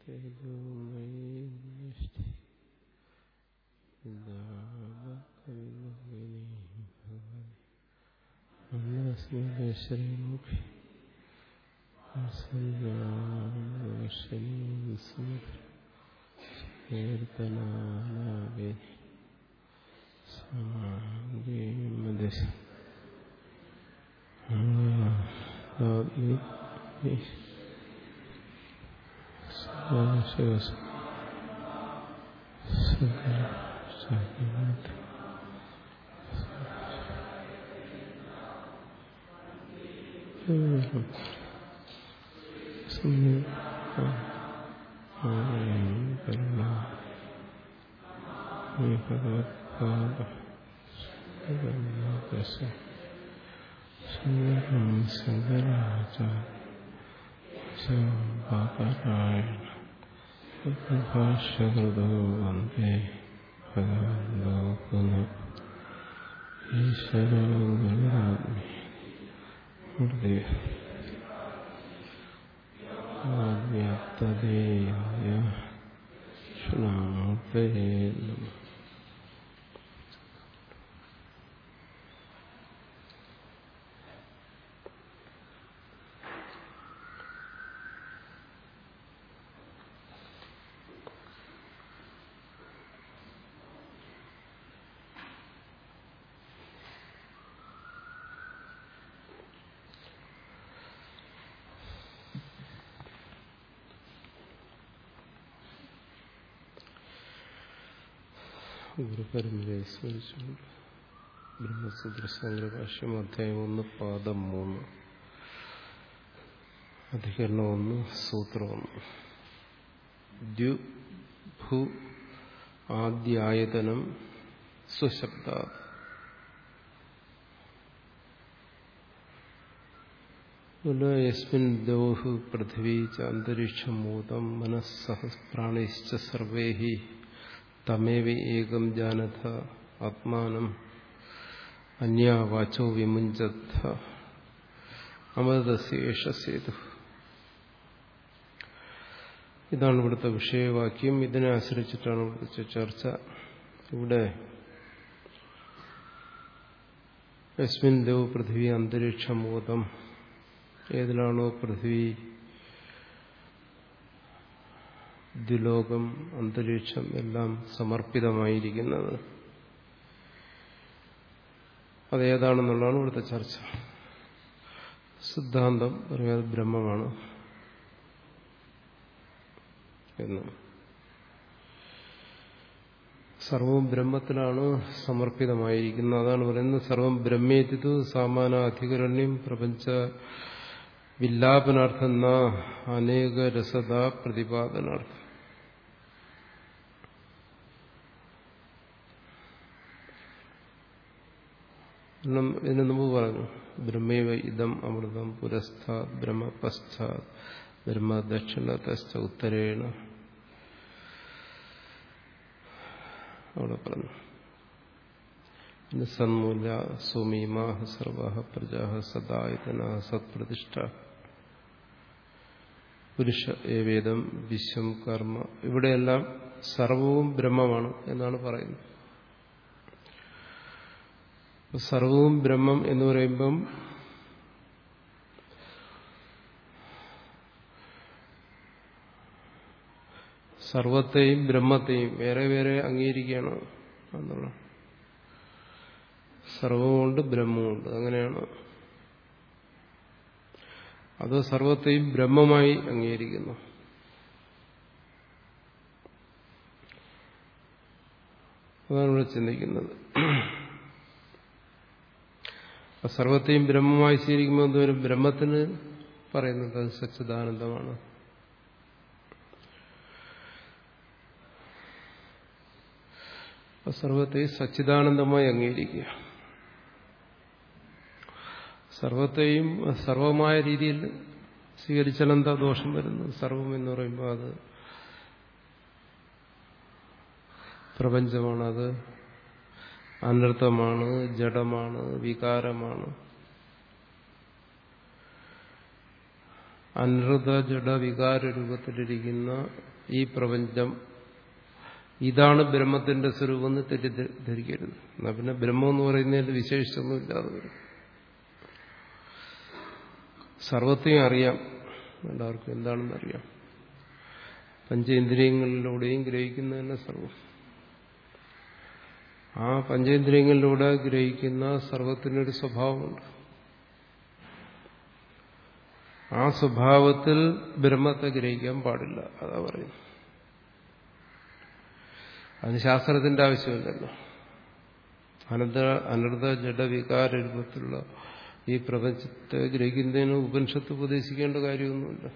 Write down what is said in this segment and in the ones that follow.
തേജോമയീ ദൃഷ്ടി ഭഗവതി കീർത്തനാലാപേ സാഗേമദശ ശിവസ ശങ്കരാചാര്യ ഭാഷ്യകൃതോ വന്ദേ ഭഗവന്തോ പുനഃ ഈശ്വരോ ഗുരുരാത്മി മൂർത്തി വ്യാപ്തദേയ ക്ഷണാമൂർത്തയേ നമ ഗുരുപരമ്പരയെ സ്മരിച്ചുകൊണ്ട് ബ്രഹ്മസൂത്ര സംഗ്രഭാഷ്യം അധ്യായം ഒന്ന് പാദം മൂന്ന് അധികരണം ഒന്ന് സൂത്രം ഒന്ന് ദ്യുഭു ആദ്യായതനം സ്വശബ്ദ യസ്മിൻ ദോഹു പൃഥിവീ ച അന്തരീക്ഷം മൂതം മനസ്സഹ പ്രാണിശ്ച സർവേ തമേവ ഏകം ജാനഥ ആത്മാനം അന്യാവാചോ വിമുഞ്ചത്ത അമൃതശേഷ സേതു ഇതാണ് ഇവിടുത്തെ വിഷയവാക്യം ഇതിനെ ആശ്രയിച്ചിട്ടാണ് ഇവിടുത്തെ ചർച്ച ഇവിടെ യസ്മിൻ ദേവ് പൃഥ്വി അന്തരീക്ഷമൂതം ഏതിലാണോ പൃഥ്വി ദ്വിലോകം അന്തരീക്ഷം എല്ലാം സമർപ്പിതമായിരിക്കുന്നത് അതേതാണെന്നുള്ളതാണ് ഇവിടുത്തെ ചർച്ച സിദ്ധാന്തം പറയാതെ ബ്രഹ്മമാണ് എന്ന് സർവവും ബ്രഹ്മത്തിലാണ് സമർപ്പിതമായിരിക്കുന്നത് അതാണ് പറയുന്നത് സർവം ബ്രഹ്മേതിതു സാമാനാധികരണ്യം പ്രപഞ്ച വില്ലാപനാർത്ഥം ന അനേക രസത പ്രതിപാദനാർത്ഥം ഇതിനു മുമ്പ് പറഞ്ഞു ബ്രഹ്മൈവ ഇതം അമൃതം പുരസ്ഥാത് ബ്രഹ്മ പശ്ചാത് ബ്രഹ്മ ദക്ഷിണതശ്ച ഉത്തരേണ അവിടെ പറഞ്ഞു സന്മൂല സുമീമാ സർവ പ്രജാ സദായതന സത്പ്രതിഷ്ഠ പുരുഷ ഏവേദം വിശ്വം കർമ്മ ഇവിടെയെല്ലാം സർവവും ബ്രഹ്മമാണ് എന്നാണ് പറയുന്നത് സർവവും ബ്രഹ്മം എന്ന് പറയുമ്പം സർവത്തെയും ബ്രഹ്മത്തെയും വേറെ വേറെ അംഗീകരിക്കുകയാണ് എന്നുള്ള സർവമുണ്ട് ബ്രഹ്മമുണ്ട് അങ്ങനെയാണ് അത് സർവത്തെയും ബ്രഹ്മമായി അംഗീകരിക്കുന്നു അതാണ് ഇവിടെ ചിന്തിക്കുന്നത് സർവത്തെയും ബ്രഹ്മമായി സ്വീകരിക്കുമ്പോൾ എന്തോരും ബ്രഹ്മത്തിന് പറയുന്നത് അത് സച്ചിദാനന്ദമാണ് സർവത്തെ സച്ചിദാനന്ദമായി അംഗീകരിക്കുക സർവത്തെയും സർവമായ രീതിയിൽ സ്വീകരിച്ചാൽ എന്താ ദോഷം വരുന്നത് സർവം എന്ന് പറയുമ്പോൾ അത് പ്രപഞ്ചമാണ് അത് അനർത്ഥമാണ് ജഡമാണ് വികാരമാണ് അനൃത ജഡ വികാര രൂപത്തിലിരിക്കുന്ന ഈ പ്രപഞ്ചം ഇതാണ് ബ്രഹ്മത്തിന്റെ സ്വരൂപം എന്ന് തെറ്റിദ്ധരിക്കരുത് എന്നാ പിന്നെ ബ്രഹ്മം എന്ന് പറയുന്നതിൽ വിശേഷിച്ചൊന്നും ഇല്ലാതെ വരും സർവത്തെയും അറിയാം എല്ലാവർക്കും എന്താണെന്ന് അറിയാം പഞ്ചേന്ദ്രിയങ്ങളിലൂടെയും ഗ്രഹിക്കുന്നതന്നെ സർവം ആ പഞ്ചേന്ദ്രിയങ്ങളിലൂടെ ഗ്രഹിക്കുന്ന സർവത്തിനൊരു സ്വഭാവമുണ്ട് ആ സ്വഭാവത്തിൽ ബ്രഹ്മത്തെ ഗ്രഹിക്കാൻ പാടില്ല അതാ പറയുന്നു അതിന് ശാസ്ത്രത്തിന്റെ ആവശ്യമില്ലല്ലോ അനന്ത അനർഥ ജഡവികാര രൂപത്തിലുള്ള ഈ പ്രപഞ്ചത്തെ ഗ്രഹിക്കുന്നതിന് ഉപനിഷത്ത് ഉപദേശിക്കേണ്ട കാര്യമൊന്നുമില്ല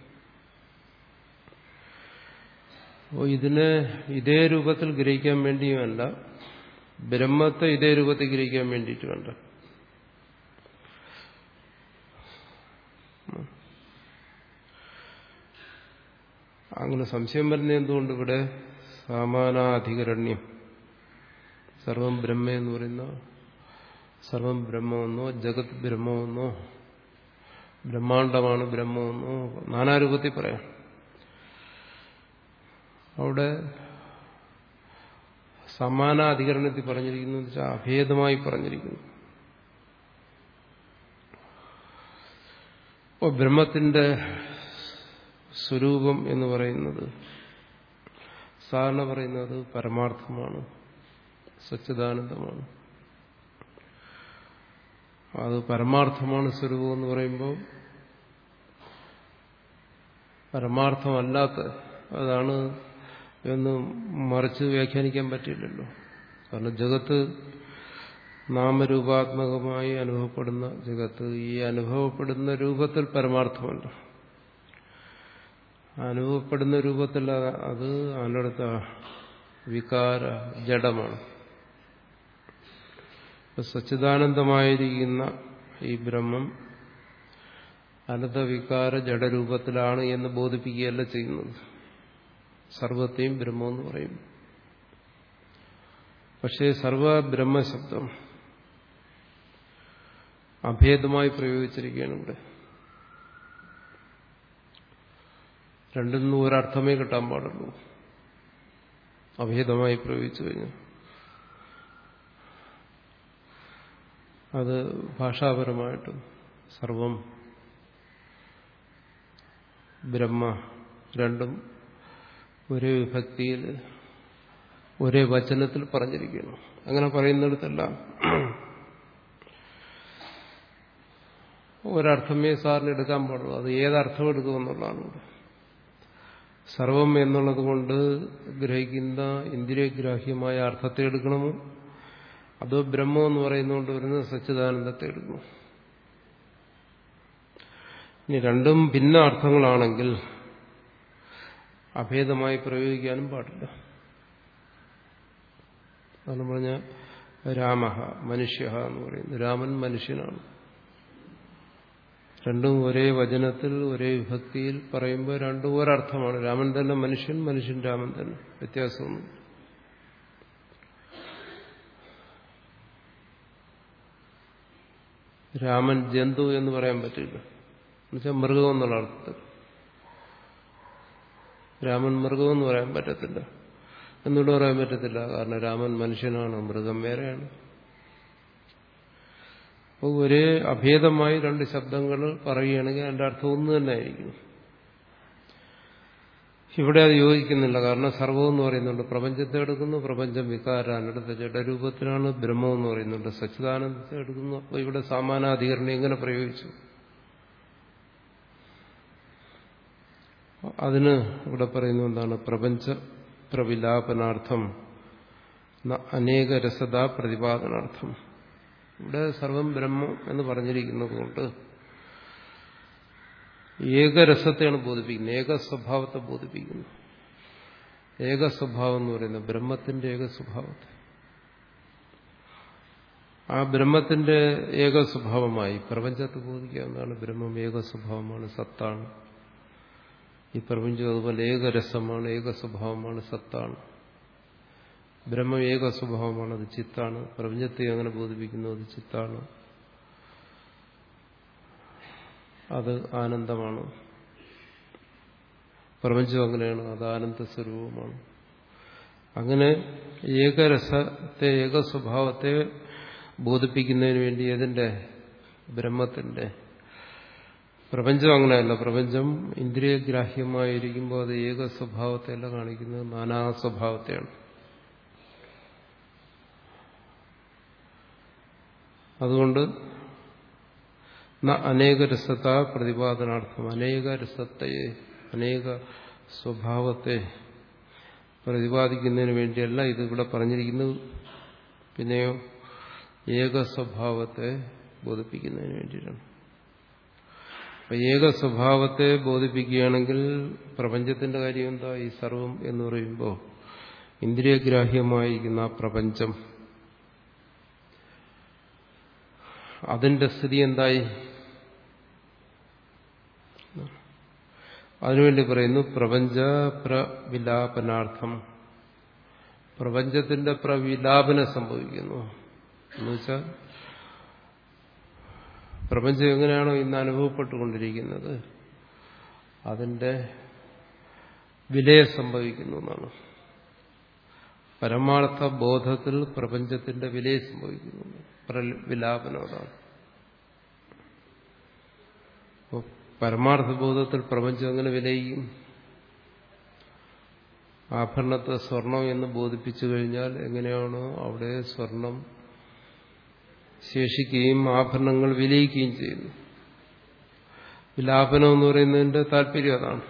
അപ്പോൾ ഇതിനെ ഇതേ രൂപത്തിൽ ഗ്രഹിക്കാൻ വേണ്ടിയുമല്ല ബ്രഹ്മത്തെ ഇതേ രൂപത്തിൽ ഗ്രഹിക്കാൻ വേണ്ടിയിട്ട് വേണ്ട അങ്ങനെ സംശയം വരുന്ന എന്തുകൊണ്ട് ഇവിടെ സമാനാധികരണ്യം സർവം ബ്രഹ്മ എന്ന് പറയുന്ന സർവം ബ്രഹ്മമെന്നോ ജഗത് ബ്രഹ്മമെന്നോ ബ്രഹ്മാണ്ടമാണ് ബ്രഹ്മമെന്നോ നാനാരൂപത്തിൽ പറയാം അവിടെ സമാനാധികരണത്തിൽ പറഞ്ഞിരിക്കുന്നു വെച്ചാൽ അഭേദമായി പറഞ്ഞിരിക്കുന്നു അപ്പോൾ ബ്രഹ്മത്തിന്റെ സ്വരൂപം എന്ന് പറയുന്നത് സാധാരണ പറയുന്നത് പരമാർത്ഥമാണ് സച്ചിദാനന്ദമാണ് അത് പരമാർത്ഥമാണ് സ്വരൂപം എന്ന് പറയുമ്പോൾ പരമാർത്ഥമല്ലാത്ത അതാണ് എന്ന് മറിച്ച് വ്യാഖ്യാനിക്കാൻ പറ്റില്ലല്ലോ കാരണം ജഗത്ത് നാമരൂപാത്മകമായി അനുഭവപ്പെടുന്ന ജഗത്ത് ഈ അനുഭവപ്പെടുന്ന രൂപത്തിൽ പരമാർത്ഥമല്ല അനുഭവപ്പെടുന്ന രൂപത്തിൽ അത് അതിനടുത്ത വികാര ജഡമാണ് സച്ചിദാനന്ദമായിരിക്കുന്ന ഈ ബ്രഹ്മം അനന്തവികാര ജഡരൂപത്തിലാണ് എന്ന് ബോധിപ്പിക്കുകയല്ല ചെയ്യുന്നത് സർവത്തെയും ബ്രഹ്മമെന്ന് പറയും പക്ഷേ സർവ ബ്രഹ്മശബ്ദം അഭേദമായി പ്രയോഗിച്ചിരിക്കുകയാണ് ഇവിടെ രണ്ടിന്നും ഒരർത്ഥമേ കിട്ടാൻ പാടുള്ളൂ അഭേദമായി പ്രയോഗിച്ചു കഴിഞ്ഞു അത് ഭാഷാപരമായിട്ടും സർവം ബ്രഹ്മ രണ്ടും ഒരേ വിഭക്തിയിൽ ഒരേ വചനത്തിൽ പറഞ്ഞിരിക്കുന്നു അങ്ങനെ പറയുന്നിടത്തെല്ലാം ഒരർത്ഥമേ സാറിന് എടുക്കാൻ പാടുള്ളൂ അത് ഏതർത്ഥം എടുക്കുമെന്നുള്ളതാണ് ഇവിടെ സർവം എന്നുള്ളത് കൊണ്ട് ഗ്രഹിക്കുന്ന ഇന്ദ്രിയഗ്രാഹ്യമായ അർത്ഥത്തെ എടുക്കണമോ അതോ ബ്രഹ്മം എന്ന് പറയുന്നതുകൊണ്ട് വരുന്ന സച്ചിദാനന്ദത്തെ എടുക്കണം ഇനി രണ്ടും ഭിന്ന അർത്ഥങ്ങളാണെങ്കിൽ അഭേദമായി പ്രയോഗിക്കാനും പാടില്ല അതാണ് പറഞ്ഞ രാമ മനുഷ്യ എന്ന് പറയുന്നത് രാമൻ മനുഷ്യനാണ് രണ്ടും ഒരേ വചനത്തിൽ ഒരേ വിഭക്തിയിൽ പറയുമ്പോൾ രണ്ടും ഒരർത്ഥമാണ് രാമൻ തന്നെ മനുഷ്യൻ മനുഷ്യൻ രാമൻ തന്നെ വ്യത്യാസമൊന്നും രാമൻ ജന്തു എന്ന് പറയാൻ പറ്റില്ല എന്നുവെച്ചാൽ മൃഗം എന്നുള്ള അർത്ഥത്തിൽ രാമൻ മൃഗം എന്ന് പറയാൻ പറ്റത്തില്ല എന്നിട്ട് പറയാൻ പറ്റത്തില്ല കാരണം രാമൻ മനുഷ്യനാണ് മൃഗം വേറെയാണ് അപ്പോൾ ഒരേ അഭേദമായി രണ്ട് ശബ്ദങ്ങൾ പറയുകയാണെങ്കിൽ അതിന്റെ അർത്ഥം ഒന്ന് തന്നെ ആയിരിക്കും ഇവിടെ അത് യോജിക്കുന്നില്ല കാരണം സർവം എന്ന് പറയുന്നുണ്ട് പ്രപഞ്ചത്തെ എടുക്കുന്നു പ്രപഞ്ചം വികാരാനടുത്ത ജഡരൂപത്തിലാണ് ബ്രഹ്മം എന്ന് പറയുന്നുണ്ട് സച്ചിദാനന്ദത്തെ എടുക്കുന്നു അപ്പോൾ ഇവിടെ സമാനാധികരണം എങ്ങനെ പ്രയോഗിച്ചു അതിന് ഇവിടെ പറയുന്നത് എന്താണ് പ്രപഞ്ച പ്രവിലാപനാർത്ഥം അനേക രസതാ പ്രതിപാദനാർത്ഥം ഇവിടെ സർവം ബ്രഹ്മം എന്ന് പറഞ്ഞിരിക്കുന്നത് കൊണ്ട് ഏകരസത്തെയാണ് ബോധിപ്പിക്കുന്നത് ഏക സ്വഭാവത്തെ ബോധിപ്പിക്കുന്നു ഏക സ്വഭാവം എന്ന് പറയുന്നത് ബ്രഹ്മത്തിന്റെ ഏക സ്വഭാവത്തെ ആ ബ്രഹ്മത്തിന്റെ ഏക സ്വഭാവമായി പ്രപഞ്ചത്തെ ബോധിക്കാവുന്നതാണ് ബ്രഹ്മം ഏക സ്വഭാവമാണ് സത്താണ് ഈ പ്രപഞ്ചം അതുപോലെ ഏകരസമാണ് ഏക സ്വഭാവമാണ് സത്താണ് ബ്രഹ്മം ഏക സ്വഭാവമാണ് അത് ചിത്താണ് പ്രപഞ്ചത്തെ അങ്ങനെ ബോധിപ്പിക്കുന്നു അത് ചിത്താണ് അത് ആനന്ദമാണ് പ്രപഞ്ചം അങ്ങനെയാണ് അത് ആനന്ദ സ്വരൂപമാണ് അങ്ങനെ ഏകരസത്തെ ഏക സ്വഭാവത്തെ ബോധിപ്പിക്കുന്നതിന് വേണ്ടി ഏതിന്റെ ബ്രഹ്മത്തിന്റെ പ്രപഞ്ചം അങ്ങനെയല്ല പ്രപഞ്ചം ഇന്ദ്രിയഗ്രാഹ്യമായിരിക്കുമ്പോൾ അത് ഏക സ്വഭാവത്തെയല്ല കാണിക്കുന്നത് നാനാ സ്വഭാവത്തെയാണ് അതുകൊണ്ട് അനേക രസത പ്രതിപാദനാർത്ഥം അനേക രസത്തെ അനേക സ്വഭാവത്തെ പ്രതിപാദിക്കുന്നതിന് വേണ്ടിയല്ല ഇത് ഇവിടെ പറഞ്ഞിരിക്കുന്നത് പിന്നെയോ ഏക സ്വഭാവത്തെ ബോധിപ്പിക്കുന്നതിന് വേണ്ടിയിട്ടാണ് അപ്പൊ ഏക സ്വഭാവത്തെ ബോധിപ്പിക്കുകയാണെങ്കിൽ പ്രപഞ്ചത്തിന്റെ കാര്യം എന്താ ഈ സർവം എന്ന് പറയുമ്പോൾ ഇന്ദ്രിയഗ്രാഹ്യമായിരിക്കുന്ന ആ പ്രപഞ്ചം അതിന്റെ സ്ഥിതി എന്തായി അതിനുവേണ്ടി പറയുന്നു പ്രപഞ്ച പ്രവിലാപനാർത്ഥം പ്രപഞ്ചത്തിന്റെ പ്രവിലാപനം സംഭവിക്കുന്നു എന്നുവെച്ചാൽ പ്രപഞ്ചം എങ്ങനെയാണോ ഇന്ന് അനുഭവപ്പെട്ടുകൊണ്ടിരിക്കുന്നത് അതിന്റെ വിലയം സംഭവിക്കുന്നു എന്നാണ് പരമാർത്ഥ ബോധത്തിൽ പ്രപഞ്ചത്തിന്റെ വിലയം സംഭവിക്കുന്നു വിലാപനം അതാണ് പരമാർത്ഥ ബോധത്തിൽ പ്രപഞ്ചം എങ്ങനെ വിലയിക്കും ആഭരണത്തെ സ്വർണം എന്ന് ബോധിപ്പിച്ചു കഴിഞ്ഞാൽ എങ്ങനെയാണോ അവിടെ സ്വർണം ശേഷിക്കുകയും ആഭരണങ്ങൾ വിലയിക്കുകയും ചെയ്യുന്നു വിലാപനം എന്ന് പറയുന്നതിന്റെ താല്പര്യം അതാണ്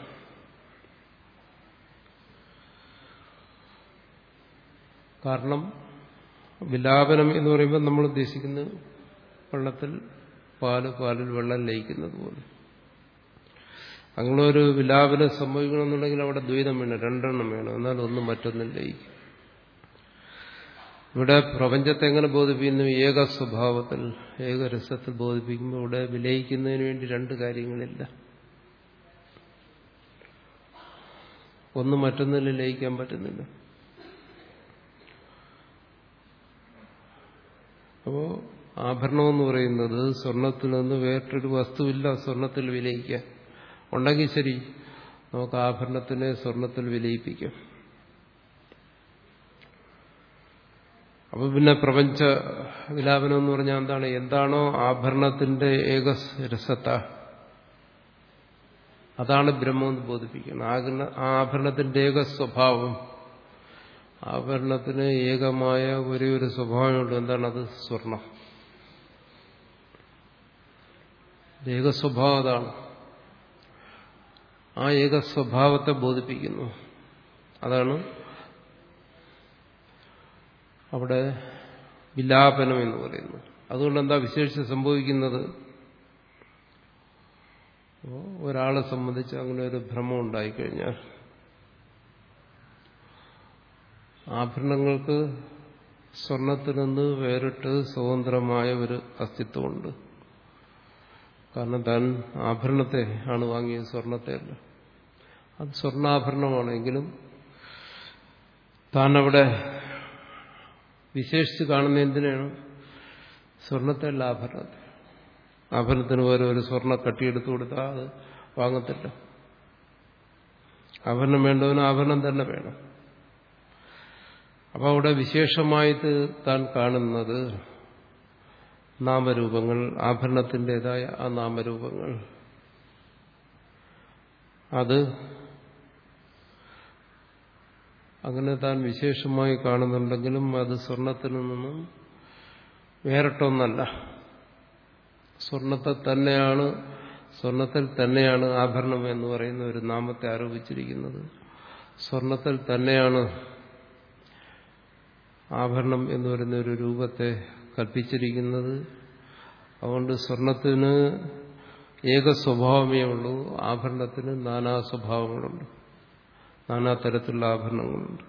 കാരണം വിലാപനം എന്ന് പറയുമ്പോൾ നമ്മൾ ഉദ്ദേശിക്കുന്നത് വെള്ളത്തിൽ പാല് പാലിൽ വെള്ളം ലയിക്കുന്നത് പോലെ അങ്ങനെ ഒരു വിലാപനം സംഭവിക്കണമെന്നുണ്ടെങ്കിൽ അവിടെ ദ്വൈതം വേണം രണ്ടെണ്ണം വേണം എന്നാൽ ഒന്ന് മറ്റൊന്നും ലയിക്കും ഇവിടെ പ്രപഞ്ചത്തെ എങ്ങനെ ബോധിപ്പിക്കുന്നു ഏക സ്വഭാവത്തിൽ ഏകരസത്തിൽ ബോധിപ്പിക്കുമ്പോൾ ഇവിടെ വിലയിക്കുന്നതിന് വേണ്ടി രണ്ട് കാര്യങ്ങളില്ല ഒന്ന് മറ്റൊന്നിൽ ലയിക്കാൻ പറ്റുന്നില്ല അപ്പോ ആഭരണം എന്ന് പറയുന്നത് സ്വർണത്തിൽ നിന്ന് വേറൊരു വസ്തുവില്ല സ്വർണത്തിൽ വിലയിക്കാൻ ഉണ്ടെങ്കിൽ ശരി നമുക്ക് ആഭരണത്തിനെ സ്വർണത്തിൽ വിലയിപ്പിക്കാം അപ്പൊ പിന്നെ പ്രപഞ്ച വിലാപനം എന്ന് പറഞ്ഞാൽ എന്താണ് എന്താണോ ആഭരണത്തിന്റെ ഏക രസത്ത അതാണ് ബ്രഹ്മമെന്ന് ബോധിപ്പിക്കുന്നത് ആ ആഭരണത്തിന്റെ ഏക സ്വഭാവം ആഭരണത്തിന് ഏകമായ ഒരേ ഒരു സ്വഭാവമുണ്ട് എന്താണ് അത് സ്വർണം ഏക സ്വഭാവം അതാണ് ആ ഏക സ്വഭാവത്തെ ബോധിപ്പിക്കുന്നു അതാണ് അവിടെ വിലാപനം എന്ന് പറയുന്നു അതുകൊണ്ട് എന്താ വിശേഷിച്ച് സംഭവിക്കുന്നത് ഒരാളെ സംബന്ധിച്ച് അങ്ങനെ ഒരു ഭ്രമം ഉണ്ടായിക്കഴിഞ്ഞാൽ ആഭരണങ്ങൾക്ക് സ്വർണത്തിൽ നിന്ന് വേറിട്ട് സ്വതന്ത്രമായ ഒരു അസ്തിത്വമുണ്ട് കാരണം താൻ ആഭരണത്തെ ആണ് വാങ്ങിയത് സ്വർണത്തെ അല്ല അത് സ്വർണ്ണാഭരണമാണെങ്കിലും താൻ അവിടെ വിശേഷിച്ച് കാണുന്ന എന്തിനാണ് സ്വർണത്തെ അല്ല ആഭരണത്തെ ആഭരണത്തിന് പോലെ ഒരു സ്വർണ്ണ കട്ടിയെടുത്തു കൊടുത്താൽ അത് വാങ്ങത്തില്ല ആഭരണം വേണ്ടവന് ആഭരണം തന്നെ വേണം അപ്പൊ അവിടെ വിശേഷമായിട്ട് താൻ കാണുന്നത് നാമരൂപങ്ങൾ ആഭരണത്തിൻ്റെതായ ആ നാമരൂപങ്ങൾ അത് അങ്ങനെ താൻ വിശേഷമായി കാണുന്നുണ്ടെങ്കിലും അത് സ്വർണത്തിൽ നിന്നും വേറിട്ടൊന്നല്ല സ്വർണത്തെ തന്നെയാണ് സ്വർണത്തിൽ തന്നെയാണ് ആഭരണം എന്ന് പറയുന്ന ഒരു നാമത്തെ ആരോപിച്ചിരിക്കുന്നത് സ്വർണത്തിൽ തന്നെയാണ് ആഭരണം എന്ന് പറയുന്ന ഒരു രൂപത്തെ കൽപ്പിച്ചിരിക്കുന്നത് അതുകൊണ്ട് സ്വർണത്തിന് ഏക സ്വഭാവമേ ഉള്ളൂ ആഭരണത്തിന് നാനാ സ്വഭാവങ്ങളുണ്ട് നാനാ തരത്തിലുള്ള ആഭരണങ്ങളുണ്ട്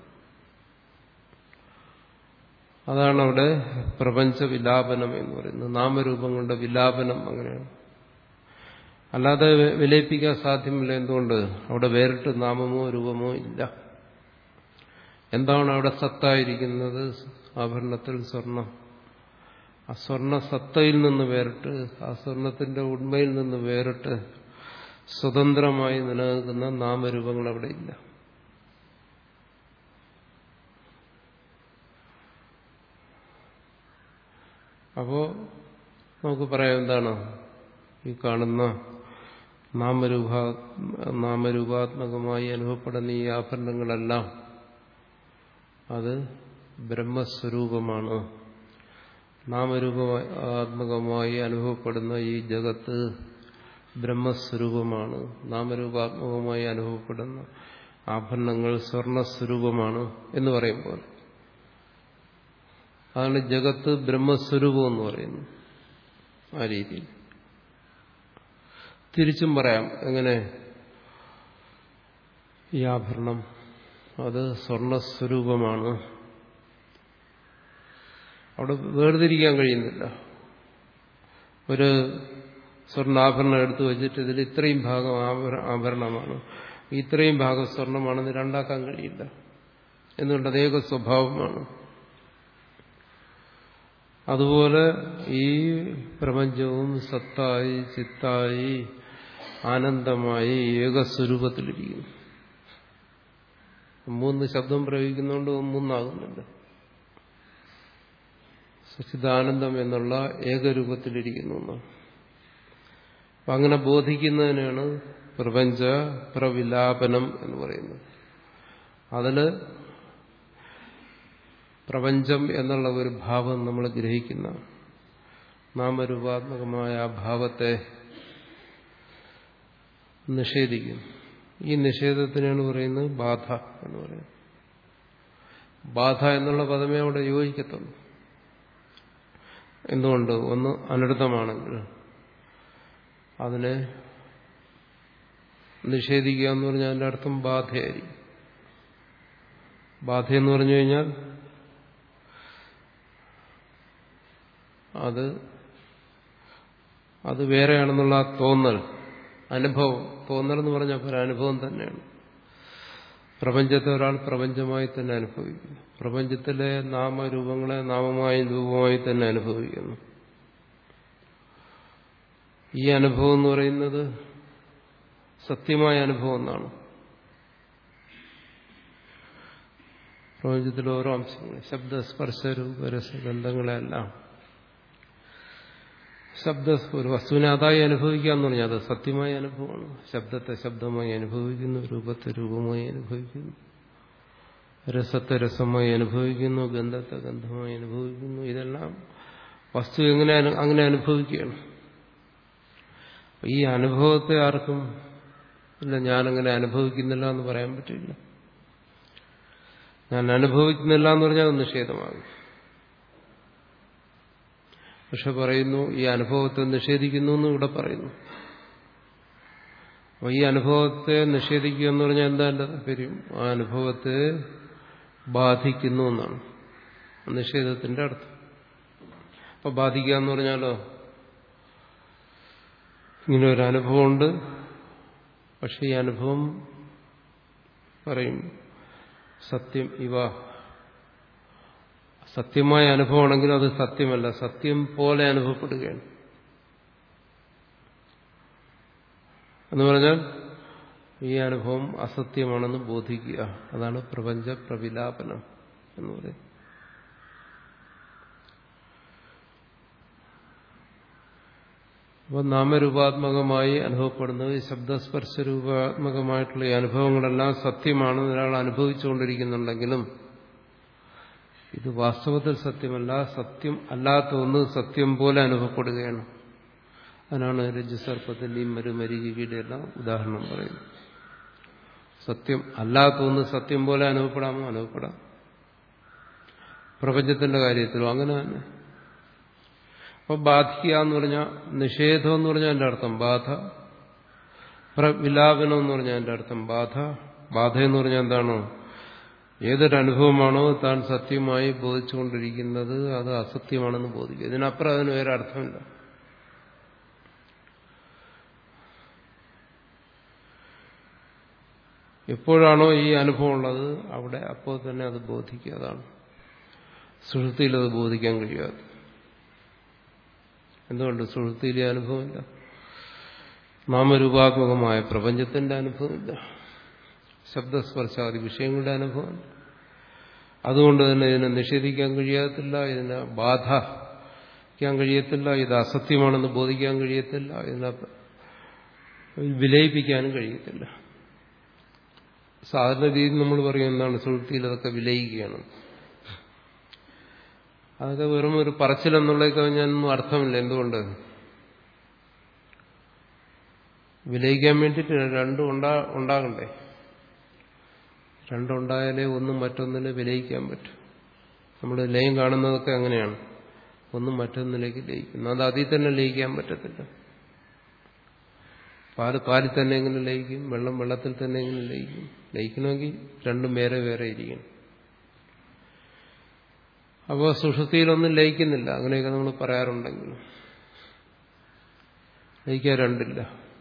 അതാണ് അവിടെ പ്രപഞ്ച വിലാപനം എന്ന് പറയുന്നത് നാമരൂപങ്ങളുടെ വിലാപനം അങ്ങനെയാണ് അല്ലാതെ വിലയിപ്പിക്കാൻ സാധ്യമല്ല എന്തുകൊണ്ട് അവിടെ വേറിട്ട് നാമമോ രൂപമോ ഇല്ല എന്താണ് അവിടെ സത്തായിരിക്കുന്നത് ആഭരണത്തിൽ സ്വർണം ആ സ്വർണ്ണ സത്തയിൽ നിന്ന് വേറിട്ട് ആ സ്വർണത്തിന്റെ ഉണ്മയിൽ നിന്ന് വേറിട്ട് സ്വതന്ത്രമായി നിലനിൽക്കുന്ന നാമരൂപങ്ങൾ അവിടെ ഇല്ല അപ്പോ നമുക്ക് പറയാം എന്താണ് ഈ കാണുന്ന നാമരൂപ നാമരൂപാത്മകമായി അനുഭവപ്പെടുന്ന ഈ ആഭരണങ്ങളെല്ലാം അത് ബ്രഹ്മസ്വരൂപമാണ് നാമരൂപാത്മകമായി അനുഭവപ്പെടുന്ന ഈ ജഗത്ത് ബ്രഹ്മസ്വരൂപമാണ് നാമരൂപാത്മകമായി അനുഭവപ്പെടുന്ന ആഭരണങ്ങൾ സ്വർണസ്വരൂപമാണ് എന്ന് പറയുമ്പോൾ അതാണ് ജഗത്ത് ബ്രഹ്മസ്വരൂപം എന്ന് പറയുന്നു ആ രീതിയിൽ തിരിച്ചും പറയാം എങ്ങനെ ഈ ആഭരണം അത് സ്വർണസ്വരൂപമാണ് അവിടെ വേർതിരിക്കാൻ കഴിയുന്നില്ല ഒരു സ്വർണ്ണാഭരണം എടുത്തു വെച്ചിട്ട് ഇതിൽ ഇത്രയും ഭാഗം ആഭരണമാണ് ഇത്രയും ഭാഗം സ്വർണമാണെന്ന് രണ്ടാക്കാൻ കഴിയില്ല എന്നുകൊണ്ട് അതേക സ്വഭാവമാണ് അതുപോലെ ഈ പ്രപഞ്ചവും സത്തായി ചിത്തായി ആനന്ദമായി ഏകസ്വരൂപത്തിലിരിക്കുന്നു മൂന്ന് ശബ്ദം പ്രയോഗിക്കുന്നതുകൊണ്ട് മൂന്നാകുന്നുണ്ട് സച്ചിദാനന്ദം എന്നുള്ള ഏകരൂപത്തിലിരിക്കുന്നു എന്നാണ് അപ്പം അങ്ങനെ ബോധിക്കുന്നതിനാണ് പ്രപഞ്ച പ്രവിലാപനം എന്ന് പറയുന്നത് അതില് പ്രപഞ്ചം എന്നുള്ള ഒരു ഭാവം നമ്മൾ ഗ്രഹിക്കുന്ന നാമരൂപാത്മകമായ ആ ഭാവത്തെ നിഷേധിക്കും ഈ നിഷേധത്തിനാണ് പറയുന്നത് ബാധ എന്ന് പറയുന്നത് ബാധ എന്നുള്ള പദമേ അവിടെ യോജിക്കത്തുള്ളൂ എന്തുകൊണ്ട് ഒന്ന് അനർത്ഥമാണെങ്കിൽ അതിനെ നിഷേധിക്കുക എന്ന് പറഞ്ഞാൽ അതിന്റെ അർത്ഥം ബാധയായിരിക്കും ബാധയെന്ന് പറഞ്ഞു കഴിഞ്ഞാൽ അത് അത് വേറെയാണെന്നുള്ള ആ തോന്നൽ അനുഭവം തോന്നൽ എന്ന് പറഞ്ഞാൽ ഒരു അനുഭവം തന്നെയാണ് പ്രപഞ്ചത്തെ ഒരാൾ പ്രപഞ്ചമായി തന്നെ അനുഭവിക്കുന്നു പ്രപഞ്ചത്തിലെ നാമരൂപങ്ങളെ നാമമായും രൂപമായി തന്നെ അനുഭവിക്കുന്നു ഈ അനുഭവം എന്ന് പറയുന്നത് സത്യമായ അനുഭവം എന്നാണ് പ്രപഞ്ചത്തിലെ ഓരോ അംശങ്ങൾ ശബ്ദസ്പർശ രൂപരസഗന്ധങ്ങളെല്ലാം ശബ്ദ ഒരു വസ്തുവിനെ അതായി അനുഭവിക്കുക എന്ന് പറഞ്ഞാൽ അത് സത്യമായ അനുഭവമാണ് ശബ്ദത്തെ ശബ്ദമായി അനുഭവിക്കുന്നു രൂപത്തെ രൂപമായി അനുഭവിക്കുന്നു രസത്തെ രസമായി അനുഭവിക്കുന്നു ഗന്ധത്തെ ഗന്ധമായി അനുഭവിക്കുന്നു ഇതെല്ലാം വസ്തു എങ്ങനെ അങ്ങനെ അനുഭവിക്കുകയാണ് ഈ അനുഭവത്തെ ആർക്കും ഇല്ല ഞാനങ്ങനെ അനുഭവിക്കുന്നില്ല എന്ന് പറയാൻ പറ്റില്ല ഞാൻ അനുഭവിക്കുന്നില്ല എന്ന് പറഞ്ഞാൽ അത് നിഷേധമാകും പക്ഷെ പറയുന്നു ഈ അനുഭവത്തെ നിഷേധിക്കുന്നു എന്ന് ഇവിടെ പറയുന്നു അപ്പൊ ഈ അനുഭവത്തെ നിഷേധിക്കുക എന്ന് പറഞ്ഞാൽ എന്താ എന്റെ താല്പര്യം ആ അനുഭവത്തെ ബാധിക്കുന്നു എന്നാണ് നിഷേധത്തിന്റെ അർത്ഥം അപ്പൊ ബാധിക്കുക എന്ന് പറഞ്ഞാലോ ഇങ്ങനെ ഒരു അനുഭവമുണ്ട് പക്ഷെ ഈ അനുഭവം പറയും സത്യം ഇവ സത്യമായ അനുഭവമാണെങ്കിൽ അത് സത്യമല്ല സത്യം പോലെ അനുഭവപ്പെടുകയാണ് എന്ന് പറഞ്ഞാൽ ഈ അനുഭവം അസത്യമാണെന്ന് ബോധിക്കുക അതാണ് പ്രപഞ്ച പ്രവിലാപനം എന്ന് പറയുന്നത് അപ്പോൾ നാമരൂപാത്മകമായി അനുഭവപ്പെടുന്നത് ശബ്ദസ്പർശരൂപാത്മകമായിട്ടുള്ള ഈ അനുഭവങ്ങളെല്ലാം സത്യമാണെന്ന് ഒരാൾ അനുഭവിച്ചുകൊണ്ടിരിക്കുന്നുണ്ടെങ്കിലും ഇത് വാസ്തവത്തിൽ സത്യമല്ല സത്യം അല്ലാത്ത ഒന്ന് സത്യം പോലെ അനുഭവപ്പെടുകയാണ് അതിനാണ് രജ്ജുസർപ്പത്തിന്റെയും മരുമരികയുടെ എല്ലാം ഉദാഹരണം പറയുന്നത് സത്യം അല്ലാത്ത ഒന്ന് സത്യം പോലെ അനുഭവപ്പെടാമോ അനുഭവപ്പെടാം പ്രപഞ്ചത്തിന്റെ കാര്യത്തിലും അങ്ങനെ തന്നെ അപ്പൊ ബാധിക്കുക എന്ന് പറഞ്ഞാൽ നിഷേധം എന്ന് പറഞ്ഞാൽ എന്റെ അർത്ഥം ബാധ വിലാപനം എന്ന് പറഞ്ഞാൽ എന്റെ അർത്ഥം ബാധ ബാധ എന്ന് പറഞ്ഞാൽ എന്താണോ ഏതൊരു അനുഭവമാണോ താൻ സത്യമായി ബോധിച്ചുകൊണ്ടിരിക്കുന്നത് അത് അസത്യമാണെന്ന് ബോധിക്കുക ഇതിനപ്പുറം അതിന് വേറെ അർത്ഥമില്ല എപ്പോഴാണോ ഈ അനുഭവം ഉള്ളത് അവിടെ അപ്പോൾ തന്നെ അത് ബോധിക്കുക അതാണ് സുഹൃത്തിയിൽ അത് ബോധിക്കാൻ കഴിയാതെ എന്തുകൊണ്ട് സുഹൃത്തിയിലെ അനുഭവമില്ല നാമരൂപാത്മകമായ പ്രപഞ്ചത്തിന്റെ അനുഭവമില്ല ശബ്ദസ്പർശാദി വിഷയങ്ങളുടെ അനുഭവം അതുകൊണ്ട് തന്നെ ഇതിനെ നിഷേധിക്കാൻ കഴിയത്തില്ല ഇതിനെ ബാധയ്ക്കാൻ കഴിയത്തില്ല ഇത് അസത്യമാണെന്ന് ബോധിക്കാൻ കഴിയത്തില്ല ഇതിനെ വിലയിപ്പിക്കാനും കഴിയത്തില്ല സാധാരണ രീതിയിൽ നമ്മൾ പറയും എന്താണ് സുഹൃത്തിയിൽ അതൊക്കെ വിലയിക്കുകയാണ് അതൊക്കെ വെറും ഒരു പറച്ചിലെന്നുള്ളതൊക്കെ കഴിഞ്ഞാൽ അർത്ഥമില്ല എന്തുകൊണ്ട് വിലയിക്കാൻ വേണ്ടിയിട്ട് രണ്ടും ഉണ്ടാ ഉണ്ടാകണ്ടേ രണ്ടുണ്ടായാലേ ഒന്നും മറ്റൊന്നിനെ വിലയിക്കാൻ പറ്റും നമ്മൾ ലയം കാണുന്നതൊക്കെ അങ്ങനെയാണ് ഒന്നും മറ്റൊന്നിലേക്ക് ലയിക്കുന്നു അത് അതിൽ തന്നെ ലയിക്കാൻ പറ്റത്തില്ല പാല് പാലിൽ തന്നെ എങ്ങനെ ലയിക്കും വെള്ളം വെള്ളത്തിൽ തന്നെ എങ്ങനെ ലയിക്കും ലയിക്കണമെങ്കിൽ രണ്ടും വേറെ വേറെ ഇരിക്കണം അപ്പോൾ സുഷുതിയിലൊന്നും ലയിക്കുന്നില്ല അങ്ങനെയൊക്കെ നമ്മൾ പറയാറുണ്ടെങ്കിലും ലയിക്കാൻ രണ്ടില്ല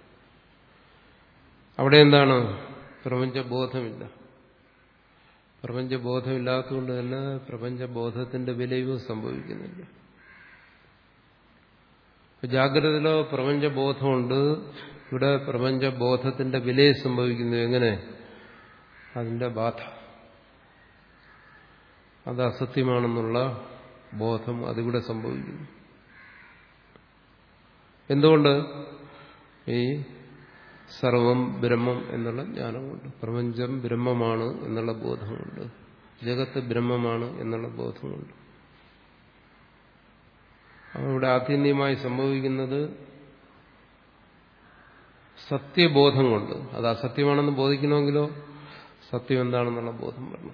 അവിടെ എന്താണ് പ്രപഞ്ചബോധമില്ല പ്രപഞ്ചബോധമില്ലാത്തതുകൊണ്ട് തന്നെ പ്രപഞ്ചബോധത്തിന്റെ വിലയും സംഭവിക്കുന്നില്ല ജാഗ്രതയിലോ പ്രപഞ്ചബോധമുണ്ട് ഇവിടെ പ്രപഞ്ചബോധത്തിന്റെ വിലയെ സംഭവിക്കുന്നു എങ്ങനെ അതിന്റെ ബാധ അത് അസത്യമാണെന്നുള്ള ബോധം അതിവിടെ സംഭവിക്കുന്നു എന്തുകൊണ്ട് ഈ സർവം ബ്രഹ്മം എന്നുള്ള ജ്ഞാനമുണ്ട് പ്രപഞ്ചം ബ്രഹ്മമാണ് എന്നുള്ള ബോധമുണ്ട് ജഗത്ത് ബ്രഹ്മമാണ് എന്നുള്ള ബോധമുണ്ട് അവിടെ ആത്യന്തികമായി സംഭവിക്കുന്നത് സത്യബോധം കൊണ്ട് അത് അസത്യമാണെന്ന് ബോധിക്കണമെങ്കിലോ സത്യം എന്താണെന്നുള്ള ബോധം വരണം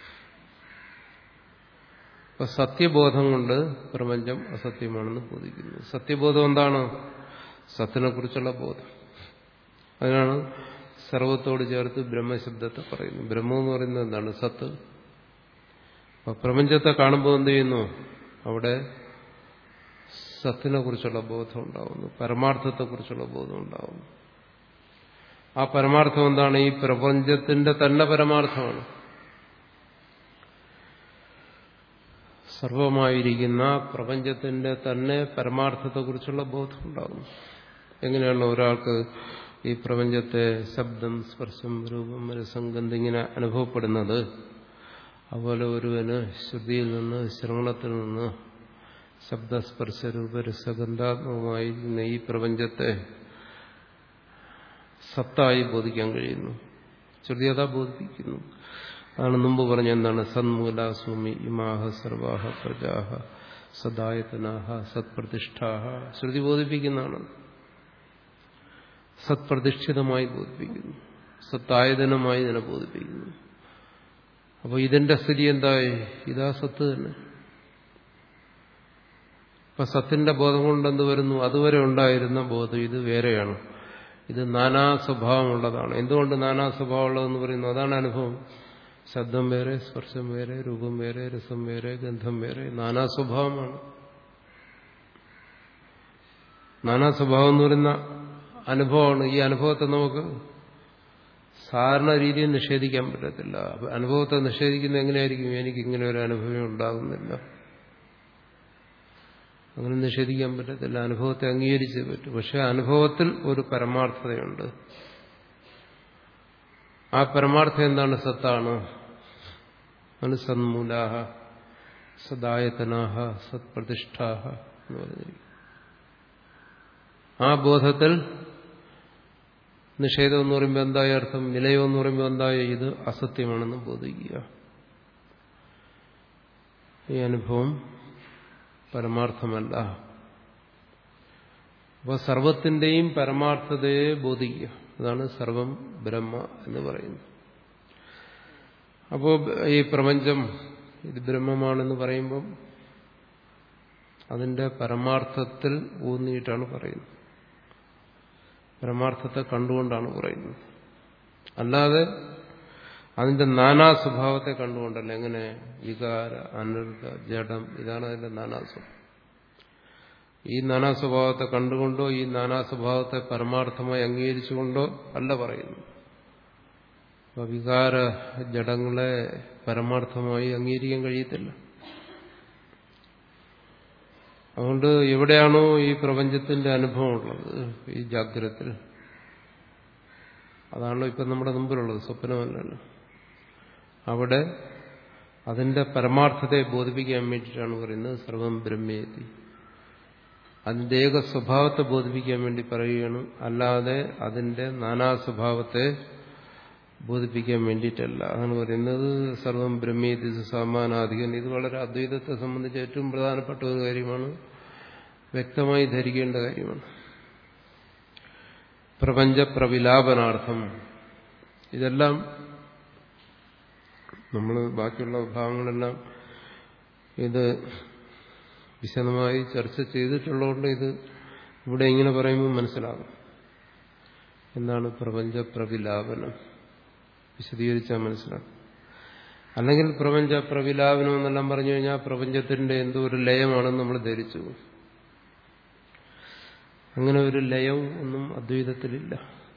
അപ്പൊ സത്യബോധം കൊണ്ട് പ്രപഞ്ചം അസത്യമാണെന്ന് ബോധിക്കുന്നു സത്യബോധം എന്താണ് സത്തിനെ കുറിച്ചുള്ള ബോധം അതിനാണ് സർവത്തോട് ചേർത്ത് ബ്രഹ്മശബ്ദത്തെ പറയുന്നു ബ്രഹ്മം എന്ന് പറയുന്നത് എന്താണ് സത്ത് അപ്പൊ പ്രപഞ്ചത്തെ കാണുമ്പോൾ എന്ത് ചെയ്യുന്നു അവിടെ സത്തിനെ കുറിച്ചുള്ള ബോധം ഉണ്ടാവുന്നു പരമാർത്ഥത്തെക്കുറിച്ചുള്ള ബോധം ഉണ്ടാവുന്നു ആ പരമാർത്ഥം എന്താണ് ഈ പ്രപഞ്ചത്തിന്റെ തന്നെ പരമാർത്ഥമാണ് സർവമായിരിക്കുന്ന പ്രപഞ്ചത്തിന്റെ തന്നെ പരമാർത്ഥത്തെക്കുറിച്ചുള്ള ബോധം ഉണ്ടാകുന്നു എങ്ങനെയാണ് ഒരാൾക്ക് ഈ പ്രപഞ്ചത്തെ ശബ്ദം സ്പർശം രൂപം രസംഗന്ധം ഇങ്ങനെ അനുഭവപ്പെടുന്നത് അതുപോലെ ഒരുവന് ശ്രുതിയിൽ നിന്ന് ശ്രവണത്തിൽ നിന്ന് ശബ്ദസ്പർശ രൂപരസഗന്ധാത്മകമായിരിക്കുന്ന ഈ പ്രപഞ്ചത്തെ സത്തായി ബോധിക്കാൻ കഴിയുന്നു ശ്രുതി അതാ ബോധിപ്പിക്കുന്നു അതാണ് മുമ്പ് പറഞ്ഞ എന്താണ് സന്മൂലാസൂമി ഇമാഹ സർവാഹ പ്രജാഹ സദായതനാഹ സത്പ്രതിഷ്ഠാഹ ശ്രുതി ബോധിപ്പിക്കുന്നതാണ് സത്പ്രതിഷ്ഠിതമായി ബോധിപ്പിക്കുന്നു സത്തായതനമായി ഇതിനെ ബോധിപ്പിക്കുന്നു അപ്പോൾ ഇതിന്റെ സ്ഥിതി എന്തായി ഇതാ സത്ത് തന്നെ അപ്പൊ സത്തിന്റെ ബോധം കൊണ്ട് എന്ത് വരുന്നു അതുവരെ ഉണ്ടായിരുന്ന ബോധം ഇത് വേറെയാണ് ഇത് നാനാ സ്വഭാവമുള്ളതാണ് എന്തുകൊണ്ട് നാനാ സ്വഭാവമുള്ളതെന്ന് പറയുന്നു അതാണ് അനുഭവം ശബ്ദം വേറെ സ്പർശം വേറെ രൂപം വേറെ രസം വേറെ ഗന്ധം വേറെ നാനാ സ്വഭാവമാണ് നാനാ സ്വഭാവം എന്ന് പറയുന്ന അനുഭവമാണ് ഈ അനുഭവത്തെ നമുക്ക് സാധാരണ രീതിയിൽ നിഷേധിക്കാൻ പറ്റത്തില്ല അനുഭവത്തെ നിഷേധിക്കുന്ന എങ്ങനെയായിരിക്കും എനിക്ക് ഇങ്ങനെ ഒരു അനുഭവം ഉണ്ടാകുന്നില്ല അങ്ങനെ നിഷേധിക്കാൻ പറ്റത്തില്ല അനുഭവത്തെ അംഗീകരിച്ചേ പറ്റും പക്ഷെ അനുഭവത്തിൽ ഒരു പരമാർത്ഥതയുണ്ട് ആ പരമാർത്ഥം എന്താണ് സത്താണ് ആണ് സന്മൂലാഹ സദായതനാഹ സത്പ്രതിഷ്ഠാഹ എന്ന് പറഞ്ഞിരിക്കും ആ ബോധത്തിൽ നിഷേധം എന്ന് പറയുമ്പോൾ എന്തായ അർത്ഥം നിലയോ എന്ന് പറയുമ്പോൾ എന്തായ ഇത് അസത്യമാണെന്ന് ബോധിക്കുക ഈ അനുഭവം പരമാർത്ഥമല്ല അപ്പോൾ സർവത്തിന്റെയും പരമാർത്ഥതയെ ബോധിക്കുക അതാണ് സർവം ബ്രഹ്മ എന്ന് പറയുന്നത് അപ്പോൾ ഈ പ്രപഞ്ചം ഇത് ബ്രഹ്മമാണെന്ന് പറയുമ്പം അതിന്റെ പരമാർത്ഥത്തിൽ ഊന്നിയിട്ടാണ് പറയുന്നത് പരമാർത്ഥത്തെ കണ്ടുകൊണ്ടാണ് പറയുന്നത് അല്ലാതെ അതിന്റെ നാനാ സ്വഭാവത്തെ കണ്ടുകൊണ്ടല്ല എങ്ങനെ വികാര അനർഥ ജഡം ഇതാണ് അതിന്റെ നാനാ സ്വഭാവം ഈ നാനാ സ്വഭാവത്തെ കണ്ടുകൊണ്ടോ ഈ നാനാ സ്വഭാവത്തെ പരമാർത്ഥമായി അംഗീകരിച്ചുകൊണ്ടോ അല്ല പറയുന്നു അപ്പൊ വികാര ജഡങ്ങളെ പരമാർത്ഥമായി അംഗീകരിക്കാൻ കഴിയത്തില്ല അതുകൊണ്ട് എവിടെയാണോ ഈ പ്രപഞ്ചത്തിന്റെ അനുഭവം ഉള്ളത് ഈ ജാഗ്രതത്തിൽ അതാണല്ലോ ഇപ്പം നമ്മുടെ മുമ്പിലുള്ളത് സ്വപ്നമല്ലല്ലോ അവിടെ അതിന്റെ പരമാർത്ഥതയെ ബോധിപ്പിക്കാൻ വേണ്ടിയിട്ടാണ് പറയുന്നത് സർവം ബ്രഹ്മേതി അതിന്റെ ഏക സ്വഭാവത്തെ ബോധിപ്പിക്കാൻ വേണ്ടി പറയുകയാണ് അല്ലാതെ അതിന്റെ നാനാ സ്വഭാവത്തെ ബോധിപ്പിക്കാൻ വേണ്ടിയിട്ടല്ല അതാണ് പറയുന്നത് സർവം ബ്രഹ്മേതി സമാനാധികൻ ഇത് വളരെ അദ്വൈതത്തെ സംബന്ധിച്ച് ഏറ്റവും പ്രധാനപ്പെട്ട ഒരു കാര്യമാണ് വ്യക്തമായി ധരിക്കേണ്ട കാര്യമാണ് പ്രപഞ്ച പ്രവിലാപനാർത്ഥം ഇതെല്ലാം നമ്മൾ ബാക്കിയുള്ള ഭാഗങ്ങളെല്ലാം ഇത് വിശദമായി ചർച്ച ചെയ്തിട്ടുള്ളതുകൊണ്ട് ഇത് ഇവിടെ ഇങ്ങനെ പറയുമ്പോൾ മനസ്സിലാകും എന്താണ് പ്രപഞ്ച പ്രവിലാപനം വിശദീകരിച്ചാൽ മനസ്സിലാകും അല്ലെങ്കിൽ പ്രപഞ്ച പ്രവിലാപനം എന്നെല്ലാം പറഞ്ഞു കഴിഞ്ഞാൽ പ്രപഞ്ചത്തിന്റെ എന്തോ ഒരു ലയമാണെന്ന് നമ്മൾ ധരിച്ചു അങ്ങനെ ഒരു ലയവും ഒന്നും അദ്വൈതത്തിലില്ല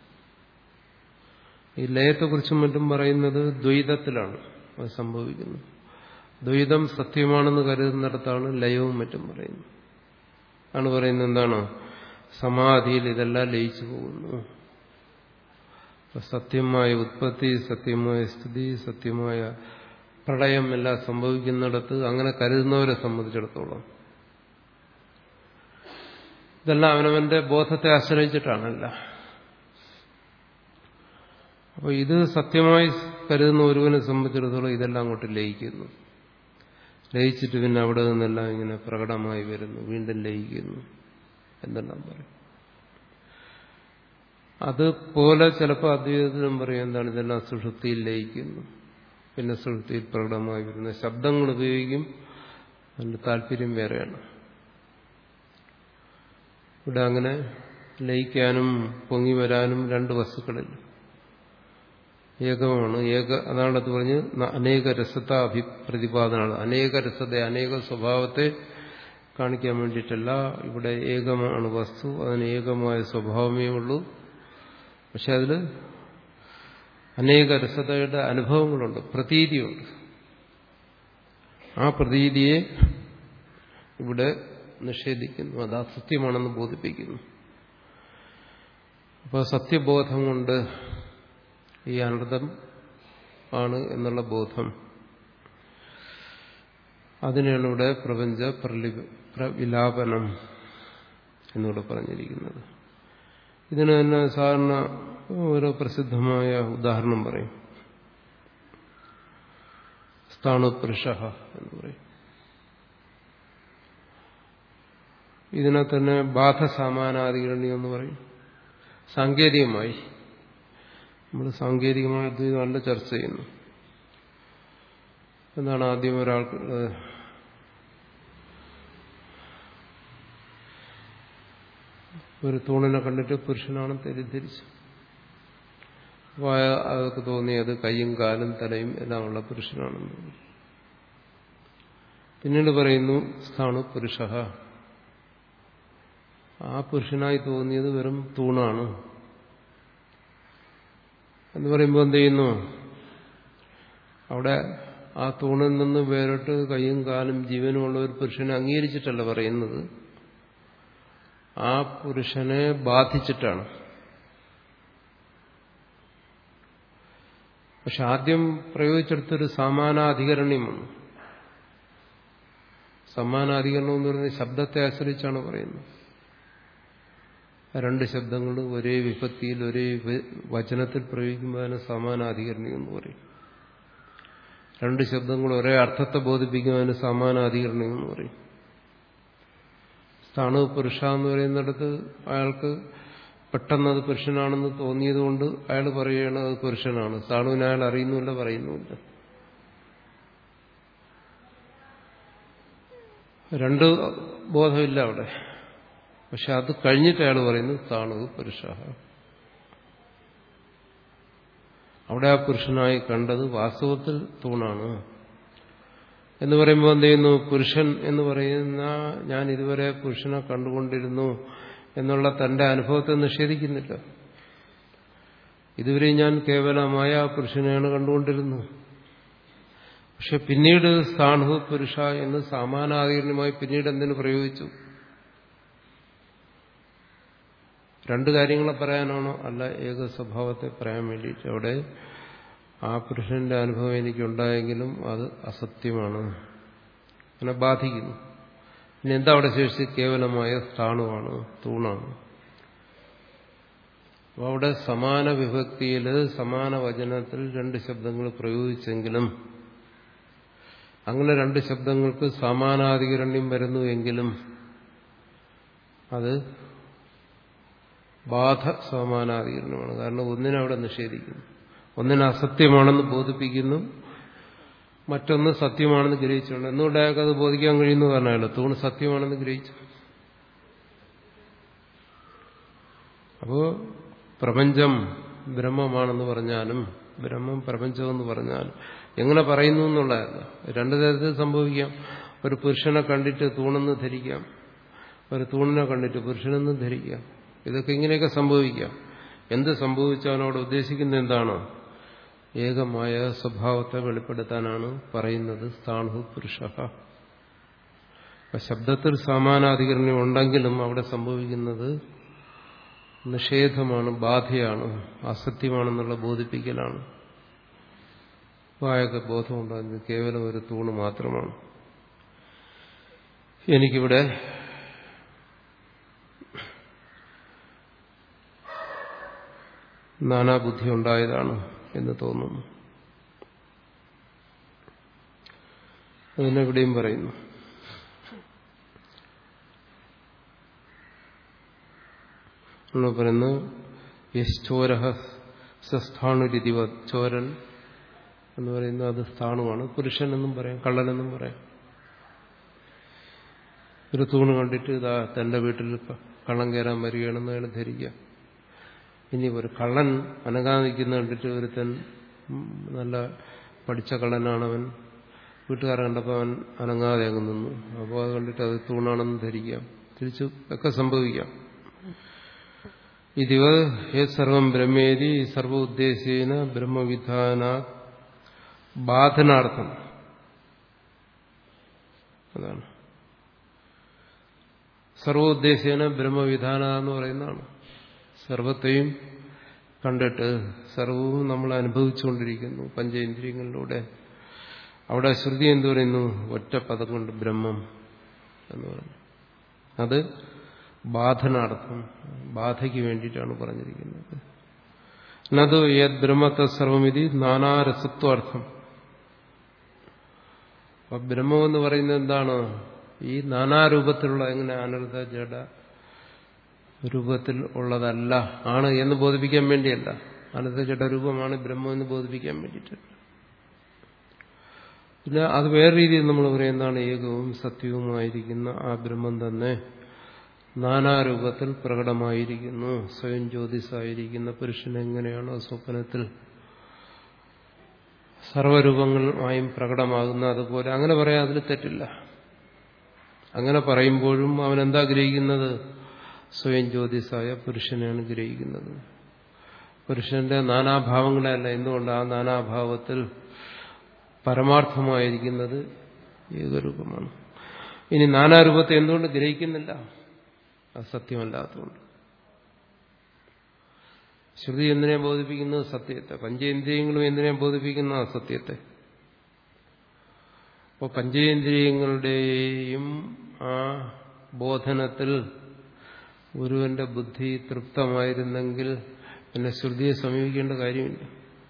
ഈ ലയത്തെക്കുറിച്ചും മറ്റും പറയുന്നത് ദ്വൈതത്തിലാണ് അത് സംഭവിക്കുന്നത് ദ്വൈതം സത്യമാണെന്ന് കരുതുന്നിടത്താണ് ലയവും മറ്റും പറയുന്നത് ആണ് പറയുന്നത് എന്താണ് സമാധിയിൽ ഇതെല്ലാം ലയിച്ചു പോകുന്നു സത്യമായ ഉത്പത്തി സത്യമായ സ്ഥിതി സത്യമായ പ്രളയം എല്ലാം സംഭവിക്കുന്നിടത്ത് അങ്ങനെ കരുതുന്നവരെ സംബന്ധിച്ചിടത്തോളം ഇതെല്ലാം അവനവന്റെ ബോധത്തെ ആശ്രയിച്ചിട്ടാണല്ല അപ്പോൾ ഇത് സത്യമായി കരുതുന്ന ഒരുവനെ സംബന്ധിച്ചിടത്തോളം ഇതെല്ലാം അങ്ങോട്ട് ലയിക്കുന്നു ലയിച്ചിട്ട് പിന്നെ അവിടെ നിന്നെല്ലാം ഇങ്ങനെ പ്രകടമായി വരുന്നു വീണ്ടും ലയിക്കുന്നു എന്നെല്ലാം പറയും അതുപോലെ ചിലപ്പോൾ അദ്വൈതത്തിലും പറയും എന്താണ് ഇതെല്ലാം സുഷുപ്തിയിൽ ലയിക്കുന്നു പിന്നെ സുഷുപ്തിയിൽ പ്രകടമായി വരുന്ന ശബ്ദങ്ങൾ ഉപയോഗിക്കും അതിന്റെ താല്പര്യം വേറെയാണ് ഇവിടെ അങ്ങനെ ലയിക്കാനും പൊങ്ങി വരാനും രണ്ട് വസ്തുക്കളില്ല ഏകമാണ് ഏക അതാണ് അത് പറഞ്ഞ് അനേക രസത അഭിപ്രതിപാദനമാണ് അനേക രസത അനേക സ്വഭാവത്തെ കാണിക്കാൻ വേണ്ടിയിട്ടല്ല ഇവിടെ ഏകമാണ് വസ്തു അതിന് ഏകമായ സ്വഭാവമേ ഉള്ളൂ പക്ഷെ അതിൽ അനേക രസതയുടെ അനുഭവങ്ങളുണ്ട് പ്രതീതിയുണ്ട് ആ പ്രതീതിയെ ഇവിടെ നിഷേധിക്കുന്നു അത് അസത്യമാണെന്ന് ബോധിപ്പിക്കുന്നു അപ്പോൾ സത്യബോധം കൊണ്ട് ഈ അനർത്ഥം ആണ് എന്നുള്ള ബോധം അതിനാണ് ഇവിടെ പ്രപഞ്ച പ്രവിലാപനം എന്നിവിടെ പറഞ്ഞിരിക്കുന്നത് ഇതിന് തന്നെ സാധാരണ ഓരോ പ്രസിദ്ധമായ ഉദാഹരണം പറയും സ്ഥാണുപുരുഷ എന്ന് പറയും ഇതിനെ തന്നെ ബാധസാമാനാധികരണി എന്ന് പറയും സാങ്കേതികമായി നമ്മൾ സാങ്കേതികമായ അദ്വൈതം നല്ല ചർച്ച ചെയ്യുന്നു എന്താണ് ആദ്യം ഒരാൾക്ക് ഒരു തൂണിനെ കണ്ടിട്ട് പുരുഷനാണ് തെറ്റിദ്ധരിച്ചു അപ്പോൾ അതൊക്കെ തോന്നി അത് കൈയും കാലും തലയും എല്ലാം ഉള്ള പുരുഷനാണെന്ന് പിന്നീട് പറയുന്നു സ്ഥാണു പുരുഷ ആ പുരുഷനായി തോന്നിയത് വെറും തൂണാണ് എന്ന് പറയുമ്പോൾ എന്ത് ചെയ്യുന്നു അവിടെ ആ തൂണിൽ നിന്ന് വേറിട്ട് കൈയും കാലും ജീവനുമുള്ള ഒരു പുരുഷനെ അംഗീകരിച്ചിട്ടല്ല പറയുന്നത് ആ പുരുഷനെ ബാധിച്ചിട്ടാണ് പക്ഷെ ആദ്യം പ്രയോഗിച്ചെടുത്തൊരു സമാനാധികരണ്യമാണ് സമാനാധികരണം എന്ന് പറയുന്നത് ശബ്ദത്തെ ആശ്രയിച്ചാണ് പറയുന്നത് രണ്ട് ശബ്ദങ്ങൾ ഒരേ വിഭക്തിയിൽ ഒരേ വചനത്തിൽ പ്രയോഗിക്കുമ്പോൾ അതിന് സമാനാധികരണം എന്ന് പറയും രണ്ട് ശബ്ദങ്ങൾ ഒരേ അർത്ഥത്തെ ബോധിപ്പിക്കുമ്പോൾ അതിന് സമാനാധികരണം എന്ന് പറയും സ്ഥാണു പുരുഷ എന്ന് പറയുന്നിടത്ത് അയാൾക്ക് പെട്ടെന്ന് അത് പുരുഷനാണെന്ന് തോന്നിയതുകൊണ്ട് അയാൾ പറയുകയാണ് അത് പുരുഷനാണ് സ്ഥാണുവിനെ അയാൾ അറിയുന്നുമില്ല പറയുന്നുമില്ല രണ്ട് ബോധമില്ല അവിടെ പക്ഷെ അത് കഴിഞ്ഞിട്ട് അയാൾ പറയുന്നു താണു പുരുഷ അവിടെ ആ പുരുഷനായി കണ്ടത് വാസ്തവത്തിൽ തൂണാണ് എന്ന് പറയുമ്പോൾ എന്ത് ചെയ്യുന്നു പുരുഷൻ എന്ന് പറയുന്ന ഞാൻ ഇതുവരെ പുരുഷനെ കണ്ടുകൊണ്ടിരുന്നു എന്നുള്ള തന്റെ അനുഭവത്തെ നിഷേധിക്കുന്നില്ല ഇതുവരെ ഞാൻ കേവലമായ ആ പുരുഷനെയാണ് കണ്ടുകൊണ്ടിരുന്നു പക്ഷെ പിന്നീട് സ്ഥാണു പുരുഷ എന്ന് സമാനാധികരണമായി പിന്നീട് എന്തിനു പ്രയോഗിച്ചു രണ്ട് കാര്യങ്ങളെ പറയാനാണോ അല്ല ഏക സ്വഭാവത്തെ പറയാൻ വേണ്ടിയിട്ട് അവിടെ ആ പുരുഷന്റെ അനുഭവം എനിക്കുണ്ടായെങ്കിലും അത് അസത്യമാണ് അങ്ങനെ ബാധിക്കുന്നു ഇനി എന്താ അവിടെ ശേഷിച്ച് കേവലമായ സ്ഥാണുവാണ് തൂണാണ് അപ്പോൾ അവിടെ സമാന വിഭക്തിയിൽ സമാന വചനത്തിൽ രണ്ട് ശബ്ദങ്ങൾ പ്രയോഗിച്ചെങ്കിലും അങ്ങനെ രണ്ട് ശബ്ദങ്ങൾക്ക് സമാനാധികരണ്യം വരുന്നു എങ്കിലും അത് ബാധ സമാനാധികരണമാണ് കാരണം ഒന്നിനെ അവിടെ നിഷേധിക്കുന്നു ഒന്നിനെ അസത്യമാണെന്ന് ബോധിപ്പിക്കുന്നു മറ്റൊന്ന് സത്യമാണെന്ന് ഗ്രഹിച്ചുകൊണ്ട് എന്തുകൊണ്ട് അയാൾക്ക് അത് ബോധിക്കാൻ കഴിയുന്നു പറഞ്ഞാലോ തൂണ് സത്യമാണെന്ന് ഗ്രഹിച്ചു അപ്പോ പ്രപഞ്ചം ബ്രഹ്മമാണെന്ന് പറഞ്ഞാലും ബ്രഹ്മം പ്രപഞ്ചമെന്ന് പറഞ്ഞാലും എങ്ങനെ പറയുന്നു എന്നുള്ളതല്ല രണ്ടു തരത്തിൽ സംഭവിക്കാം ഒരു പുരുഷനെ കണ്ടിട്ട് തൂണെന്ന് ധരിക്കാം ഒരു തൂണിനെ കണ്ടിട്ട് പുരുഷനെന്ന് ധരിക്കാം ഇതൊക്കെ ഇങ്ങനെയൊക്കെ സംഭവിക്കാം എന്ത് സംഭവിച്ചാലും അവിടെ ഉദ്ദേശിക്കുന്നത് എന്താണ് ഏകമായ സ്വഭാവത്തെ വെളിപ്പെടുത്താനാണ് പറയുന്നത് സ്ഥാണു പുരുഷ ശബ്ദത്തിൽ സമാനാധികരണം ഉണ്ടെങ്കിലും അവിടെ സംഭവിക്കുന്നത് നിഷേധമാണ് ബാധയാണ് അസത്യമാണെന്നുള്ള ബോധിപ്പിക്കലാണ് വായൊക്കെ ബോധമുണ്ടാകുന്നത് കേവലം ഒരു തൂണ് മാത്രമാണ് എനിക്കിവിടെ നാനാബുദ്ധി ഉണ്ടായതാണ് എന്ന് തോന്നുന്നു അതിനെവിടെയും പറയുന്നു എന്ന് പറയുന്നു യശ്ചോരഹ സസ്ഥാണുരിതിവ ചോരൻ എന്ന് പറയുന്നത് അത് സ്ഥാണുവാണ് പുരുഷൻ എന്നും പറയാം കള്ളനെന്നും പറയാം ഒരു തൂണ് കണ്ടിട്ട് ഇതാ തന്റെ വീട്ടിൽ കള്ളം കയറാൻ വരികയാണെന്ന് അയാൾ ധരിക്കാം ഇനി ഒരു കള്ളൻ അനങ്ങാതിരിക്കുന്ന കണ്ടിട്ട് ഒരുത്തൻ നല്ല പഠിച്ച കള്ളനാണവൻ വീട്ടുകാരെ കണ്ടപ്പോൾ അവൻ അനങ്ങാതെ അങ്ങ് നിന്നു അപ്പോൾ അത് കണ്ടിട്ട് അത് തൂണാണെന്ന് ധരിക്കാം തിരിച്ചു ഒക്കെ സംഭവിക്കാം ഇതിവ ഏത് സർവം ബ്രഹ്മേതി സർവ ഉദ്ദേശേന ബ്രഹ്മവിധാന ബാധനാർത്ഥം അതാണ് സർവോദ്ദേശേന ബ്രഹ്മവിധാന എന്ന് പറയുന്നതാണ് സർവത്തെയും കണ്ടിട്ട് സർവവും നമ്മൾ അനുഭവിച്ചുകൊണ്ടിരിക്കുന്നു പഞ്ചേന്ദ്രിയങ്ങളിലൂടെ അവിടെ ശ്രുതി എന്തു പറയുന്നു ഒറ്റ പദം കൊണ്ട് ബ്രഹ്മം എന്ന് പറയുന്നു അത് ബാധനാർത്ഥം ബാധയ്ക്ക് വേണ്ടിയിട്ടാണ് പറഞ്ഞിരിക്കുന്നത് എന്നത് യത് ബ്രഹ്മത്തെ സർവമിതി നാനാരസത്വാർത്ഥം അപ്പൊ ബ്രഹ്മം എന്ന് പറയുന്നത് എന്താണ് ഈ നാനാരൂപത്തിലുള്ള എങ്ങനെ അനർഥ ജഡ രൂപത്തിൽ ഉള്ളതല്ല ആണ് എന്ന് ബോധിപ്പിക്കാൻ വേണ്ടിയല്ല അനർഥ ജഡരൂപമാണ് ബ്രഹ്മം എന്ന് ബോധിപ്പിക്കാൻ വേണ്ടിയിട്ട് പിന്നെ അത് വേറെ രീതിയിൽ നമ്മൾ പറയുന്നതാണ് ഏകവും സത്യവുമായിരിക്കുന്ന ആ ബ്രഹ്മം തന്നെ നാനാരൂപത്തിൽ പ്രകടമായിരിക്കുന്നു സ്വയം ജ്യോതിസായിരിക്കുന്ന പുരുഷൻ എങ്ങനെയാണോ സ്വപ്നത്തിൽ സർവരൂപങ്ങളുമായും പ്രകടമാകുന്ന അതുപോലെ അങ്ങനെ പറയാൻ അതിൽ തെറ്റില്ല അങ്ങനെ പറയുമ്പോഴും അവൻ എന്താ ഗ്രഹിക്കുന്നത് സ്വയം ജ്യോതിസായ പുരുഷനെയാണ് ഗ്രഹിക്കുന്നത് പുരുഷന്റെ നാനാഭാവങ്ങളല്ല എന്തുകൊണ്ട് ആ നാനാഭാവത്തിൽ പരമാർത്ഥമായിരിക്കുന്നത് ഏകരൂപമാണ് ഇനി നാനാരൂപത്തെ എന്തുകൊണ്ട് ഗ്രഹിക്കുന്നില്ല അത് സത്യമല്ലാത്തതുകൊണ്ട് ശ്രുതി എന്തിനെ ബോധിപ്പിക്കുന്നത് സത്യത്തെ പഞ്ചേന്ദ്രിയങ്ങളും എന്തിനെ ബോധിപ്പിക്കുന്ന അസത്യത്തെ അപ്പോൾ പഞ്ചേന്ദ്രിയങ്ങളുടെയും ആ ബോധനത്തിൽ ഗുരുവിന്റെ ബുദ്ധി തൃപ്തമായിരുന്നെങ്കിൽ പിന്നെ ശ്രുതിയെ സമീപിക്കേണ്ട കാര്യമില്ല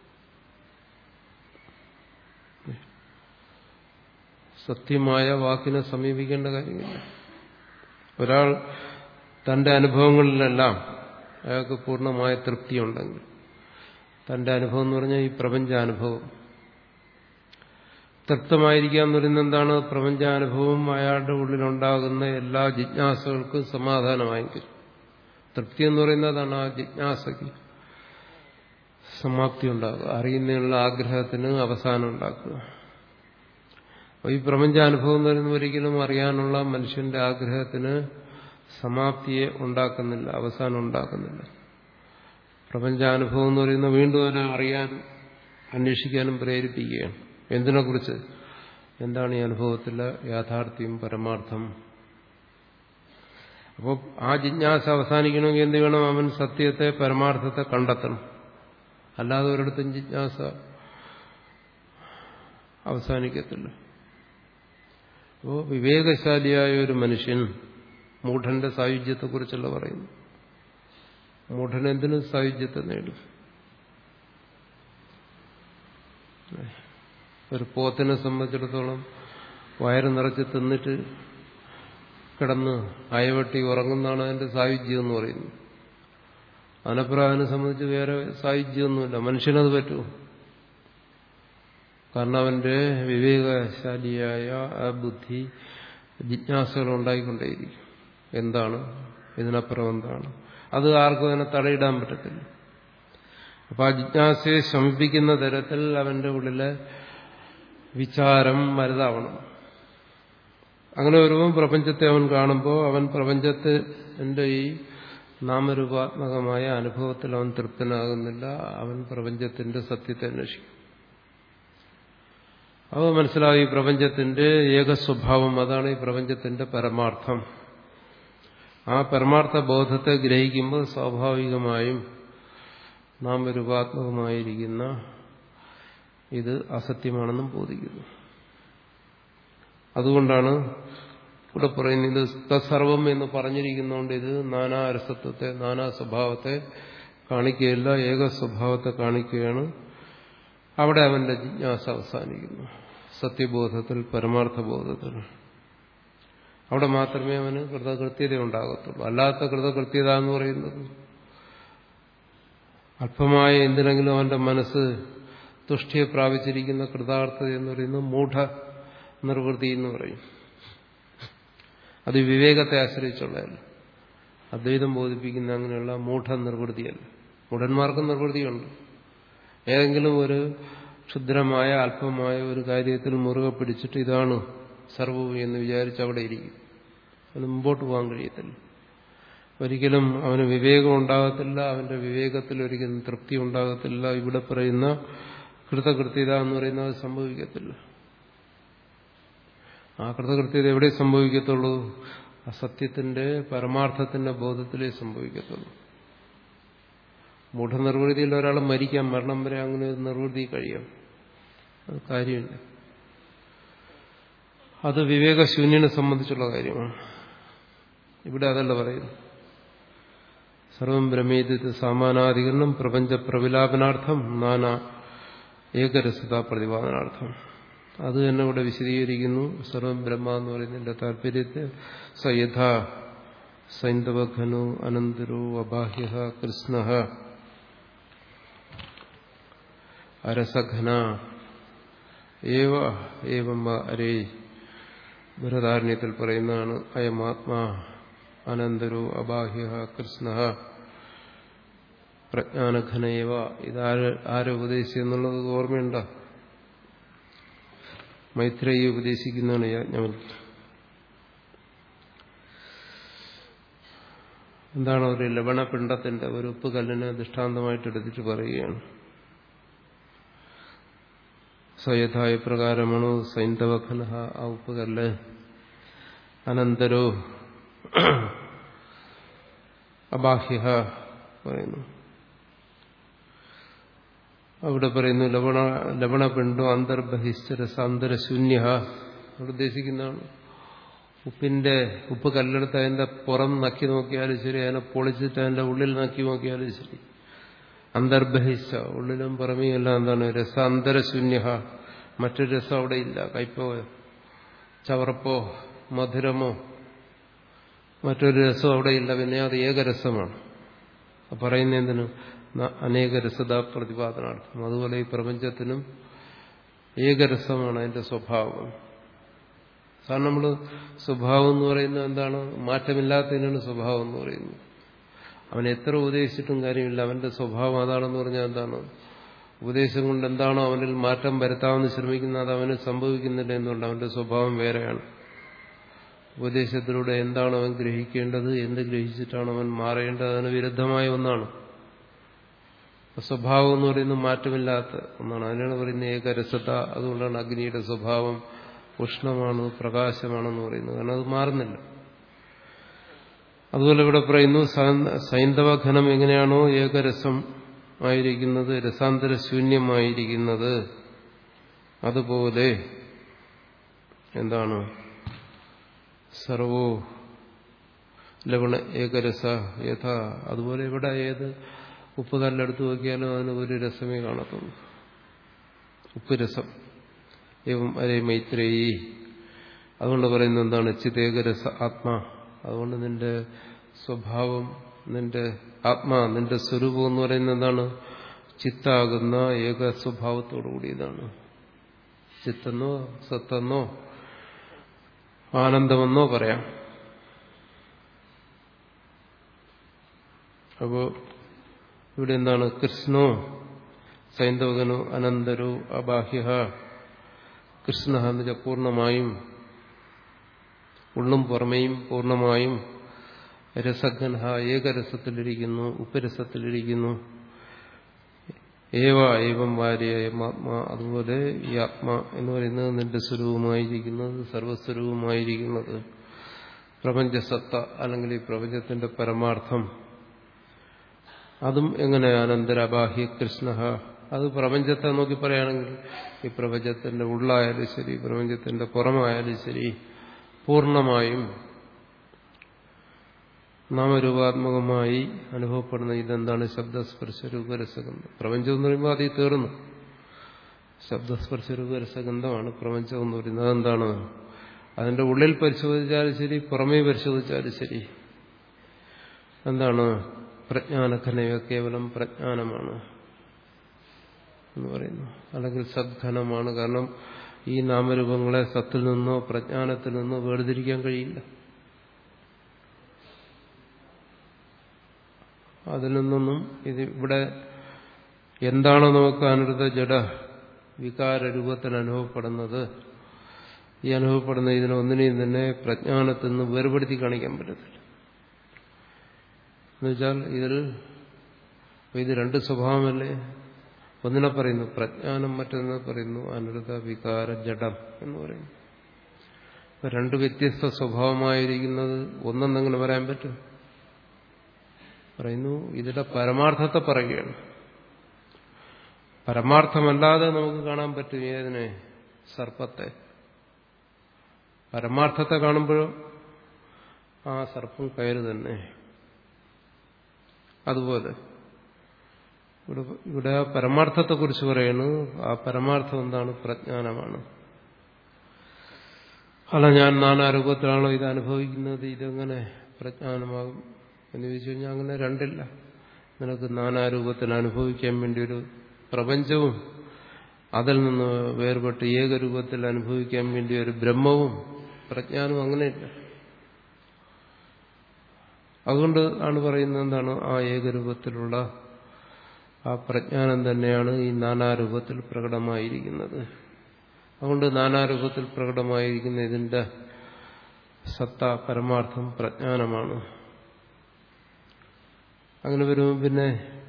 സത്യമായ വാക്കിനെ സമീപിക്കേണ്ട കാര്യമില്ല ഒരാൾ തന്റെ അനുഭവങ്ങളിലെല്ലാം അയാൾക്ക് പൂർണ്ണമായ തൃപ്തിയുണ്ടെങ്കിൽ തന്റെ അനുഭവം എന്ന് പറഞ്ഞാൽ ഈ പ്രപഞ്ചാനുഭവം തൃപ്തമായിരിക്കുക എന്ന് പറയുന്നത് എന്താണ് പ്രപഞ്ചാനുഭവം അയാളുടെ ഉള്ളിലുണ്ടാകുന്ന എല്ലാ ജിജ്ഞാസകൾക്കും സമാധാനമായെങ്കിൽ തൃപ്തി എന്ന് പറയുന്നതാണ് ആ ജിജ്ഞാസയ്ക്ക് സമാപ്തി ഉണ്ടാക്കുക അറിയുന്നതിനുള്ള ആഗ്രഹത്തിന് അവസാനം ഉണ്ടാക്കുക അപ്പോൾ ഈ പ്രപഞ്ചാനുഭവം എന്ന് പറയുന്നത് ഒരിക്കലും അറിയാനുള്ള മനുഷ്യന്റെ ആഗ്രഹത്തിന് സമാപ്തിയെ ഉണ്ടാക്കുന്നില്ല അവസാനം ഉണ്ടാക്കുന്നില്ല പ്രപഞ്ചാനുഭവം എന്ന് പറയുന്നത് വീണ്ടും അതിനെ അറിയാനും അന്വേഷിക്കാനും പ്രേരിപ്പിക്കുകയാണ് എന്തിനെക്കുറിച്ച് എന്താണ് ഈ അനുഭവത്തിലെ യാഥാർത്ഥ്യം പരമാർത്ഥം അപ്പോൾ ആ ജിജ്ഞാസ അവസാനിക്കണമെങ്കിൽ എന്ത് വേണം അവൻ സത്യത്തെ പരമാർത്ഥത്തെ കണ്ടെത്തണം അല്ലാതെ ഒരിടത്തും ജിജ്ഞാസ അവസാനിക്കത്തില്ല അപ്പോൾ വിവേകശാലിയായ ഒരു മനുഷ്യൻ മൂഢന്റെ സായുജ്യത്തെക്കുറിച്ചല്ല പറയുന്നു മൂഢൻ എന്തിനും സായുജ്യത്തെ നേടും ഒരു പോത്തിനെ സംബന്ധിച്ചിടത്തോളം വയറ് നിറച്ച് തിന്നിട്ട് കിടന്ന് അയവെട്ടി ഉറങ്ങുന്നതാണ് അതിന്റെ സായുജ്യം എന്ന് പറയുന്നത് അതിനപ്പുറം അതിനെ സംബന്ധിച്ച് വേറെ സായുജ്യമൊന്നുമില്ല മനുഷ്യനത് പറ്റുമോ കാരണം അവന്റെ വിവേകശാലിയായ ആ ബുദ്ധി ജിജ്ഞാസകൾ ഉണ്ടായിക്കൊണ്ടേയിരിക്കും എന്താണ് ഇതിനപ്പുറം എന്താണ് അത് ആർക്കും അതിനെ തടയിടാൻ പറ്റത്തില്ല അപ്പൊ ആ ജിജ്ഞാസയെ ശമിപ്പിക്കുന്ന തരത്തിൽ അവന്റെ ഉള്ളിലെ വിചാരം വലുതാവണം അങ്ങനെ വരുമ്പോൾ പ്രപഞ്ചത്തെ അവൻ കാണുമ്പോൾ അവൻ പ്രപഞ്ചത്തിന്റെ ഈ നാമരൂപാത്മകമായ അനുഭവത്തിൽ അവൻ തൃപ്തനാകുന്നില്ല അവൻ പ്രപഞ്ചത്തിന്റെ സത്യത്തെ അന്വേഷിക്കും അവ മനസ്സിലായി പ്രപഞ്ചത്തിന്റെ ഏകസ്വഭാവം അതാണ് ഈ പ്രപഞ്ചത്തിന്റെ പരമാർത്ഥം ആ പരമാർത്ഥ ബോധത്തെ ഗ്രഹിക്കുമ്പോൾ സ്വാഭാവികമായും നാമരൂപാത്മകമായിരിക്കുന്ന ഇത് അസത്യമാണെന്നും ബോധിക്കുന്നു അതുകൊണ്ടാണ് ഇവിടെ പറയുന്നത് തസർവം എന്ന് പറഞ്ഞിരിക്കുന്നതുകൊണ്ട് ഇത് നാനാ രസത്വത്തെ നാനാ സ്വഭാവത്തെ കാണിക്കുകയില്ല ഏക സ്വഭാവത്തെ കാണിക്കുകയാണ് അവിടെ അവന്റെ ജിജ്ഞാസ അവസാനിക്കുന്നു സത്യബോധത്തിൽ പരമാർത്ഥബോധത്തിൽ അവിടെ മാത്രമേ അവന് കൃതകൃത്യത ഉണ്ടാകത്തുള്ളൂ അല്ലാത്ത കൃതകൃത്യത എന്ന് പറയുന്നത് അല്പമായ എന്തിനെങ്കിലും അവന്റെ മനസ്സ് തുഷ്ടിയെ പ്രാപിച്ചിരിക്കുന്ന കൃതാർത്ഥത എന്ന് പറയുന്നത് മൂഢ നിർവൃത്തി എന്ന് പറയും അത് വിവേകത്തെ ആശ്രയിച്ചുള്ളതല്ല അദ്വൈതം ബോധിപ്പിക്കുന്ന അങ്ങനെയുള്ള മൂഢ നിർവൃത്തിയല്ല മൂഢന്മാർക്കും നിർവൃത്തിയുണ്ട് ഏതെങ്കിലും ഒരു ക്ഷുദ്രമായ അല്പമായ ഒരു കാര്യത്തിൽ മുറുകെ പിടിച്ചിട്ട് ഇതാണ് സർവവും എന്ന് വിചാരിച്ച് അവിടെ ഇരിക്കും അവന് മുമ്പോട്ട് പോകാൻ കഴിയത്തില്ല ഒരിക്കലും അവന് വിവേകം ഉണ്ടാകത്തില്ല അവന്റെ വിവേകത്തിൽ ഒരിക്കലും തൃപ്തി ഉണ്ടാകത്തില്ല ഇവിടെ പറയുന്ന കൃതകൃത്യത എന്ന് പറയുന്നത് സംഭവിക്കത്തില്ല ആ കൃതകൃത്യത എവിടെ സംഭവിക്കത്തുള്ളൂ ആ സത്യത്തിന്റെ പരമാർത്ഥത്തിന്റെ ബോധത്തിലേ സംഭവിക്കത്തുള്ളൂ മൂഢനിർവൃതിയിൽ ഒരാൾ മരിക്കാം മരണം വരെ അങ്ങനെ ഒരു നിർവൃതി കഴിയാം അത് കാര്യമില്ല അത് വിവേകശൂന്യനെ സംബന്ധിച്ചുള്ള കാര്യമാണ് ഇവിടെ അതല്ല പറയുന്നു സർവം ബ്രഹ്മേദിത്ത് സാമാനാധികരണം പ്രപഞ്ച പ്രവിലാപനാർത്ഥം നാനാ ഏകരസത പ്രതിപാദനാർത്ഥം അത് തന്നെ ഇവിടെ വിശദീകരിക്കുന്നു സർവം ബ്രഹ്മ എന്ന് പറയുന്നതിന്റെ താല്പര്യത്തെ സയഥ സൈന്ധവഘനു അനന്തരോ അബാഹ്യ കൃഷ്ണ അരസഘന ഏവ ഏവം അരേ ബൃഹദാരണ്യത്തിൽ പറയുന്നതാണ് അയമാത്മാ അനന്തരോ അബാഹ്യ കൃഷ്ണ പ്രജ്ഞാനഘനേവ ഇതാര് ആരുപദേശിച്ചെന്നുള്ളത് ഓർമ്മയുണ്ടോ മൈത്രേയി ഉപദേശിക്കുന്നതാണ് യാജ്ഞവൽക്ക് എന്താണ് ഒരു ലവണപിണ്ഡത്തിന്റെ ഒരു ഉപ്പ് കല്ലിനെ ദൃഷ്ടാന്തമായിട്ട് എടുത്തിട്ട് പറയുകയാണ് സ്വയഥായ പ്രകാരമാണോ സൈന്ധവഖന ആ ഉപ്പ് കല്ല് അനന്തരോ അബാഹ്യ പറയുന്നു അവിടെ പറയുന്നു ലവണ ലവണപിണ്ടോ അന്തർബഹിശ്ചരസ അന്തരശൂന്യ അവിടെ ഉദ്ദേശിക്കുന്നതാണ് ഉപ്പിന്റെ ഉപ്പ് കല്ലെടുത്ത് അതിന്റെ പുറം നക്കി നോക്കിയാലും ശരി അതിനെ പൊളിച്ചിട്ട് അതിന്റെ ഉള്ളിൽ നക്കി നോക്കിയാലും ശരി അന്തർബഹിച്ച ഉള്ളിലും പുറമേയും എല്ലാം എന്താണ് രസ അന്തരശൂന്യ മറ്റൊരു രസം അവിടെ ഇല്ല കയ്പോ ചവറപ്പോ മധുരമോ മറ്റൊരു രസം അവിടെ ഇല്ല പിന്നെ അത് ഏകരസമാണ് പറയുന്ന എന്തിനു അനേക രസത പ്രതിപാദനാർത്ഥം അതുപോലെ ഈ പ്രപഞ്ചത്തിനും ഏകരസമാണ് അതിന്റെ സ്വഭാവം കാരണം നമ്മൾ സ്വഭാവം എന്ന് പറയുന്നത് എന്താണ് മാറ്റമില്ലാത്തതിനാണ് സ്വഭാവം എന്ന് പറയുന്നത് അവൻ എത്ര ഉപദേശിച്ചിട്ടും കാര്യമില്ല അവന്റെ സ്വഭാവം അതാണെന്ന് പറഞ്ഞാൽ എന്താണ് ഉപദേശം കൊണ്ട് എന്താണോ അവനിൽ മാറ്റം വരുത്താമെന്ന് ശ്രമിക്കുന്നത് അത് അവന് സംഭവിക്കുന്നില്ല എന്നുകൊണ്ട് അവന്റെ സ്വഭാവം വേറെയാണ് ഉപദേശത്തിലൂടെ എന്താണ് അവൻ ഗ്രഹിക്കേണ്ടത് എന്ത് ഗ്രഹിച്ചിട്ടാണ് അവൻ മാറേണ്ടത് അതിന് വിരുദ്ധമായ ഒന്നാണ് സ്വഭാവം എന്ന് പറയുന്നത് മാറ്റമില്ലാത്ത ഒന്നാണ് അതിനാണ് പറയുന്നത് ഏകരസത അതുകൊണ്ടാണ് അഗ്നിയുടെ സ്വഭാവം ഉഷ്ണമാണ് പ്രകാശമാണെന്ന് പറയുന്നത് കാരണം അത് മാറുന്നില്ല അതുപോലെ ഇവിടെ പറയുന്നു സൈന്ധവ ഘനം എങ്ങനെയാണോ ഏകരസം ആയിരിക്കുന്നത് രസാന്തര ശൂന്യമായിരിക്കുന്നത് അതുപോലെ എന്താണ് സർവോ ലവണ ഏകരസ യഥ അതുപോലെ ഇവിടെ ഏത് ഉപ്പ് കല്ലെടുത്ത് നോക്കിയാലും അതിന് ഒരു രസമേ കാണത്തുള്ളൂ ഉപ്പ് രസം ഏവം അരേ മൈത്രേയി അതുകൊണ്ട് പറയുന്നത് എന്താണ് ചിതേകരസ ആത്മാ അതുകൊണ്ട് നിന്റെ സ്വഭാവം നിന്റെ ആത്മാ നിന്റെ സ്വരൂപം എന്ന് പറയുന്നത് എന്താണ് ചിത്താകുന്ന ഏക സ്വഭാവത്തോടു കൂടിയതാണ് ചിത്തെന്നോ സത്തെന്നോ ആനന്ദമെന്നോ പറയാം അപ്പോ ഇവിടെ എന്താണ് കൃഷ്ണോ സൈന്ധവകനോ അനന്തരോ അബാഹ്യ കൃഷ്ണ എന്ന് വെച്ചാൽ പൂർണ്ണമായും ഉള്ളും പുറമേയും പൂർണ്ണമായും രസഘന ഏകരസത്തിലിരിക്കുന്നു ഉപ്പരസത്തിലിരിക്കുന്നു ഏവ ഏവം വാര്യമാത്മാ അതുപോലെ ഈ ആത്മാ എന്ന് പറയുന്നത് നിന്റെ സ്വരൂപമായിരിക്കുന്നത് സർവസ്വരൂപമായിരിക്കുന്നത് പ്രപഞ്ചസത്ത അല്ലെങ്കിൽ ഈ പ്രപഞ്ചത്തിന്റെ പരമാർത്ഥം അതും എങ്ങനെ അനന്തരബാഹ്യ കൃഷ്ണ അത് പ്രപഞ്ചത്തെ നോക്കി പറയുകയാണെങ്കിൽ ഈ പ്രപഞ്ചത്തിന്റെ ഉള്ളായാലും ശരി പ്രപഞ്ചത്തിന്റെ പുറമായാലും ശരി പൂർണ്ണമായും നാമരൂപാത്മകമായി അനുഭവപ്പെടുന്ന ഇതെന്താണ് ശബ്ദസ്പർശ രൂപരസഗന്ധം പ്രപഞ്ചം എന്ന് പറയുമ്പോൾ അതിൽ തീർന്നു ശബ്ദസ്പർശ രൂപരസഗന്ധമാണ് പ്രപഞ്ചം എന്ന് പറയുന്നത് അതെന്താണ് അതിന്റെ ഉള്ളിൽ പരിശോധിച്ചാലും ശരി പുറമേ പരിശോധിച്ചാലും ശരി എന്താണ് പ്രജ്ഞാനഘനയോ കേവലം പ്രജ്ഞാനമാണ് എന്ന് പറയുന്നു അല്ലെങ്കിൽ സദ്ഘനമാണ് കാരണം ഈ നാമരൂപങ്ങളെ സത്തിൽ നിന്നോ പ്രജ്ഞാനത്തിൽ നിന്നോ വേർതിരിക്കാൻ കഴിയില്ല അതിൽ നിന്നൊന്നും ഇത് ഇവിടെ എന്താണോ നമുക്ക് അനുവൃത ജഡ വികാര രൂപത്തിൽ അനുഭവപ്പെടുന്നത് ഈ അനുഭവപ്പെടുന്ന ഇതിനൊന്നിനെയും തന്നെ പ്രജ്ഞാനത്തിൽ നിന്ന് വേർപെടുത്തി കാണിക്കാൻ പറ്റത്തില്ല എന്നുവെച്ചാൽ ഇതിൽ ഇത് രണ്ട് സ്വഭാവമല്ലേ ഒന്നിനെ പറയുന്നു പ്രജ്ഞാനം മറ്റൊന്നിനെ പറയുന്നു അനുരുത വികാര ജഡം എന്ന് പറയുന്നു ഇപ്പൊ രണ്ട് വ്യത്യസ്ത സ്വഭാവമായിരിക്കുന്നത് ഒന്നെന്നെങ്ങനെ പറയാൻ പറ്റും പറയുന്നു ഇതിന്റെ പരമാർത്ഥത്തെ പറയുകയാണ് പരമാർത്ഥമല്ലാതെ നമുക്ക് കാണാൻ പറ്റും ഏതിനെ സർപ്പത്തെ പരമാർത്ഥത്തെ കാണുമ്പോഴോ ആ സർപ്പം കയറ് തന്നെ അതുപോലെ ഇവിടെ ഇവിടെ ആ പരമാർത്ഥത്തെക്കുറിച്ച് പറയുന്നു ആ പരമാർത്ഥം എന്താണ് പ്രജ്ഞാനമാണ് അല്ല ഞാൻ നാനാരൂപത്തിലാണോ ഇത് അനുഭവിക്കുന്നത് ഇതെങ്ങനെ പ്രജ്ഞാനമാകും എന്ന് ചോദിച്ചു കഴിഞ്ഞാൽ അങ്ങനെ രണ്ടില്ല നിനക്ക് നാനാരൂപത്തിൽ അനുഭവിക്കാൻ വേണ്ടി ഒരു പ്രപഞ്ചവും അതിൽ നിന്ന് വേർപെട്ട് ഏകരൂപത്തിൽ അനുഭവിക്കാൻ വേണ്ടി ഒരു ബ്രഹ്മവും പ്രജ്ഞാനവും അങ്ങനെയില്ല അതുകൊണ്ട് ആണ് പറയുന്നത് എന്താണ് ആ ഏകരൂപത്തിലുള്ള ആ പ്രജ്ഞാനം തന്നെയാണ് ഈ നാനാരൂപത്തിൽ പ്രകടമായിരിക്കുന്നത് അതുകൊണ്ട് നാനാരൂപത്തിൽ പ്രകടമായിരിക്കുന്ന ഇതിന്റെ സത്ത പരമാർത്ഥം പ്രജ്ഞാനമാണ് അങ്ങനെ വരുമ്പോൾ പിന്നെ